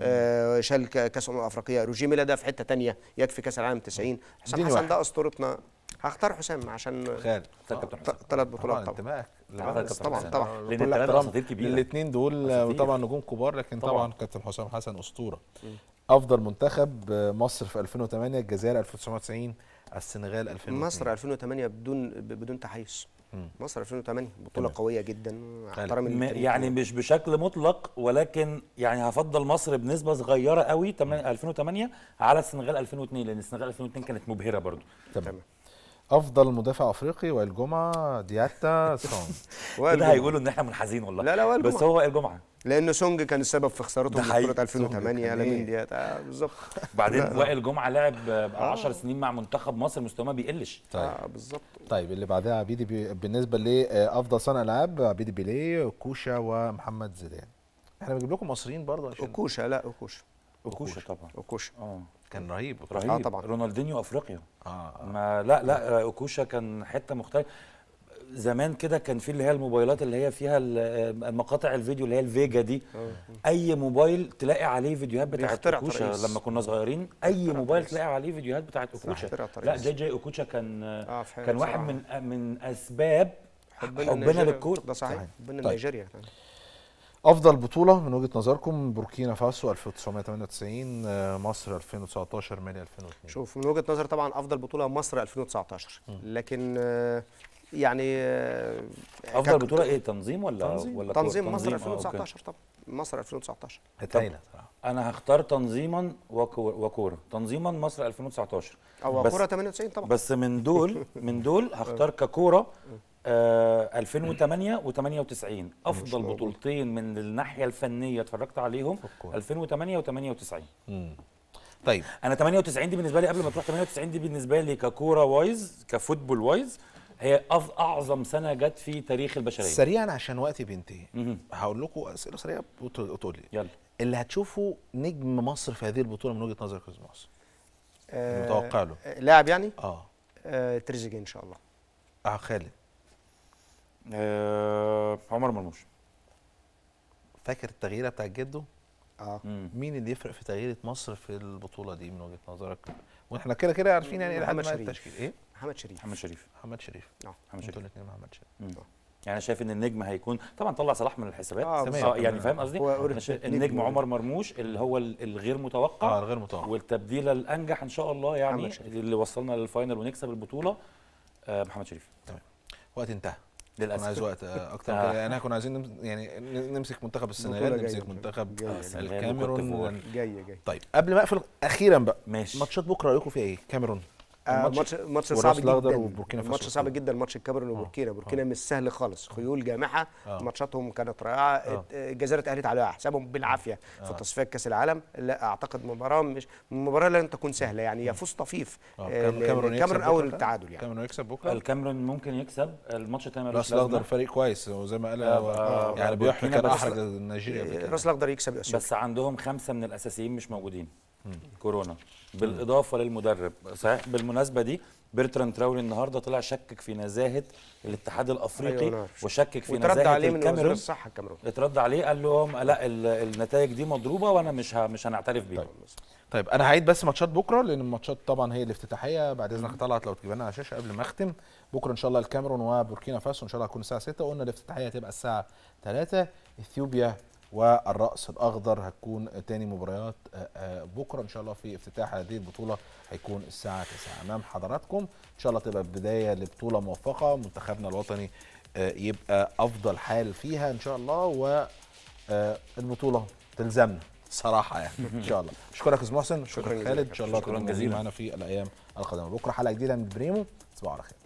آه شال ك- كاس امم افريقيا روجي ميلا ده في حته تانية يكفي كاس العالم 90 حسام اديني حسن واحد. ده اسطورتنا هختار حسام عشان خالد اختار كابتن حسام ثلاث طبعا بطولات طبعا انتمائك طبعاً لبلد. كابتن طبعا حسام. طبعا لان كل الثلاثه احترام اساطير كبيره الاثنين دول أساطير. طبعا نجوم كبار لكن طبعاً. طبعا كابتن حسام حسن اسطوره افضل منتخب مصر في 2008 الجزائر 1990 السنغال 2002 مصر 2008 بدون ب- بدون تحيز مم. مصر 2008 بطوله تمام. قويه جدا احترام م- التاريخ. يعني مش بشكل مطلق ولكن يعني هفضل مصر بنسبه صغيره قوي تمن- 2008 على السنغال 2002 لان السنغال 2002 كانت مبهره برضو تمام افضل مدافع افريقي وائل جمعه دياتا سون وائل كده جمعة. هيقولوا ان احنا منحازين والله لا، لا، وائل بس جمعة. هو وائل جمعه لان سونج كان السبب في ده خسارتهم حقيقي. بطوله سونج 2008 كان لامين إيه؟ ديات آه بالظبط بعدين لا، لا. وائل جمعه لعب 10 سنين مع منتخب مصر مستواه ما بيقلش طيب اه بالظبط طيب اللي بعدها عبيدي بي... بالنسبه لافضل صانع العاب عبيدي بيليه كوشا ومحمد زيدان احنا بنجيب لكم مصريين برضه عشان اوكوشا لا اوكوشا اوكوشا طبعا اوكوشا اه كان رهيب رهيب آه، طبعا. رونالدينيو افريقيا اه ما لا لا اوكوشا كان حته مختلفه زمان كده كان في اللي هي الموبايلات اللي هي فيها ال- مقاطع الفيديو اللي هي الفيجا دي اي موبايل تلاقي عليه فيديوهات بتاعت بيخترع اوكوشا ترقيص. لما كنا صغيرين اي موبايل تلاقي عليه فيديوهات بتاعت اوكوشا بيخترع لا ترقيص. جي جي اوكوشا كان آه، في كان واحد بصراحة. من من اسباب حبنا لنيجيريا. للكوره ده صحيح صحيح. حبنا طيب. نيجيريا افضل بطوله من وجهه نظركم بوركينا فاسو 1998 آه، مصر 2019 مالي 2002 شوف من وجهه نظري طبعا افضل بطوله مصر 2019 لكن آه، يعني آه، افضل كك- بطوله ايه تنظيم ولا تنظيم. ولا كورة؟ تنظيم مصر آه، أوكي. 2019 طبعا مصر 2019 كانت هايله صراحه انا هختار تنظيما وكو- وكوره تنظيما مصر 2019 او بس- كوره 98 طبعا بس من دول من دول هختار ككوره آه 2008 و98 افضل موجود. بطولتين من الناحيه الفنيه اتفرجت عليهم الكورة. 2008 و98 مم. طيب انا 98 دي بالنسبه لي قبل ما تروح 98 دي بالنسبه لي ككوره وايز كفوتبول وايز هي أف اعظم سنه جت في تاريخ البشريه سريعا عشان وقتي بينتهي مهم. هقول لكم اسئله سريعه وت- وتقول لي يلا اللي هتشوفوا نجم مصر في هذه البطوله من وجهه نظرك يا أستاذ محسن آه، متوقع له. آه، لاعب يعني اه آه، تريزيجيه ان شاء الله اه خالد آه عمر مرموش فاكر التغييره بتاعت جده اه مم. مين اللي يفرق في تغييره مصر في البطوله دي من وجهه نظرك واحنا كده كده عارفين يعني لحد محمد ما شريف. التشكيل ايه محمد شريف محمد شريف محمد شريف آه. محمد انتوا شريف الاثنين محمد شريف مم. يعني انا شايف ان النجم هيكون طبعا طلع صلاح من الحسابات آه، تمام. آه يعني فاهم قصدي هو أنا شايف نجم النجم ورد. عمر مرموش اللي هو ال- الغير متوقع اه غير متوقع والتبديله الانجح ان شاء الله يعني محمد شريف. اللي وصلنا للفاينل ونكسب البطوله آه محمد شريف وقت انتهى كنا عايز للاسف وقت آه، اكتر آه. من كده يعني كنا عايزين نمس- يعني ن- نمسك منتخب السنغال بطولة جاية نمسك إن شاء منتخب الله. جاية. السنغال الكاميرون وكوت جاي جاي طيب قبل ما اقفل اخيرا بقى ماشي ماتشات بكره رايكم فيها ايه كاميرون آه، الماتش- ماتش ماتش والراس صعب الأخضر جدا وبوركينا فاسو ماتش صعب كده. جدا ماتش الكاميرون وبوركينا بوركينا مش سهل خالص خيول جامحه آه. ماتشاتهم كانت رائعه آه. الجزائر اتاهلت على حسابهم بالعافيه في تصفيات كاس العالم لا اعتقد مباراه مش مباراه لن تكون سهله يعني يفوز طفيف آه، آه، كام- كاميرون يكسب الكاميرون او بكرة؟ التعادل يعني كاميرون يكسب بكره الكاميرون ممكن يكسب الماتش الثاني ملوش الراس الاخضر لازمه فريق كويس وزي ما قال آه، هو آه، يعني بيحرج بوركينا كان بس- احرج نيجيريا قبل كده. الراس الاخضر يكسب اثيوبيا بس عندهم خمسه من الاساسيين مش موجودين كورونا بالاضافه للمدرب صحيح بالمناسبه دي بيرتران تراوري النهارده طلع شكك في نزاهه الاتحاد الافريقي أيوة، نعم. وشكك في وترد نزاهه عليه من وزير الكاميرون الصحه الكاميرون اترد عليه قال لهم لا ال- النتائج دي مضروبه وانا مش ه- مش هنعترف بيها طيب انا هعيد بس ماتشات بكره لان الماتشات طبعا هي الافتتاحيه بعد اذنك طلعت لو تجيب لنا على الشاشه قبل ما اختم بكره ان شاء الله الكاميرون وبوركينا فاسو ان شاء الله هتكون الساعه 6 وقلنا الافتتاحيه هتبقى الساعه 3 اثيوبيا والرأس الأخضر هتكون تاني مباريات آه، آه، بكرة إن شاء الله في افتتاح هذه البطولة هيكون الساعة 9 أمام حضراتكم إن شاء الله تبقى بداية لبطولة موفقة منتخبنا الوطني آه، يبقى أفضل حال فيها إن شاء الله والبطولة تلزمنا صراحة يعني إن شاء الله أشكرك يا أستاذ محسن شكرا جزيلا. خالد إن شاء الله شكراً تكونوا جزيلا. معانا في الأيام القادمة بكرة حلقة جديدة من بريمو تصبحوا على خير